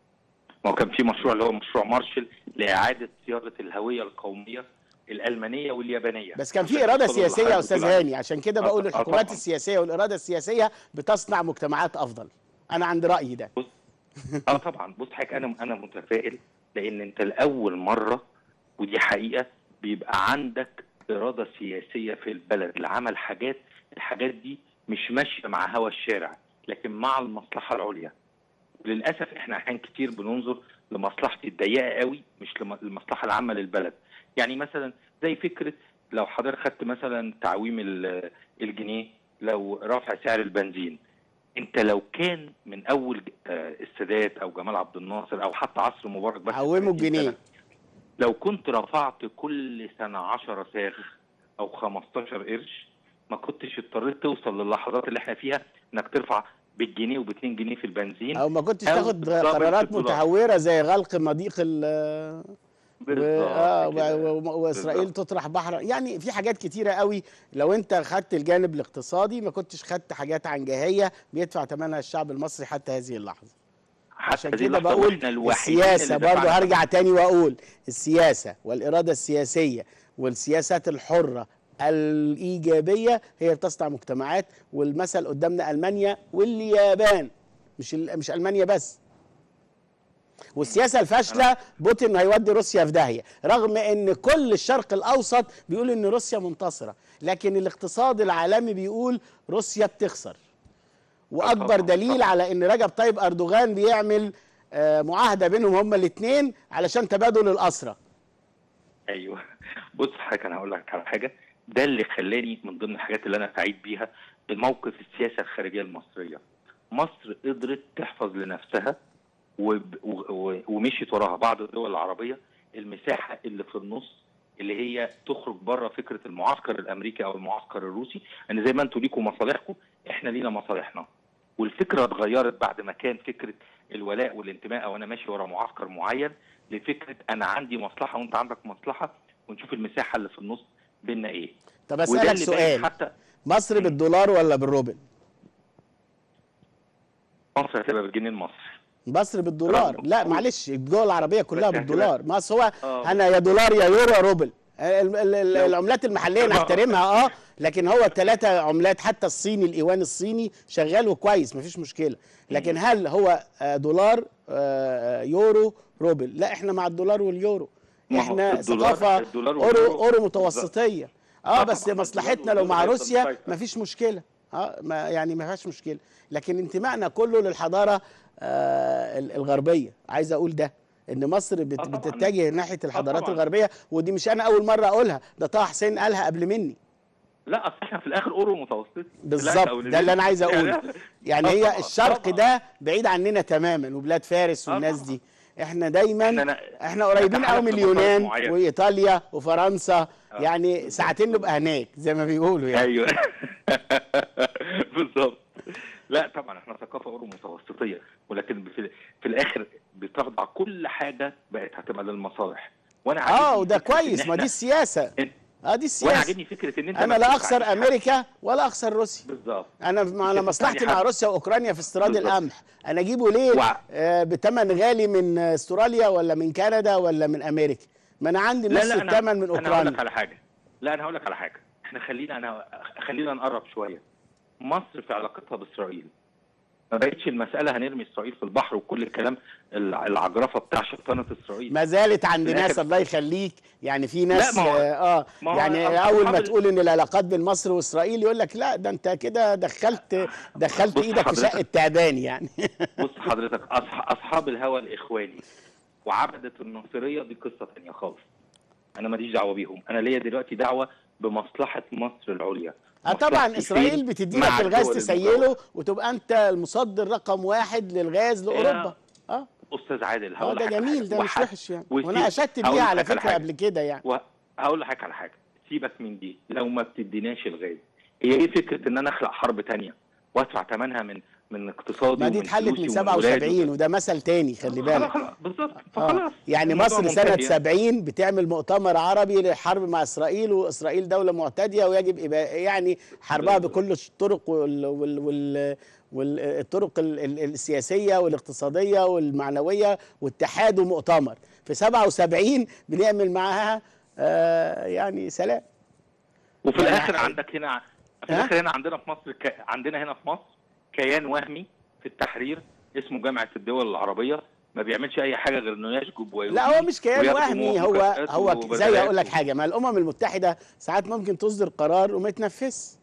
ما هو كان في مشروع اللي هو مشروع مارشل لاعاده صياغه الهويه القوميه الالمانيه واليابانيه بس كان في عشان اراده يوصلوا سياسيه يا للحاجة استاذ بتقول عليها. هاني عشان كده آه، بقول آه، الحكومات طبعاً. السياسيه والاراده السياسيه بتصنع مجتمعات افضل انا عند رايي ده بص اه طبعا بص حضرتك انا انا متفائل لان انت لاول مره ودي حقيقه بيبقى عندك اراده سياسيه في البلد لعمل حاجات الحاجات دي مش ماشيه مع هوى الشارع لكن مع المصلحه العليا للاسف احنا احيان كتير بننظر لمصلحتي الضيقه قوي مش لم- للمصلحه العامه للبلد يعني مثلا زي فكره لو حضرتك خدت مثلا تعويم ال- الجنيه لو رفع سعر البنزين انت لو كان من اول ج- آه، السادات او جمال عبد الناصر او حتى عصر مبارك بس عوموا 30 الجنيه سنة، لو كنت رفعت كل سنه 10 ساغ او 15 قرش ما كنتش اضطريت توصل للحظات اللي احنا فيها انك ترفع بالجنيه وب 2 جنيه في البنزين او ما كنتش أو تاخد بالضبط قرارات الدولار. متهوره زي غلق مضيق ال و... بالظبط آه كده. و... و... واسرائيل بالظبط. تطرح بحر يعني في حاجات كتيره قوي لو انت خدت الجانب الاقتصادي ما كنتش خدت حاجات عنجهيه بيدفع ثمنها الشعب المصري حتى هذه اللحظه حتى عشان دي كده اللحظة بقول وإحنا الوحيدين السياسه اللي برضو دفعنا هرجع تاني واقول السياسه والاراده السياسيه والسياسات الحره الايجابيه هي بتصنع مجتمعات والمثل قدامنا المانيا واليابان مش ال- مش المانيا بس والسياسه الفاشله بوتين هيودي روسيا في داهيه رغم ان كل الشرق الاوسط بيقول ان روسيا منتصره لكن الاقتصاد العالمي بيقول روسيا بتخسر واكبر طبعاً، دليل طبعاً. على ان رجب طيب اردوغان بيعمل آه، معاهده بينهم هما الاثنين علشان تبادل الاسرى ايوه بص حضرتك انا هقول لك على حاجه ده اللي خلاني من ضمن الحاجات اللي انا سعيد بيها بموقف السياسه الخارجيه المصريه مصر قدرت تحفظ لنفسها وب- و- و- ومشيت وراها بعض الدول العربيه المساحه اللي في النص اللي هي تخرج بره فكره المعسكر الامريكي او المعسكر الروسي ان زي ما انتوا ليكم مصالحكم احنا لينا مصالحنا والفكره اتغيرت بعد ما كان فكره الولاء والانتماء او انا ماشي ورا معسكر معين لفكره انا عندي مصلحه وانت عندك مصلحه ونشوف المساحه اللي في النص بينا ايه طب وده اسالك اللي باين سؤال حتى مصر بالدولار ولا بالروبل مصر هتبقى بالجنيه المصري مصر بالدولار رغم- لا معلش الدول العربيه كلها بس بالدولار ما أصل هو آه. انا يا دولار يا يورو يا روبل ال- ال- ال- لو- العملات المحليه نحترمها اه لكن هو الثلاثه عملات حتى الصيني الايوان الصيني شغال وكويس مفيش مشكله لكن هل هو آه، دولار آه، يورو روبل لا احنا مع الدولار واليورو ما هو احنا الدولار- ثقافه الدولار اورو واليورو اورو متوسطيه اه آه بس طبعاً، مصلحتنا الدولار لو مع واليورو روسيا هيفضل مسيطر. مفيش مشكله اه ما يعني ما فيهاش مشكله لكن انتمائنا كله للحضاره آه ال- الغربيه عايز اقول ده ان مصر بت آه طبعاً. بتتجه ناحيه الحضارات طبعاً. الغربيه ودي مش انا اول مره اقولها ده طه حسين قالها قبل مني لا اصل احنا في الاخر اورو متوسط بالظبط ده اللي انا عايز اقوله يعني آه هي طبعاً، الشرق طبعاً. ده بعيد عننا تماما وبلاد فارس آه والناس طبعاً. دي احنا دايما إحنا- احنا قريبين نتحالف قوي من في مصالح اليونان معينة. وايطاليا وفرنسا آه. يعني ساعتين نبقى هناك زي ما بيقولوا يعني ايوه بالظبط لا طبعا احنا ثقافه اورو متوسطيه ولكن في, في الاخر بتخضع كل حاجه بقت هتبقى للمصالح وانا اه عاجبني وده فكرة إن كويس ما إحنا- دي السياسه إن- اه دي وانا السياسه عاجبني فكره ان انت انا ما لا تدفعش اخسر حاجة. امريكا ولا اخسر روسيا بالظبط انا ما انا مش مصلحتي هتدفع مع حاجة. روسيا واوكرانيا في استيراد بالظبط. القمح انا اجيبه ليه وع- آه بتمن غالي من استراليا ولا من كندا ولا من امريكا ما انا عندي لا نص لا الثمن من انا هقول لك اوكرانيا على حاجه لا انا هقول لك على حاجه احنا خلينا انا خلينا نقرب شويه مصر في علاقتها باسرائيل ما بقتش المساله هنرمي اسرائيل في البحر وكل الكلام الع- العجرفه بتاع شيطانه اسرائيل ما زالت عند في ناس الآخر- الله يخليك يعني في ناس ما هو- اه ما هو يعني أصحاب اول ما ال- تقول ان العلاقات بين مصر واسرائيل يقول لك لا ده انت كده دخلت دخلت بص ايدك في حضرتك. شقه تعبان يعني بص حضرتك أصح... اصحاب الهوى الاخواني وعبده الناصريه دي قصه ثانيه خالص انا ماليش دعوه بيهم انا ليا دلوقتي دعوه بمصلحه مصر العليا اه طبعا مصلحتي اسرائيل فين بتدي مع لك الغاز الدول تسيله المجاورة. وتبقى انت المصدر رقم واحد للغاز لاوروبا اه استاذ عادل اه هقول ده لك على جميل حاجة. ده مش وح- وحش يعني وسيب- وانا اشدت هقول بيها لك على على فكره حاجة. قبل كده يعني وهقول لحضرتك على حاجه سيبك من دي لو ما بتديناش الغاز هي ايه فكره ان انا اخلق حرب تانية وادفع ثمنها من من اقتصادي ما دي ومن اتحلت فلوسي من ومن ولادي 77 وده مثل تاني خلي خلاص بالك خلاص بالظبط آه. فخلاص يعني الموضوع مصر سنة منتهي يعني. 70 بتعمل مؤتمر عربي للحرب مع إسرائيل وإسرائيل دولة معتدية ويجب إبا- يعني حربها بكل الطرق وال وال وال والطرق ال- ال- السياسية والاقتصادية والمعنوية واتحاد ومؤتمر في 77 بنعمل معاها آه يعني سلام وفي يعني الاخر ح- عندك هنا في ها؟ الاخر هنا عندنا في مصر ك... عندنا هنا في مصر كيان وهمي في التحرير اسمه جامعه الدول العربيه ما بيعملش اي حاجه غير انه يشجب ويودي لا هو مش كيان وياخدوا وهمي هو مكافآت هو زي وبدلات اقول لك و- حاجه ما الامم المتحده ساعات ممكن تصدر قرار وما يتنفذش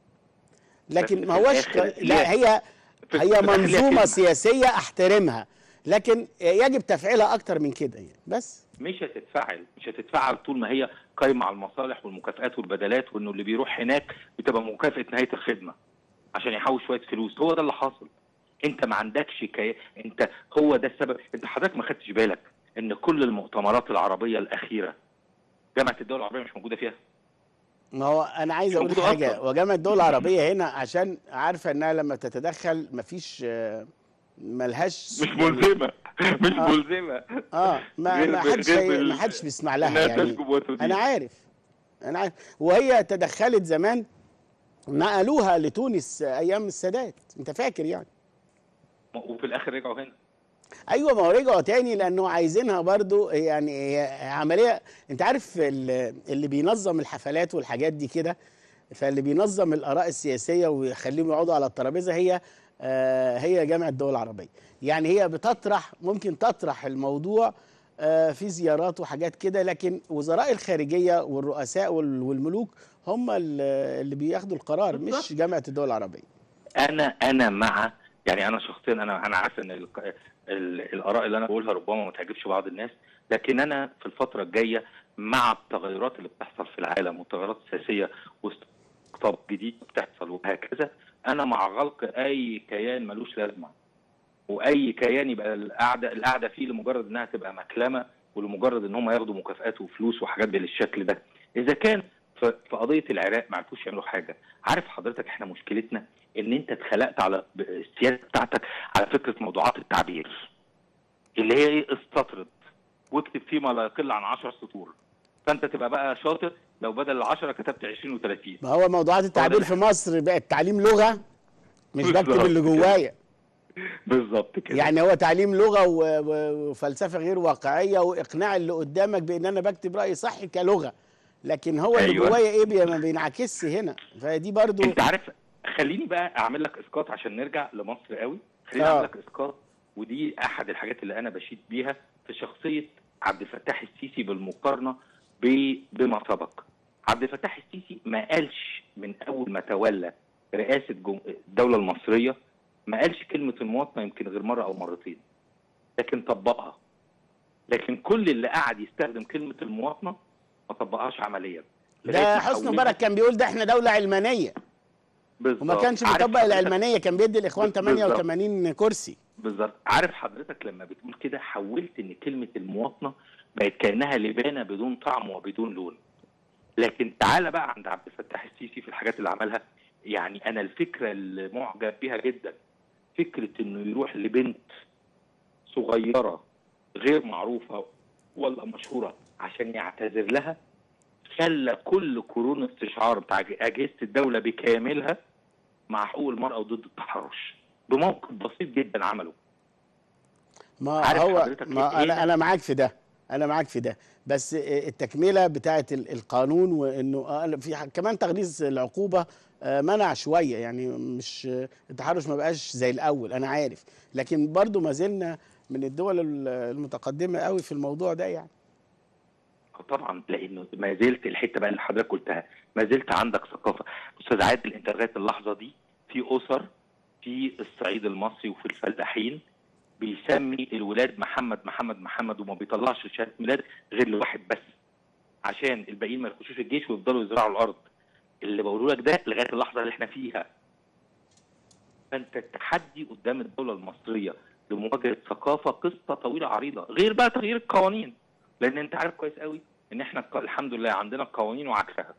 لكن بس ما في هوش الآخر ق- لا هي- هي في- هي في الآخر ليها منظومه كلمة. سياسيه احترمها لكن يجب تفعيلها اكتر من كده يعني بس مش هتتفعل مش هتتفعل طول ما هي قايمه على المصالح والمكافآت والبدلات وانه اللي بيروح هناك بتبقى مكافاه نهايه الخدمه عشان يحوش شويه فلوس هو ده اللي حاصل انت ما عندكش كي... انت هو ده السبب انت حضرتك ما خدتش بالك ان كل المؤتمرات العربيه الاخيره جامعه الدول العربيه مش موجوده فيها ما هو انا عايز مش اقول موجودة حاجه أصلاً. وجامعه الدول العربيه هنا عشان عارفه انها لما تتدخل مفيش آه، ملهاش مش ملزمه مش آه. ملزمه ما ما غير ما ب- حدش غير هي- بال- ما حدش بيسمع لها انها يعني تشجب وتدين انا عارف انا عارف وهي تدخلت زمان نقلوها لتونس ايام السادات انت فاكر يعني وفي الاخر رجعوا هنا ايوه ما هو رجعوا تاني لانه عايزينها برضو يعني هي عمليه انت عارف ال- اللي بينظم الحفلات والحاجات دي كده فاللي بينظم الاراء السياسيه ويخليهم يقعدوا على الترابيزه هي آه، هي جامعه الدول العربيه يعني هي بتطرح ممكن تطرح الموضوع آه، في زيارات وحاجات كده لكن وزراء الخارجيه والرؤساء وال- والملوك هم ال- اللي بياخدوا القرار مش بالظبط. جامعه الدول العربيه انا انا مع يعني انا شخصيا انا انا عارف ان ال- ال- الاراء اللي انا بقولها ربما ما تعجبش بعض الناس لكن انا في الفتره الجايه مع التغيرات اللي بتحصل في العالم والتغيرات السياسيه واستقطاب جديد بتحصل وهكذا انا مع غلق اي كيان ملوش لازمه واي كيان يبقى القعده القعده فيه لمجرد انها تبقى مكلمه ولمجرد ان هم ياخدوا مكافآت وفلوس وحاجات بالشكل ده اذا كان في في قضيه العراق ما عرفوش يعملوا حاجه عارف حضرتك احنا مشكلتنا ان انت اتخلقت على ب- السياسه بتاعتك على فكره موضوعات التعبير اللي هي ايه استطرد واكتب فيه ما لا يقل عن 10 سطور فانت تبقى بقى شاطر لو بدل العشرة كتبت 20 و30 ما هو موضوعات التعبير ده. في مصر بقت تعليم لغه مش بالظبط بكتب اللي كده. جوايا بالظبط كده يعني هو تعليم لغه و- و- وفلسفه غير واقعيه واقناع اللي قدامك بان انا بكتب راي صح كلغه لكن هو اللي أيوة. جوايا ايه بي- ما بينعكسش هنا فدي برضو انت عارف خليني بقى اعمل لك اسقاط عشان نرجع لمصر قوي خليني آه. اعمل لك اسقاط ودي احد الحاجات اللي انا بشيد بيها في شخصيه عبد الفتاح السيسي بالمقارنه ب- بما سبق عبد الفتاح السيسي ما قالش من اول ما تولى رئاسه جم- الدوله المصريه ما قالش كلمه المواطنه يمكن غير مره او مرتين لكن طبقها لكن كل اللي قعد يستخدم كلمه المواطنه ما طبقهاش عمليا لغاية ده ما حسني حولها- مبارك كان بيقول ده احنا دوله علمانيه وما بالظبط. كانش عارف بيطبق حضرتك- العلمانيه كان بيدي الاخوان بالظبط. 88 كرسي بالظبط عارف حضرتك لما بتقول كده حولت ان كلمه المواطنه بقت كانها لبانه بدون طعم وبدون لون لكن تعالى بقى عند عبد الفتاح السيسي في الحاجات اللي عملها يعني انا الفكره اللي معجب بيها جدا فكره انه يروح لبنت صغيره غير معروفه ولا مشهوره عشان يعتذر لها خلى كل قرون استشعار بتاع اجهزه الدوله بكاملها مع حقوق المراه وضد التحرش بموقف بسيط جدا عمله ما عارف هو حضرتك ما إيه؟ انا انا معاك في ده انا معاك في ده بس التكمله بتاعه ال- القانون وانه آه، في ح- كمان تغليظ العقوبه آه، منع شويه يعني مش آه، التحرش ما بقاش زي الاول انا عارف لكن برضو ما زلنا من الدول ال- المتقدمه قوي في الموضوع ده يعني طبعا لانه ما زلت الحته بقى اللي حضرتك قلتها ما زلت عندك ثقافه استاذ عادل انت لغايه اللحظه دي في اسر في الصعيد المصري وفي الفلاحين بيسمي الولاد محمد محمد محمد وما بيطلعش شهاده ميلاد غير لواحد بس عشان الباقيين ما يخشوش الجيش ويفضلوا يزرعوا الارض اللي بقوله لك ده لغايه اللحظه اللي احنا فيها فانت التحدي قدام الدوله المصريه لمواجهه ثقافه قصه طويله عريضه غير بقى تغيير القوانين لان انت عارف كويس قوي ان احنا الق- الحمد لله عندنا قوانين وعكسها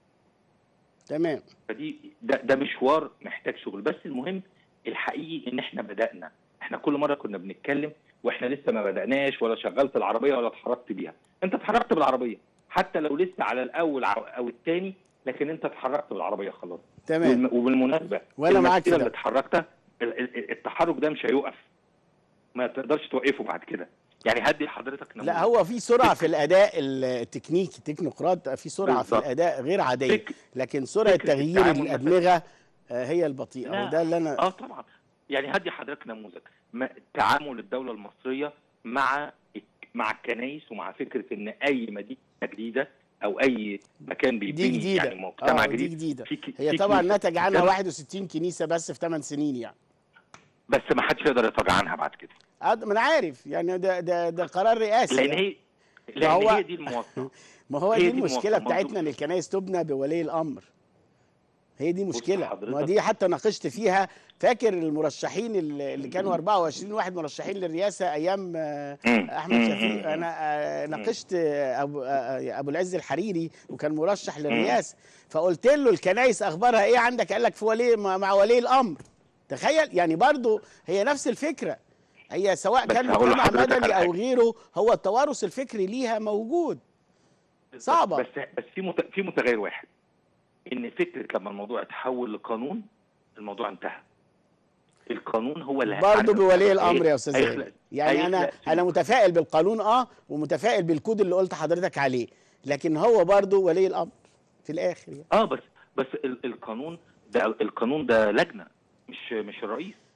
تمام فدي ده, ده مشوار محتاج شغل بس المهم الحقيقي ان احنا بدانا احنا كل مره كنا بنتكلم واحنا لسه ما بداناش ولا شغلت العربيه ولا اتحركت بيها انت اتحركت بالعربيه حتى لو لسه على الاول ع- او الثاني لكن انت اتحركت بالعربيه خلاص تمام والم- وبالمناسبه وأنا معاك في المسيرة ده. اللي اتحركتها ال- ال- التحرك ده مش هيوقف ما تقدرش توقفه بعد كده يعني هدي لحضرتك نموذج. لا هو في سرعه في الاداء التكنيكي التكنوقراط في سرعه في بالظبط. الاداء غير عاديه فك- لكن سرعه فكرة تغيير التعامل الادمغه آه، هي البطيئه لا. وده اللي انا اه طبعا يعني هدي حضرتك نموذج ما- تعامل الدوله المصريه مع مع الكنائس ومع فكره ان اي مدينه جديده او اي مكان دي بيبني جديده يعني مجتمع آه دي جديد جديده في ك- هي في طبعا كنيسة نتج عنها كده، 61 كنيسه بس في 8 سنين يعني بس ما حدش يقدر يتراجع عنها بعد كده آه، ما انا عارف يعني ده ده ده قرار رئاسي لان يعني. هي لان هو- هي دي المواطنه ما هو هي دي دي المشكله الموضوع. بتاعتنا ان الكنائس تبنى بولي الامر هي دي مشكله حضرتك- ما دي حتى ناقشت فيها فاكر المرشحين اللي اللي كانوا 24 واحد مرشحين للرئاسه ايام آه، مم. احمد مم. شفيق مم. انا آه، ناقشت آه، ابو آه، ابو العز الحريري وكان مرشح للرئاسه فقلت له الكنائس اخبارها ايه عندك قال لك في ولي مع مع ولي الامر تخيل يعني برضو هي نفس الفكره هي سواء بس كان هقول مجتمع لحضرتك مدني على او حاجة. غيره هو التوارث الفكري ليها موجود صعبة. بس بس في مت... في متغير واحد ان فكره لما الموضوع اتحول لقانون الموضوع انتهى القانون هو اللي برضه هيحرك- بولي الامر يا استاذ هيخلق- هاني يعني انا هيخلق انا متفائل بالقانون اه ومتفائل بالكود اللي قلت حضرتك عليه لكن هو برضه ولي الامر في الاخر يعني. اه بس بس ال- القانون ده القانون ده لجنه مش مش الرئيس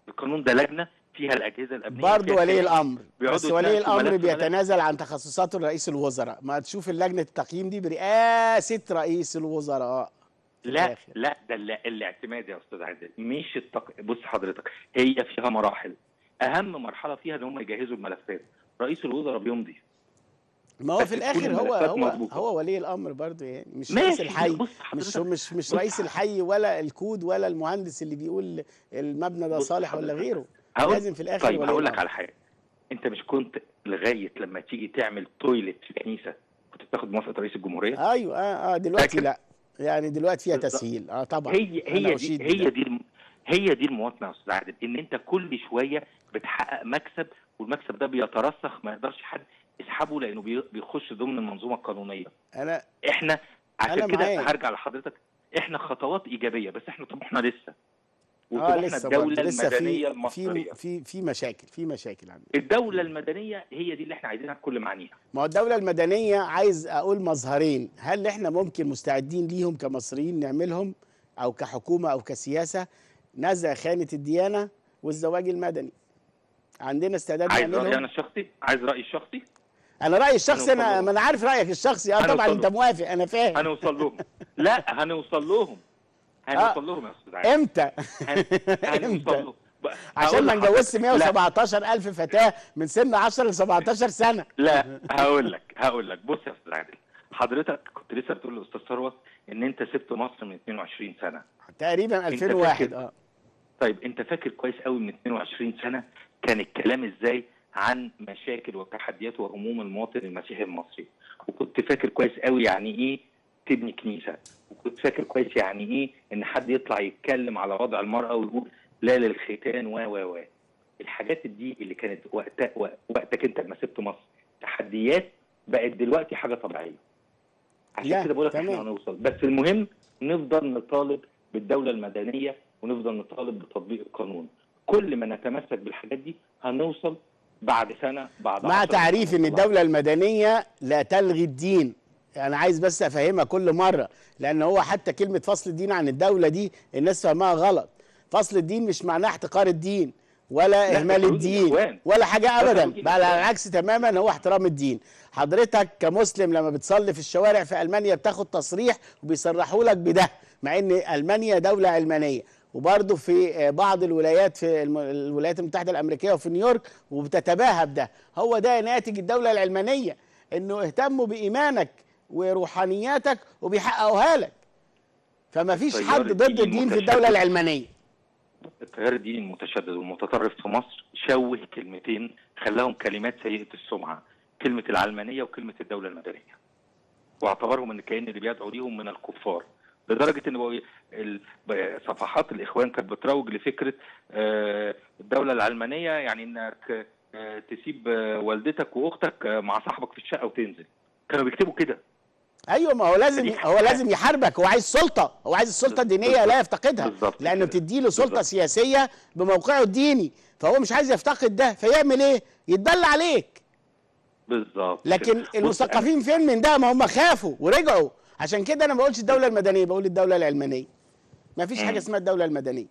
القانون ده لجنه فيها الاجهزه الامنيه برضه فيها ولي الكامل. الامر بيقعدوا بس ولي يتناقشوا الامر ملف ملف. بيتنازل عن تخصصاته لرئيس الوزراء ما تشوف لجنه التقييم دي برئاسه رئيس الوزراء في لا الآخر. لا ده اللي- الاعتماد يا استاذ عادل مش التق... بص حضرتك هي فيها مراحل اهم مرحله فيها ان هم يجهزوا الملفات رئيس الوزراء بيمضي ما هو بس في تكون الاخر هو الملفات هو مظبوطة. هو ولي الامر برضه يعني مش ماشي، رئيس الحي بص مش حضرتك- مش مش بص رئيس حضرتك. الحي ولا الكود ولا المهندس اللي بيقول المبنى ده بص صالح ولا حضرتك. غيره هقول- لازم في الاخر طيب ولي هقول لك الأمر. على حاجه انت مش كنت لغايه لما تيجي تعمل تويلت في كنيسه كنت بتاخد موافقه رئيس الجمهوريه ايوه اه اه دلوقتي فاكر؟ لا يعني دلوقتي فيها بالظبط. تسهيل اه طبعا هي أنا هي أشيد دي هي بده. دي الم- هي دي المواطنه يا استاذ عادل ان انت كل شويه بتحقق مكسب والمكسب ده بيترسخ ما يقدرش حد يسحبه لانه بي- بيخش ضمن المنظومه القانونيه انا احنا أنا عشان كده معاك. هرجع لحضرتك احنا خطوات ايجابيه بس احنا طموحنا لسه اه وطموحنا لسه الدوله برضه لسه المدنيه في المصريه في في في مشاكل في مشاكل عندنا الدوله المدنيه هي دي اللي احنا عايزينها بكل معانيها ما هو الدولة المدنية عايز أقول مظهرين هل إحنا ممكن مستعدين ليهم كمصريين نعملهم أو كحكومة أو كسياسة نزع خانة الديانة والزواج المدني عندنا استعداد عايز رايي انا نعملهم الشخصي عايز رايي الشخصي أنا رأيي الشخصي أنا هنوصل ما أنا عارف رأيك الشخصي أه هنوصل طبعا له. أنت موافق أنا فاهم هنوصل لهم لا هنوصل لهم هنوصل لهم يا استاذ عادل إمتى هن- هنوصل إمتى لهم ب- عشان هقول ما لحضرتك. نجوزش لا 117 ألف فتاة من سن 10 ل 17 سنة لا هقول لك هقول لك بص يا استاذ عادل حضرتك كنت لسه بتقول لاستاذ ثروت ان انت سبت مصر من 22 سنه تقريبا 2001 فاكر؟ أه طيب انت فاكر كويس قوي من 22 سنه كان الكلام ازاي عن مشاكل وتحديات وهموم المواطن المسيحي المصري وكنت فاكر كويس قوي يعني ايه تبني كنيسه وكنت فاكر كويس يعني ايه ان حد يطلع يتكلم على وضع المراه ويقول لا للختان و و و الحاجات دي اللي كانت وقت وقتك انت لما سبت مصر تحديات بقت دلوقتي حاجه طبيعيه لا، عشان كده بقول لك احنا تمام. هنوصل بس المهم نفضل نطالب بالدوله المدنيه ونفضل نطالب بتطبيق القانون كل ما نتمسك بالحاجات دي هنوصل بعد سنه بعد مع عشرة تعريف ان سنة. الدولة المدنية لا تلغي الدين انا عايز بس افهمها كل مرة لان هو حتى كلمة فصل الدين عن الدولة دي الناس فاهمها غلط فصل الدين مش معناه احتقار الدين ولا لا، اهمال ده خروج الدين الإخوان. ولا حاجة ده ابدا خروج بل على الإخوان. العكس تماما هو احترام الدين حضرتك كمسلم لما بتصلي في الشوارع في المانيا بتاخد تصريح وبيصرحوا لك بده مع ان المانيا دولة علمانية وبرضه في آه، بعض الولايات في الم- الولايات المتحدة الأمريكية وفي نيويورك وبتتباهى بده هو ده ناتج الدولة العلمانية انه اهتموا بإيمانك وروحانياتك وبيحققوها لك فما فيش التيار حد ضد الديني الدين في المتشدد. الدولة العلمانية التيار الديني المتشدد والمتطرف في مصر شوه كلمتين خلاهم كلمات سيئه السمعه كلمه العلمانيه وكلمه الدوله المدنيه واعتبرهم ان كان اللي بيدعو ليهم من الكفار لدرجه ان بقوا ال- ب- صفحات الاخوان كانت بتروج لفكره آه، الدوله العلمانيه يعني انك آه، تسيب آه، والدتك واختك آه، مع صاحبك في الشقه وتنزل كانوا بيكتبوا كده ايوه ما هو لازم دي هو حاجة. لازم يحاربك هو عايز سلطه هو عايز السلطه الدينيه بالظبط. لا يفتقدها بالظبط لانه كده. بتدي له سلطه بالظبط. سياسيه بموقعه الديني فهو مش عايز يفتقد ده فيعمل ايه يتبلى عليك بالظبط لكن كده. بص، المثقفين فين من ده ما هم خافوا ورجعوا عشان كده انا ما بقولش الدوله المدنيه بقول الدوله العلمانيه ما فيش حاجه مم. اسمها الدوله المدنيه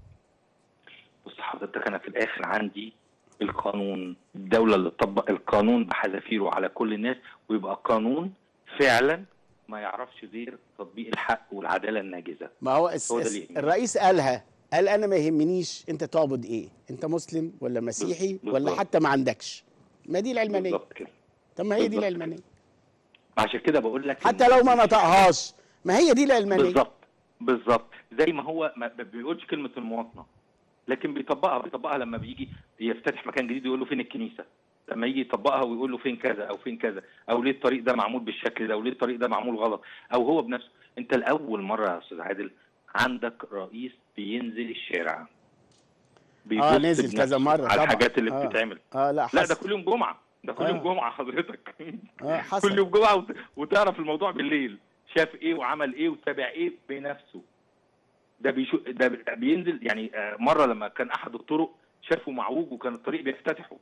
بص حضرتك انا في الاخر عندي القانون الدوله اللي تطبق القانون بحذافيره على كل الناس ويبقى قانون فعلا ما يعرفش غير تطبيق الحق والعداله الناجزه ما هو الس- هو ده الس- اللي يهمني. الرئيس قالها قال انا ما يهمنيش انت تعبد ايه انت مسلم ولا مسيحي ولا بالظبط. حتى ما عندكش ما دي العلمانيه بالظبط كده طب ما هي دي بالظبط العلمانيه عشان كده بقول لك حتى إن- لو ما نطقهاش ما هي دي العلمانيه بالظبط بالظبط زي ما هو ما ما بيقولش كلمه المواطنه لكن بيطبقها بيطبقها لما بيجي يفتتح مكان جديد يقول له فين الكنيسه لما يجي يطبقها ويقول له فين كذا او فين كذا او ليه الطريق ده معمول بالشكل ده وليه الطريق ده معمول غلط او هو بنفسه انت لاول مره يا استاذ عادل عندك رئيس بينزل الشارع بيبص اه نزل بنفسه كذا مره على طبعا الحاجات اللي آه. بتتعمل اه لا لا حصل ده كل يوم جمعه ده كل آه. يوم جمعه حضرتك اه حصل كل يوم جمعه وت- وتعرف الموضوع بالليل شاف ايه وعمل ايه وتابع ايه بنفسه ده بيشو ده ده بينزل يعني آه، مره لما كان احد الطرق شافه معوج وكان الطريق بيفتتحه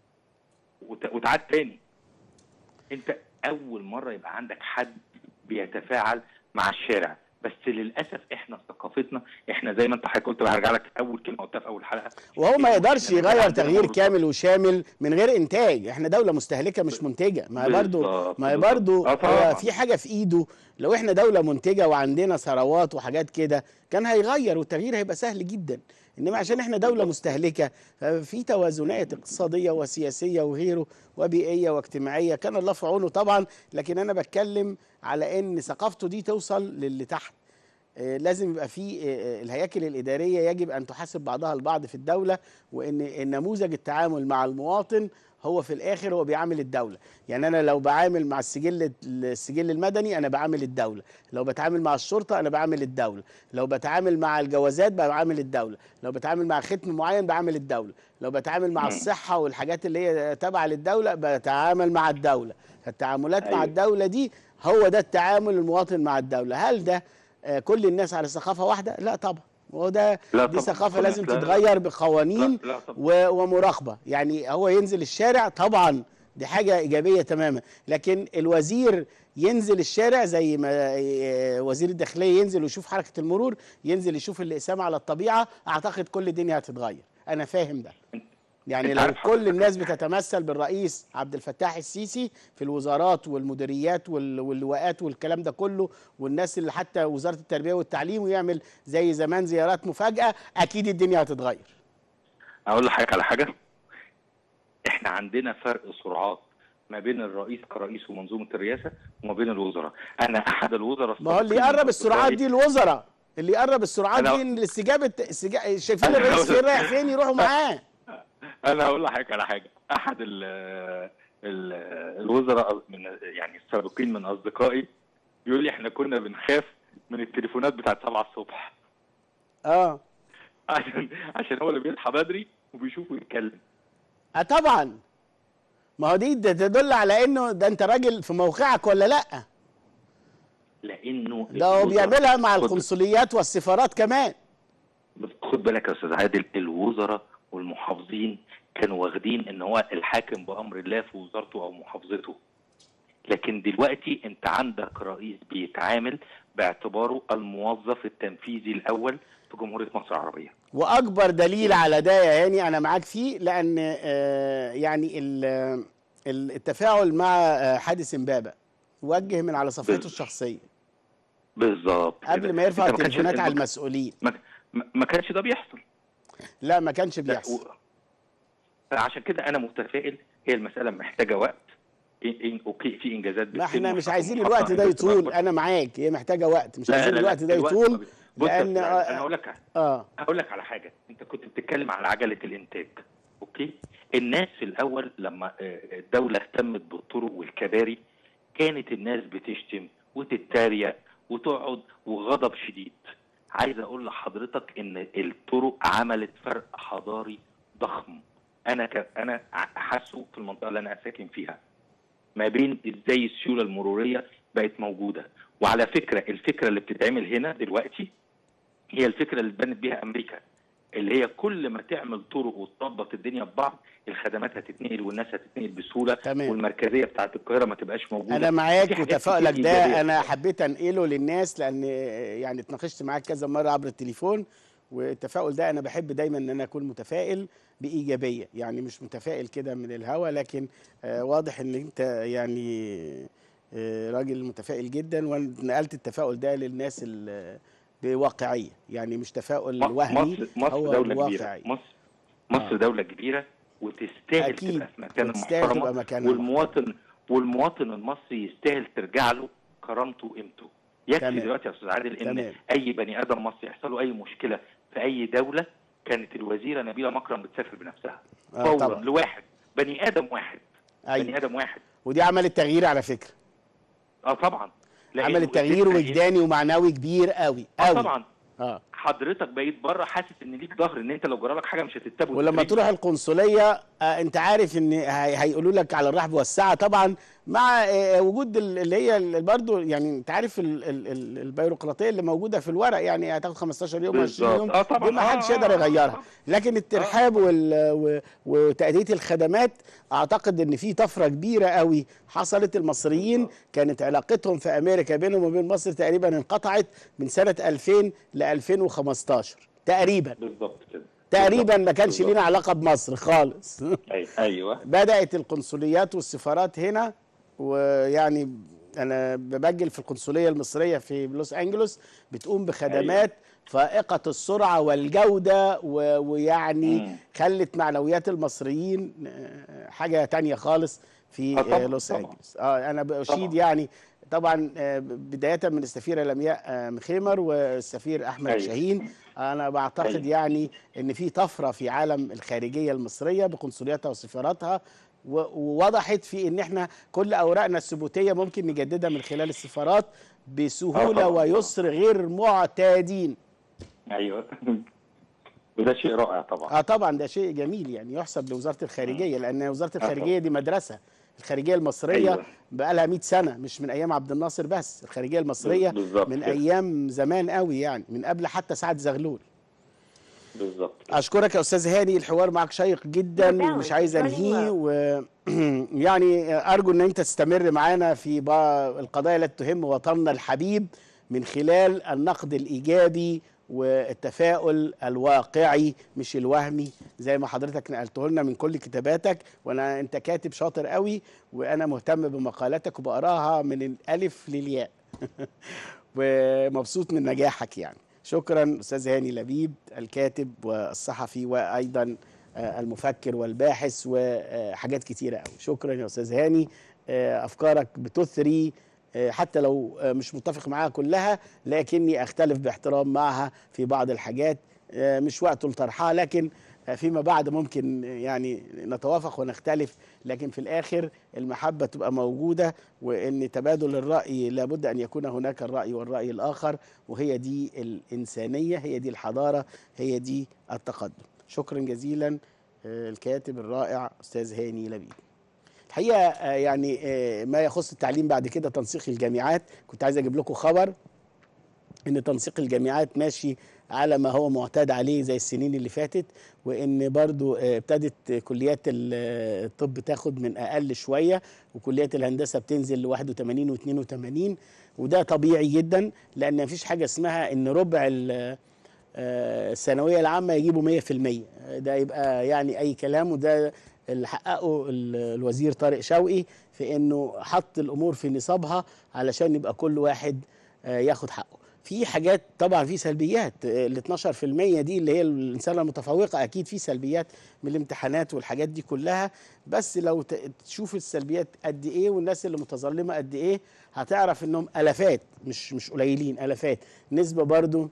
وت- وتعاد تاني انت اول مره يبقى عندك حد بيتفاعل مع الشارع بس للاسف احنا ثقافتنا احنا زي ما انت حضرتك قلت هرجع لك اول كلمه قلتها في اول حلقه وهو ما يقدرش إحنا يغير عندنا تغيير مرض. كامل وشامل من غير انتاج احنا دوله مستهلكه مش منتجه ما هي برضو بالظبط، ما هي بالظبط. برضو آه طبعاً. هو في حاجه في ايده لو احنا دوله منتجه وعندنا ثروات وحاجات كده كان هيغير والتغيير هيبقى سهل جدا انما عشان احنا دوله مستهلكه في توازنات اقتصاديه وسياسيه وغيره وبيئيه واجتماعيه كان الله في عونه طبعا لكن انا بتكلم على ان ثقافته دي توصل للي تحت آه، لازم يبقى في آه، الهياكل الإدارية يجب أن تحاسب بعضها البعض في الدولة وإن النموذج التعامل مع المواطن هو في الآخر هو بيعامل الدولة يعني أنا لو بعامل مع السجل السجل المدني أنا بعامل الدولة لو بتعامل مع الشرطة أنا بعامل الدولة لو بتعامل مع الجوازات بعامل الدولة لو بتعامل مع ختم معين بعامل الدولة لو بتعامل مع مم. الصحة والحاجات اللي هي تابعة للدولة بتعامل مع الدولة التعاملات مع أيوة. الدولة دي هو ده التعامل المواطن مع الدولة هل ده آه، كل الناس على ثقافه واحده لا طبعا وهو ده لا دي طبعاً. ثقافه كل لازم الناس لا- تتغير بقوانين لا لا طبعا و- ومراقبه يعني هو ينزل الشارع طبعا دي حاجه ايجابيه تماما لكن الوزير ينزل الشارع زي ما آه، وزير الداخليه ينزل ويشوف حركه المرور ينزل يشوف الاقسام على الطبيعه اعتقد كل الدنيا هتتغير انا فاهم ده يعني أنت لو عارف كل حضرتك- الناس بتتمثل بالرئيس عبد الفتاح السيسي في الوزارات والمديريات وال- واللواءات والكلام ده كله والناس اللي حتى وزاره التربيه والتعليم ويعمل زي زمان زيارات مفاجاه اكيد الدنيا هتتغير اقول لحضرتك على حاجه احنا عندنا فرق سرعات ما بين الرئيس كرئيس ومنظومه الرئاسه وما بين الوزراء انا احد الوزراء ما هو اللي السابقين يقرب السرعات أصدقائي- دي الوزراء اللي يقرب السرعات أنا- دي إن الاستجابه استجا... شايفين أنا الرئيس هقول- فين رايح فين يروحوا معاه انا هقول لحضرتك على حاجه احد ال ال الوزراء من يعني السابقين من اصدقائي بيقول لي احنا كنا بنخاف من التليفونات بتاعت 7 الصبح اه عشان عشان هو اللي بيصحى بدري وبيشوف ويتكلم اه طبعا ما هو دي ده تدل على انه ده انت راجل في موقعك ولا لا لانه ده هو الوزراء- بيعملها مع خد- القنصليات والسفارات كمان بس خد بالك يا استاذ عادل الوزراء والمحافظين كانوا واخدين ان هو الحاكم بامر الله في وزارته او محافظته لكن دلوقتي انت عندك رئيس بيتعامل باعتباره الموظف التنفيذي الاول في جمهوريه مصر العربيه واكبر دليل على ده يا هاني انا معاك فيه لان آه، يعني ال- ال- التفاعل مع آه، حادث امبابه وجه من على صفحته بال- الشخصيه بالظبط قبل كده. ما يرفع أنت ما كانش- التليفونات على ما- المسؤولين ما, ما- ما كانش ده بيحصل لا ما كانش لا، بيحصل و- عشان كده انا متفائل هي المساله محتاجه وقت إن إن اوكي في انجازات ما احنا بتتم مش وحق- عايزين وحق الوقت ده إنجاز يطول أكبر. انا معاك هي محتاجه وقت مش لا، عايزين لا، لا، الوقت ده الوقت يطول ما بي- بص يا لان أستاذ عادل، انا اه هقول لك اه هقول لك على حاجه انت كنت بتتكلم على عجله الانتاج اوكي الناس في الاول لما آه، الدوله اهتمت بالطرق والكباري كانت الناس بتشتم وتتريق وتقعد وغضب شديد عايز اقول لحضرتك ان الطرق عملت فرق حضاري ضخم انا ك... انا ع- حاسه في المنطقه اللي انا ساكن فيها ما بين ازاي السيوله المروريه بقت موجوده وعلى فكره الفكره اللي بتتعمل هنا دلوقتي هي الفكره اللي اتبنت بيها امريكا اللي هي كل ما تعمل طرق وتربط الدنيا ببعض الخدمات هتتنقل والناس هتتنقل بسهوله تمام. والمركزيه بتاعت القاهره ما تبقاش موجوده انا في معاك حاجات وتفاؤلك كتير ده إيجابية. انا حبيت انقله للناس لان يعني اتناقشت معاك كذا مره عبر التليفون والتفاؤل ده انا بحب دايما ان انا اكون متفائل بايجابيه يعني مش متفائل كده من الهوا لكن آه واضح ان انت يعني آه راجل متفائل جدا ونقلت التفاؤل ده للناس ال- بواقعيه يعني مش تفاؤل م- وهمي مصر مصر هو دوله كبيره واقعي مصر مصر آه. دوله كبيره وتستاهل أكيد. تبقى في مكان وتستاهل تبقى محترمه مكانها والمواطن والمواطن المصري يستاهل ترجع له كرامته وقيمته يكفي تمام. دلوقتي يا استاذ عادل ان تمام. اي بني ادم مصري يحصل له اي مشكله في اي دوله كانت الوزيره نبيله مكرم بتسافر بنفسها آه فورا طبعا لواحد بني ادم واحد بني ايوه ادم واحد ودي عملت تغيير على فكره اه طبعا لأنه عملت تغيير ادتنا إيه؟ وجداني ومعنوي كبير قوي اه قوي طبعا اه حضرتك بقيت بره حاسس ان ليك ظهر ان انت لو جرالك حاجه مش هتتبع ولما تروح القنصليه آه، انت عارف ان هي- هيقولوا لك على الرحب والسعه طبعا مع آه، وجود ال- اللي هي ال- برضو يعني انت عارف ال- ال- ال- البيروقراطيه اللي موجوده في الورق يعني هتاخد 15 يوم 20 بالظبط. يوم آه طبعاً. دي ما آه، حدش آه، يقدر آه، يغيرها آه. لكن الترحاب وال و- وتأدية الخدمات اعتقد ان في طفره كبيره قوي حصلت المصريين كانت علاقتهم في امريكا بينهم وبين مصر تقريبا انقطعت من سنه 2000 ل 2015 تقريبا بالظبط كده تقريبا ما كانش بالظبط. لينا علاقه بمصر خالص أي- ايوه بدات القنصليات والسفارات هنا ويعني انا ببجل في القنصليه المصريه في لوس انجلوس بتقوم بخدمات فائقه السرعه والجوده و- ويعني مم. خلت معنويات المصريين آه، حاجه تانية خالص في آه طبعاً، آه، لوس طبعاً. انجلوس اه انا بشيد طبعاً. يعني طبعا آه، بدايه من السفيره لمياء آه، مخيمر والسفير احمد أيوة. شاهين انا بعتقد أيوة. يعني ان في طفره في عالم الخارجيه المصريه بقنصلياتها وسفاراتها و- ووضحت في ان احنا كل اوراقنا الثبوتيه ممكن نجددها من خلال السفارات بسهوله آه طبعاً. ويسر غير معتادين ايوه وده شيء رائع طبعا اه طبعا ده شيء جميل يعني يحسب لوزاره الخارجيه لان وزاره الخارجيه دي مدرسه الخارجيه المصريه أيوة. بقى لها 100 سنه مش من ايام عبد الناصر بس الخارجيه المصريه بالظبط من كده. ايام زمان قوي يعني من قبل حتى سعد زغلول بالظبط اشكرك يا استاذ هاني الحوار معك شيق جدا No doubt. ومش عايز It's running انهيه و يعني ارجو ان انت تستمر معانا في با- القضايا التي تهم وطننا الحبيب من خلال النقد الايجابي والتفاؤل الواقعي مش الوهمي زي ما حضرتك نقلته لنا من كل كتاباتك وانا انت كاتب شاطر قوي وانا مهتم بمقالاتك وبقراها من الالف للياء ومبسوط من نجاحك يعني شكرا استاذ هاني لبيب الكاتب والصحفي وايضا آه، المفكر والباحث وحاجات كتيره قوي شكرا يا استاذ هاني آه، افكارك بتثري آه، حتى لو آه، مش متفق معاها كلها لكني اختلف باحترام معها في بعض الحاجات آه، مش وقته لطرحها لكن آه، فيما بعد ممكن يعني نتوافق ونختلف لكن في الاخر المحبه تبقى موجوده وان تبادل الراي لابد ان يكون هناك الراي والراي الاخر وهي دي الانسانيه هي دي الحضاره هي دي التقدم شكرا جزيلا آه، الكاتب الرائع استاذ هاني لبيب الحقيقه آه، يعني آه، ما يخص التعليم بعد كده تنسيق الجامعات كنت عايز اجيب لكم خبر ان تنسيق الجامعات ماشي على ما هو معتاد عليه زي السنين اللي فاتت وان برضو آه، ابتدت كليات ال- آه، الطب تاخد من اقل شويه وكليات الهندسه بتنزل ل 81 و82 وده طبيعي جدا لان مفيش حاجه اسمها ان ربع ال- آه، الثانويه العامه يجيبوا 100% ده يبقى يعني اي كلام وده اللي حققه ال- الوزير طارق شوقي في انه حط الامور في نصابها علشان يبقى كل واحد آه، ياخد حقه في حاجات طبعا في سلبيات آه، ال 12% دي اللي هي الانسانه المتفوقه اكيد في سلبيات من الامتحانات والحاجات دي كلها بس لو ت- تشوف السلبيات قد ايه والناس اللي متظلمه قد ايه هتعرف انهم الافات مش مش قليلين الافات نسبه برضو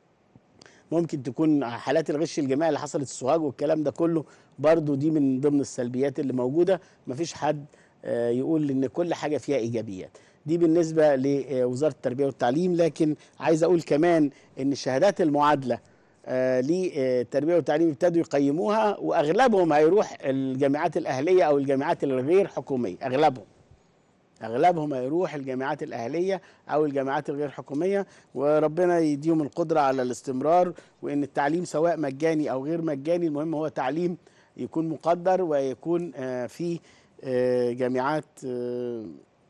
ممكن تكون حالات الغش الجماعي اللي حصلت في السوهاج والكلام ده كله برضو دي من ضمن السلبيات اللي موجوده مفيش حد آه، يقول ان كل حاجه فيها ايجابيات دي بالنسبه لوزاره التربيه والتعليم لكن عايز اقول كمان ان شهادات المعادله آه، للتربيه والتعليم ابتدوا يقيموها واغلبهم هيروح الجامعات الاهليه او الجامعات الغير حكوميه اغلبهم اغلبهم هيروح الجامعات الاهليه او الجامعات الغير حكوميه وربنا يديهم القدره على الاستمرار وان التعليم سواء مجاني او غير مجاني المهم هو تعليم يكون مقدر ويكون آه، في آه، جامعات آه،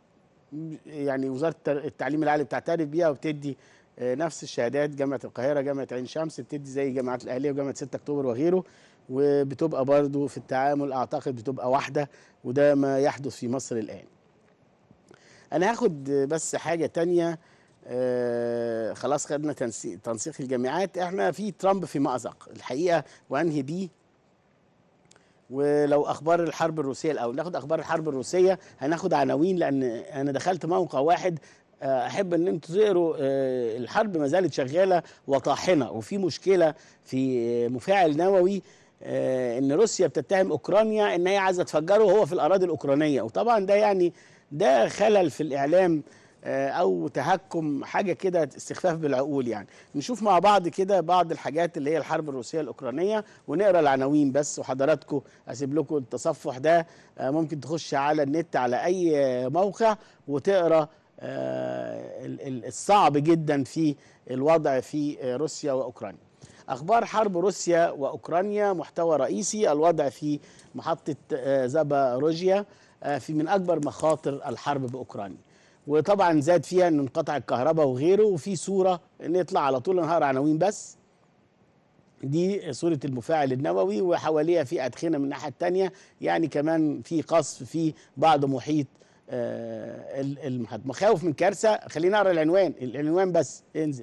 يعني وزاره التر- التعليم العالي بتعترف بيها وبتدي آه، نفس الشهادات جامعه القاهره جامعه عين شمس بتدي زي جامعات الاهليه وجامعه 6 اكتوبر وغيره وبتبقى برضو في التعامل اعتقد بتبقى واحده وده ما يحدث في مصر الان انا هاخد بس حاجه تانية آه خلاص خدنا تنسيق تنسيق الجامعات احنا في ترامب في مأزق الحقيقه وانهي بيه ولو اخبار الحرب الروسيه الاول ناخد اخبار الحرب الروسيه هناخد عناوين لان انا دخلت موقع واحد آه، احب ان انتوا تقروا آه، الحرب ما زالت شغاله وطاحنه وفي مشكله في آه، مفاعل نووي آه، ان روسيا بتتهم اوكرانيا ان هي عايزه تفجره وهو في الاراضي الاوكرانيه وطبعا ده يعني ده خلل في الاعلام آه، او تهكم حاجه كده استخفاف بالعقول يعني نشوف مع بعض كده بعض الحاجات اللي هي الحرب الروسيه الاوكرانيه ونقرا العناوين بس وحضراتكم اسيب لكم التصفح ده آه، ممكن تخش على النت على اي آه، موقع وتقرا آه، ال- ال- الصعب جدا في الوضع في آه، روسيا واوكرانيا اخبار حرب روسيا واوكرانيا محتوى رئيسي الوضع في محطه آه، زاباروجيا آه، في من اكبر مخاطر الحرب باوكرانيا وطبعا زاد فيها ان انقطع الكهرباء وغيره وفي صوره نطلع على طول نهار عناوين بس دي صورة المفاعل النووي وحواليها في أدخنة من الناحية التانية يعني كمان في قصف في بعض محيط آه، ال- المحيط مخاوف من كارثة خلينا نقرا العنوان العنوان بس انزل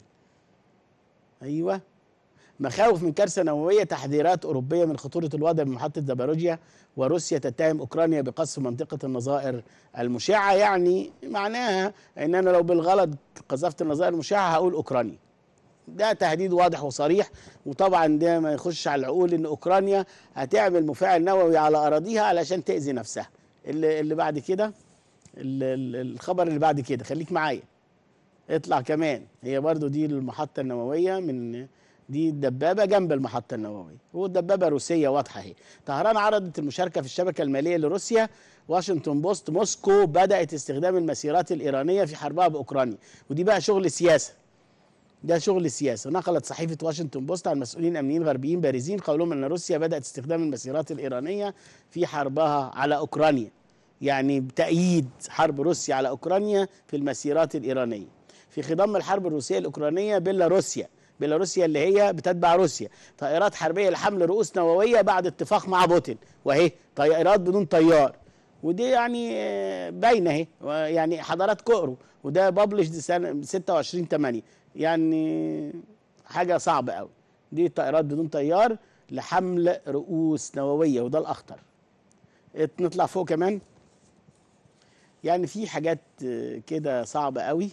أيوه مخاوف من كارثة نووية تحذيرات أوروبية من خطورة الوضع بمحطة زاباروجيا وروسيا تتهم أوكرانيا بقصف منطقة النظائر المشعة يعني معناها أن أنا لو بالغلط قذفت النظائر المشعة هقول أوكرانيا ده تهديد واضح وصريح وطبعا ده ما يخش على العقول ان اوكرانيا هتعمل مفاعل نووي على اراضيها علشان تاذي نفسها اللي, اللي بعد كده ال- ال- الخبر اللي بعد كده خليك معايا اطلع كمان هي برضو دي المحطة النووية من دي الدبابة جنب المحطة النووية والدبابة روسية واضحة اهي طهران عرضت المشاركة في الشبكة المالية لروسيا واشنطن بوست موسكو بدأت استخدام المسيرات الإيرانية في حربها بأوكرانيا ودي بقى شغل سياسة ده شغل سياسة نقلت صحيفة واشنطن بوست عن مسؤولين أمنيين غربيين بارزين قولهم أن روسيا بدأت استخدام المسيرات الإيرانية في حربها على أوكرانيا يعني بتأييد حرب روسيا على أوكرانيا في المسيرات الإيرانية في خضم الحرب الروسية الأوكرانية بيلاروسيا بيلاروسيا اللي هي بتتبع روسيا طائرات حربية لحمل رؤوس نووية بعد اتفاق مع بوتين وأهي طائرات بدون طيار ودي يعني آه، باينه اهي يعني حضرات كقروا وده ببلش دي سنه 26 8 يعني حاجه صعبه قوي دي طائرات بدون طيار لحمل رؤوس نوويه وده الاخطر ات- نطلع فوق كمان يعني في حاجات آه، كده صعبه قوي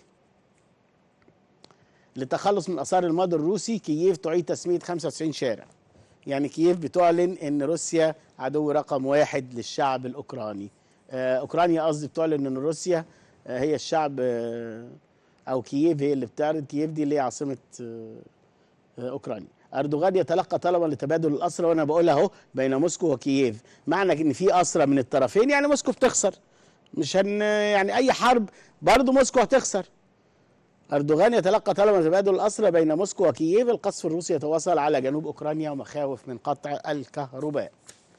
للتخلص من اثار الماضي الروسي كييف تعيد تسميه 95 شارع يعني كييف بتعلن ان روسيا عدو رقم واحد للشعب الاوكراني آه، اوكرانيا قصدي بتعلن ان روسيا آه، هي الشعب آه، او كييف هي اللي بتعرض كييف دي اللي هي عاصمه آه، آه، اوكرانيا اردوغان يتلقى طلبا لتبادل الاسرى وانا بقول اهو بين موسكو وكييف معنى ان في اسرى من الطرفين يعني موسكو بتخسر مش هن يعني اي حرب برضه موسكو هتخسر أردوغان يتلقى طلب تبادل الأسرى بين موسكو وكييف القصف الروسي يتواصل على جنوب أوكرانيا ومخاوف من قطع الكهرباء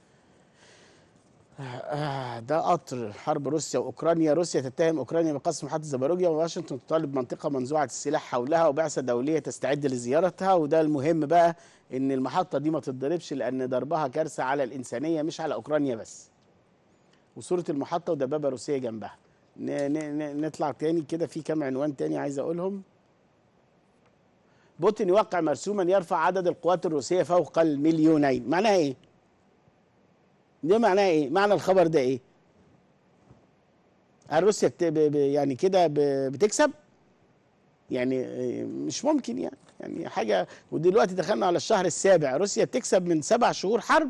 آه، ده قطر حرب روسيا واوكرانيا روسيا تتهم اوكرانيا بقصف محطه زباروجيا وواشنطن تطالب منطقه منزوعه السلاح حولها وبعثه دوليه تستعد لزيارتها وده المهم بقى ان المحطه دي ما تتضربش لان ضربها كارثه على الانسانيه مش على اوكرانيا بس وصوره المحطه ودبابه روسيه جنبها ن- ن- ن- نطلع تاني كده في كام عنوان تاني عايز اقولهم بوتين يوقع مرسوما يرفع عدد القوات الروسيه فوق المليونين معناها ايه ده معناها ايه معنى الخبر ده ايه هل روسيا بت... ب... ب... يعني كده ب... بتكسب يعني آه، مش ممكن يعني يعني حاجه ودلوقتي دخلنا على الشهر السابع روسيا بتكسب من سبع شهور حرب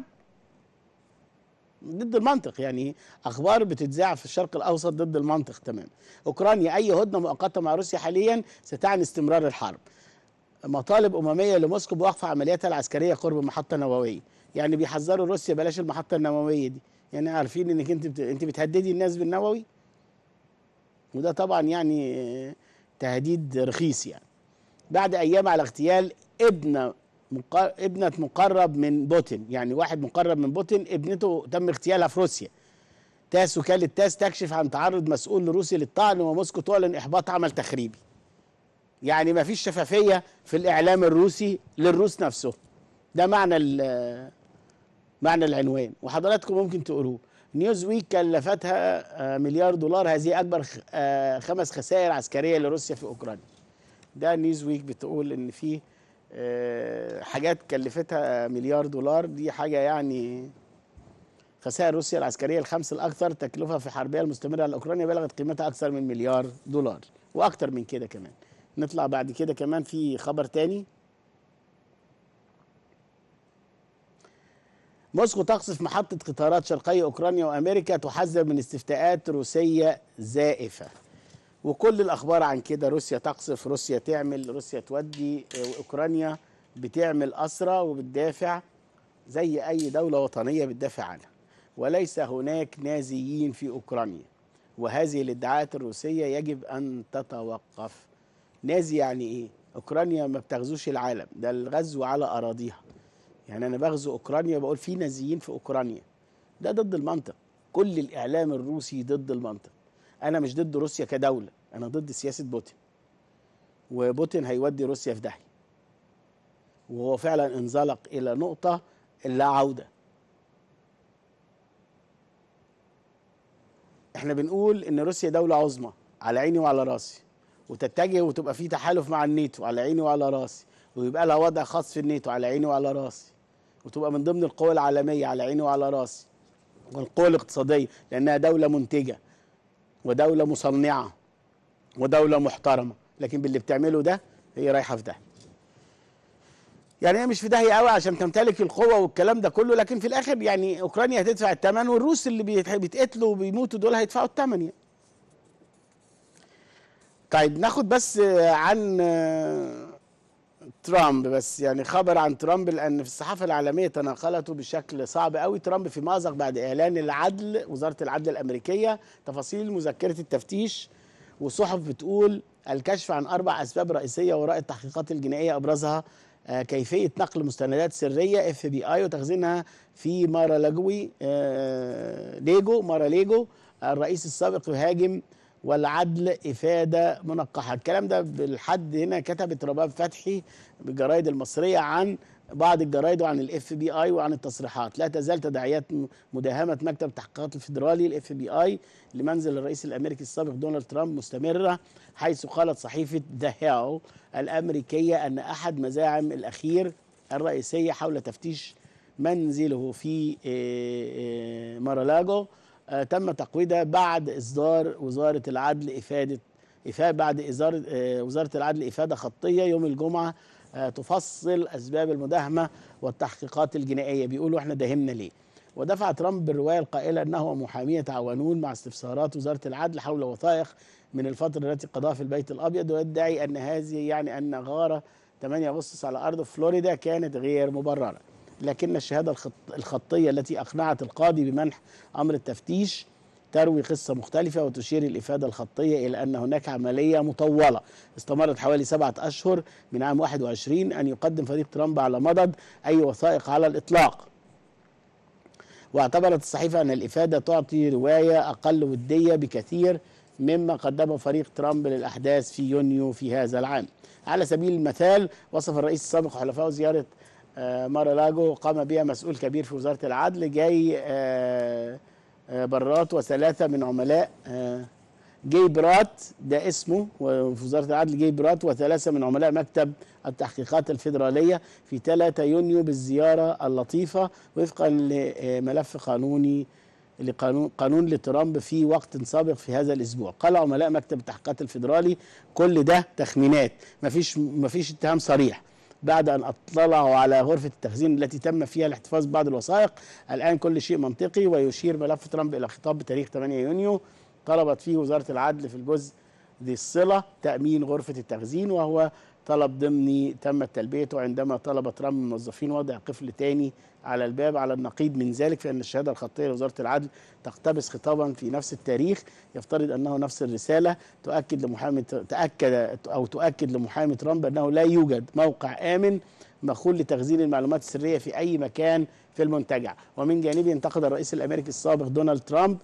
ضد المنطق يعني اخبار بتتذاع في الشرق الاوسط ضد المنطق تمام اوكرانيا اي هدنه مؤقته مع روسيا حاليا ستعني استمرار الحرب مطالب امميه لموسكو بوقف عملياتها العسكريه قرب محطه نوويه يعني بيحذروا روسيا بلاش المحطه النوويه دي يعني عارفين انك انت بت... انت بتهددي الناس بالنووي وده طبعا يعني آه، تهديد رخيص يعني بعد ايام على اغتيال ابن مق... ابنة مقرب من بوتين يعني واحد مقرب من بوتين ابنته تم اغتيالها في روسيا تاس وكالة تاس تكشف عن تعرض مسؤول روسي للطعن وموسكو تعلن احباط عمل تخريبي يعني ما فيش شفافية في الاعلام الروسي للروس نفسه ده معنى ال- معنى العنوان وحضراتكم ممكن تقروه نيوز ويك كلفتها آه، مليار دولار هذه اكبر خ- آه، خمس خسائر عسكريه لروسيا في اوكرانيا ده نيوز ويك بتقول ان في آه، حاجات كلفتها مليار دولار دي حاجه يعني خسائر روسيا العسكريه الخمس الاكثر تكلفه في حربها المستمره على اوكرانيا بلغت قيمتها اكثر من مليار دولار واكثر من كده كمان نطلع بعد كده كمان في خبر تاني موسكو تقصف محطة قطارات شرقية أوكرانيا وأمريكا تحذر من استفتاءات روسية زائفة وكل الاخبار عن كده روسيا تقصف روسيا تعمل روسيا تودي آه، واوكرانيا بتعمل اسرى وبتدافع زي اي دوله وطنيه بتدافع عنها وليس هناك نازيين في اوكرانيا وهذه الادعاءات الروسيه يجب ان تتوقف نازي يعني ايه اوكرانيا ما بتغزوش العالم ده الغزو على اراضيها يعني انا بغزو اوكرانيا بقول في نازيين في اوكرانيا ده ضد المنطق كل الاعلام الروسي ضد المنطق انا مش ضد روسيا كدوله انا ضد سياسه بوتين وبوتين هيودي روسيا في داهيه وهو فعلا انزلق الى نقطه لا عوده احنا بنقول ان روسيا دوله عظمى على عيني وعلى راسي وتتجه وتبقى في تحالف مع الناتو على عيني وعلى راسي ويبقى لها وضع خاص في الناتو على عيني وعلى راسي وتبقى من ضمن القوى العالميه على عيني وعلى راسي والقوى الاقتصاديه لانها دوله منتجه ودوله مصنعه ودوله محترمه لكن باللي بتعمله ده هي رايحه في ده يعني هي مش في داهيه قوي عشان تمتلك القوه والكلام ده كله لكن في الاخر يعني اوكرانيا هتدفع الثمن والروس اللي بيت- بيتقتلوا وبيموتوا دول هيدفعوا الثمن يعني. طيب ناخد بس آه، عن آه، ترامب بس يعني خبر عن ترامب لان في الصحافه العالميه تناقلته بشكل صعب قوي ترامب في مأزق بعد اعلان العدل وزاره العدل الامريكيه تفاصيل مذكره التفتيش وصحف بتقول الكشف عن اربع اسباب رئيسيه وراء التحقيقات الجنائيه ابرزها آه، كيفيه نقل مستندات سريه اف بي اي وتخزينها في مارا لاجوي آه، ليجو مارا ليجو الرئيس السابق يهاجم والعدل افاده منقحه الكلام ده بالحد هنا كتبت رباب فتحي بالجرايد المصريه عن بعض الجرايد وعن الاف بي اي وعن التصريحات لا تزال تداعيات م- مداهمه مكتب التحقيقات الفيدرالي الاف بي اي لمنزل الرئيس الامريكي السابق دونالد ترامب مستمره حيث قالت صحيفه ذا هيل الامريكيه ان احد مزاعم الاخير الرئيسيه حول تفتيش منزله في آه، آه، مارالاجو آه، تم تقويضها بعد اصدار وزاره العدل افاده إفادة بعد إصدار آه، وزارة العدل إفادة خطية يوم الجمعة آه، تفصل أسباب المداهمة والتحقيقات الجنائية بيقولوا إحنا داهمنا ليه ودفع ترامب بالرواية القائلة أنه ومحامية يتعاونون مع استفسارات وزارة العدل حول وثائق من الفترة التي قضاها في البيت الأبيض ويدعي أن هذه يعني أن غارة 8 أغسطس على أرض فلوريدا كانت غير مبررة لكن الشهادة الخط الخطية التي أقنعت القاضي بمنح أمر التفتيش تروي قصة مختلفة وتشير الإفادة الخطية إلى أن هناك عملية مطولة استمرت حوالي سبعة أشهر من عام 21 أن يقدم فريق ترامب على مضض أي وثائق على الإطلاق واعتبرت الصحيفة أن الإفادة تعطي رواية أقل ودية بكثير مما قدمه فريق ترامب للأحداث في يونيو في هذا العام على سبيل المثال وصف الرئيس السابق وحلفائه زيارة آه، مارالاجو قام بها مسؤول كبير في وزارة العدل جاي آه، آه، برات وثلاثة من عملاء آه، جاي برات ده اسمه وفي وزارة العدل جاي برات وثلاثة من عملاء مكتب التحقيقات الفيدرالية في 3 يونيو بالزيارة اللطيفة وفقا لملف قانوني لقانون قانون لترامب في وقت سابق في هذا الاسبوع قال عملاء مكتب التحقيقات الفيدرالي كل ده تخمينات مفيش مفيش اتهام صريح بعد ان اطلعوا على غرفه التخزين التي تم فيها الاحتفاظ ببعض الوثائق الان كل شيء منطقي ويشير ملف ترامب الى خطاب بتاريخ 8 يونيو طلبت فيه وزاره العدل في الجزء ذي الصله تامين غرفه التخزين وهو طلب ضمني تم تلبيته عندما طلب ترامب من الموظفين وضع قفل تاني على الباب على النقيض من ذلك فان الشهاده الخطيه لوزاره العدل تقتبس خطابا في نفس التاريخ يفترض انه نفس الرساله تؤكد لمحامي تاكد او تؤكد لمحامي ترامب انه لا يوجد موقع امن مخول لتخزين المعلومات السريه في اي مكان في المنتجع ومن جانبه انتقد الرئيس الامريكي السابق دونالد ترامب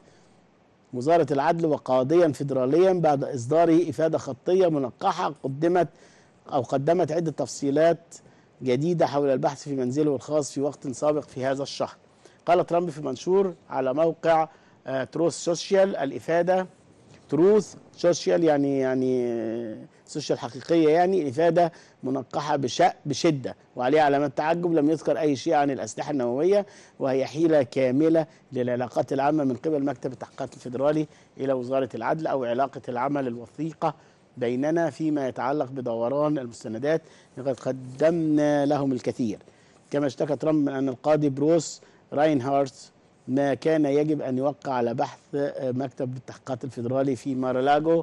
وزارة العدل وقاضيا فيدراليا بعد إصداره إفادة خطية منقحة قدمت أو قدمت عدة تفصيلات جديدة حول البحث في منزله الخاص في وقت سابق في هذا الشهر قال ترامب في منشور على موقع آه، تروث سوشيال الإفادة تروث سوشيال يعني يعني آه، سوشيال حقيقية يعني الإفادة منقحة بشأ بشدة وعليها علامات تعجب لم يذكر أي شيء عن الأسلحة النووية وهي حيلة كاملة للعلاقات العامة من قبل مكتب التحقيقات الفيدرالي إلى وزارة العدل أو علاقة العمل الوثيقة بيننا فيما يتعلق بدوران المستندات لقد قدمنا لهم الكثير كما اشتكى ترامب من أن القاضي بروس راينهارت ما كان يجب أن يوقع على بحث آه، مكتب التحقيقات الفيدرالي في مارالاجو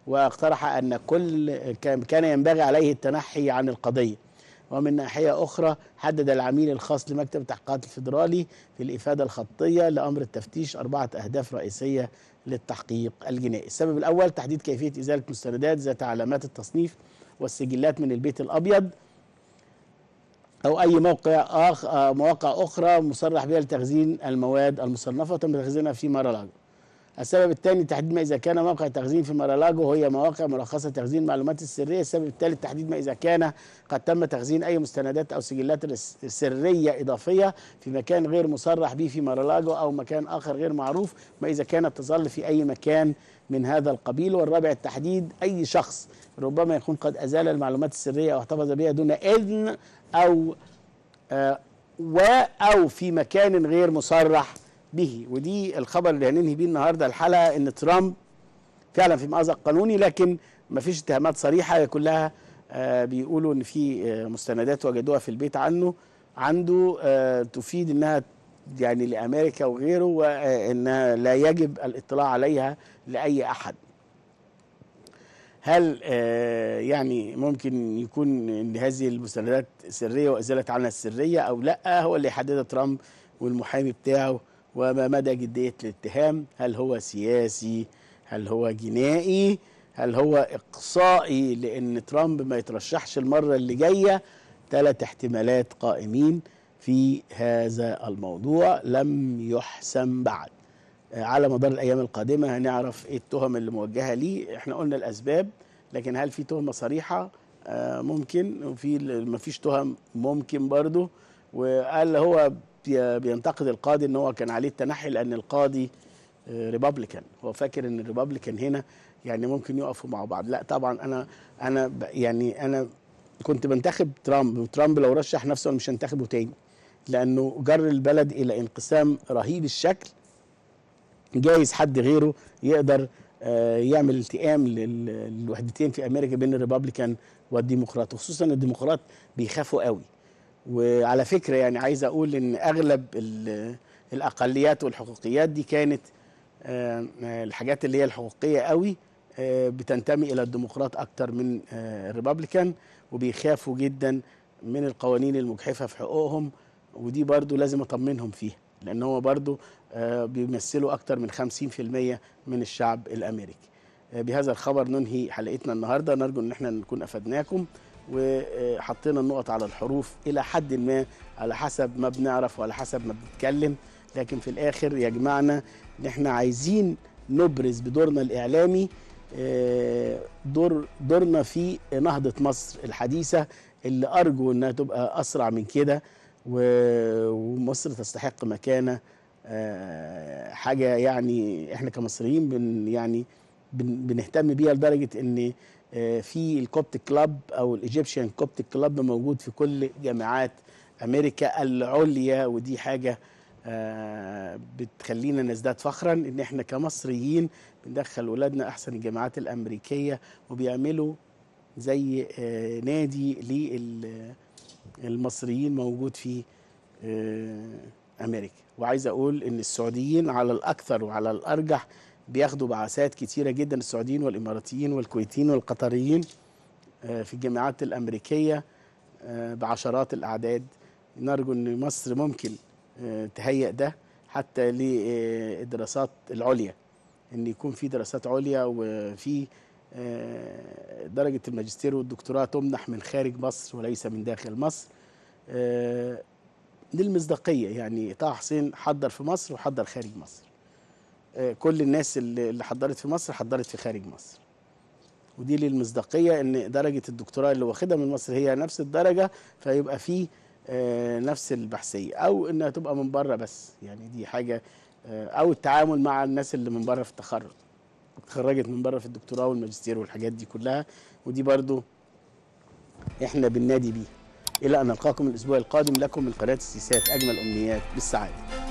واقترح ان كل كان كان ينبغي عليه التنحي عن القضيه ومن ناحيه اخرى حدد العميل الخاص لمكتب التحقيقات الفيدرالي في الافاده الخطيه لامر التفتيش اربعه اهداف رئيسيه للتحقيق الجنائي. السبب الاول تحديد كيفيه ازاله مستندات ذات علامات التصنيف والسجلات من البيت الابيض او اي موقع آخ آه، مواقع اخرى مصرح بها لتخزين المواد المصنفه وتم تخزينها في مارالاجو. السبب الثاني تحديد ما اذا كان موقع تخزين في مارالاجو هي مواقع مرخصه تخزين المعلومات السريه، السبب الثالث تحديد ما اذا كان قد تم تخزين اي مستندات او سجلات رس- سريه اضافيه في مكان غير مصرح به في مارالاجو او مكان اخر غير معروف، ما اذا كانت تظل في اي مكان من هذا القبيل، والرابع التحديد اي شخص ربما يكون قد ازال المعلومات السريه او احتفظ بها دون اذن او آه، و او في مكان غير مصرح به ودي الخبر اللي هننهي بيه النهارده الحلقه ان ترامب فعلا في مأزق قانوني لكن ما فيش اتهامات صريحه هي كلها آه، بيقولوا ان في آه، مستندات وجدوها في البيت عنه عنده آه، تفيد انها يعني لامريكا وغيره وانها لا يجب الاطلاع عليها لاي احد هل آه، يعني ممكن يكون ان هذه المستندات سريه وازالت عنها السريه او لا هو اللي يحددها ترامب والمحامي بتاعه وما مدى جديه الاتهام هل هو سياسي هل هو جنائي هل هو اقصائي لان ترامب ما يترشحش المره اللي جايه ثلاث احتمالات قائمين في هذا الموضوع لم يحسم بعد آه، على مدار الايام القادمه هنعرف ايه التهم اللي موجهه ليه احنا قلنا الاسباب لكن هل في تهمه صريحه آه، ممكن وفي ما فيش تهم ممكن برضه وقال هو بي- بينتقد القاضي ان هو كان عليه التنحي لان القاضي ريبابليكان هو فاكر ان الريبابليكان هنا يعني ممكن يقفوا مع بعض لا طبعا انا انا ب- يعني انا كنت بنتخب ترامب وترامب لو رشح نفسه انا مش هنتخبه تاني لانه جر البلد الى انقسام رهيب الشكل جايز حد غيره يقدر آه، يعمل التئام لل- للوحدتين في امريكا بين الريبابليكان والديمقراط وخصوصا الديمقراط بيخافوا قوي وعلى فكره يعني عايز اقول ان اغلب ال- الاقليات والحقوقيات دي كانت آه، آه، الحاجات اللي هي الحقوقيه قوي آه، بتنتمي الى الديمقراط اكتر من آه، الريبابليكان وبيخافوا جدا من القوانين المجحفه في حقوقهم ودي برضو لازم اطمنهم فيها لان هو برضو آه، بيمثلوا اكتر من 50% من الشعب الامريكي آه، بهذا الخبر ننهي حلقتنا النهارده نرجو ان احنا نكون افدناكم وحطينا النقط على الحروف الى حد ما على حسب ما بنعرف وعلى حسب ما بنتكلم لكن في الاخر يجمعنا ان احنا عايزين نبرز بدورنا الاعلامي آه، دور دورنا في نهضه مصر الحديثه اللي ارجو انها تبقى اسرع من كده و- ومصر تستحق مكانه آه، حاجه يعني احنا كمصريين بن يعني بن بنهتم بيها لدرجه ان آه، في الكوبتيك كلاب او الايجيبشن كوبتيك كلاب موجود في كل جامعات امريكا العليا ودي حاجه آه، بتخلينا نزداد فخرا ان احنا كمصريين بندخل ولادنا احسن الجامعات الامريكيه وبيعملوا زي آه، نادي للمصريين موجود في آه، امريكا وعايز اقول ان السعوديين على الاكثر وعلى الارجح بياخدوا بعثات كتيره جدا السعوديين والاماراتيين والكويتيين والقطريين آه، في الجامعات الامريكيه آه، بعشرات الاعداد نرجو ان مصر ممكن آه، تهيئ ده حتى للدراسات العليا ان يكون في دراسات عليا وفي آه، درجه الماجستير والدكتوراه تمنح من خارج مصر وليس من داخل مصر آه، للمصداقيه يعني طه حسين حضر في مصر وحضر خارج مصر آه، كل الناس اللي اللي حضرت في مصر حضرت في خارج مصر ودي للمصداقيه ان درجه الدكتوراه اللي واخدها من مصر هي نفس الدرجه فيبقى في آه، نفس البحثيه او انها تبقى من بره بس يعني دي حاجه آه، او التعامل مع الناس اللي من بره في التخرج اتخرجت من بره في الدكتوراه والماجستير والحاجات دي كلها ودي برضو احنا بننادي بيها الى ان نلقاكم الاسبوع القادم لكم من قناه السيسات اجمل امنيات بالسعاده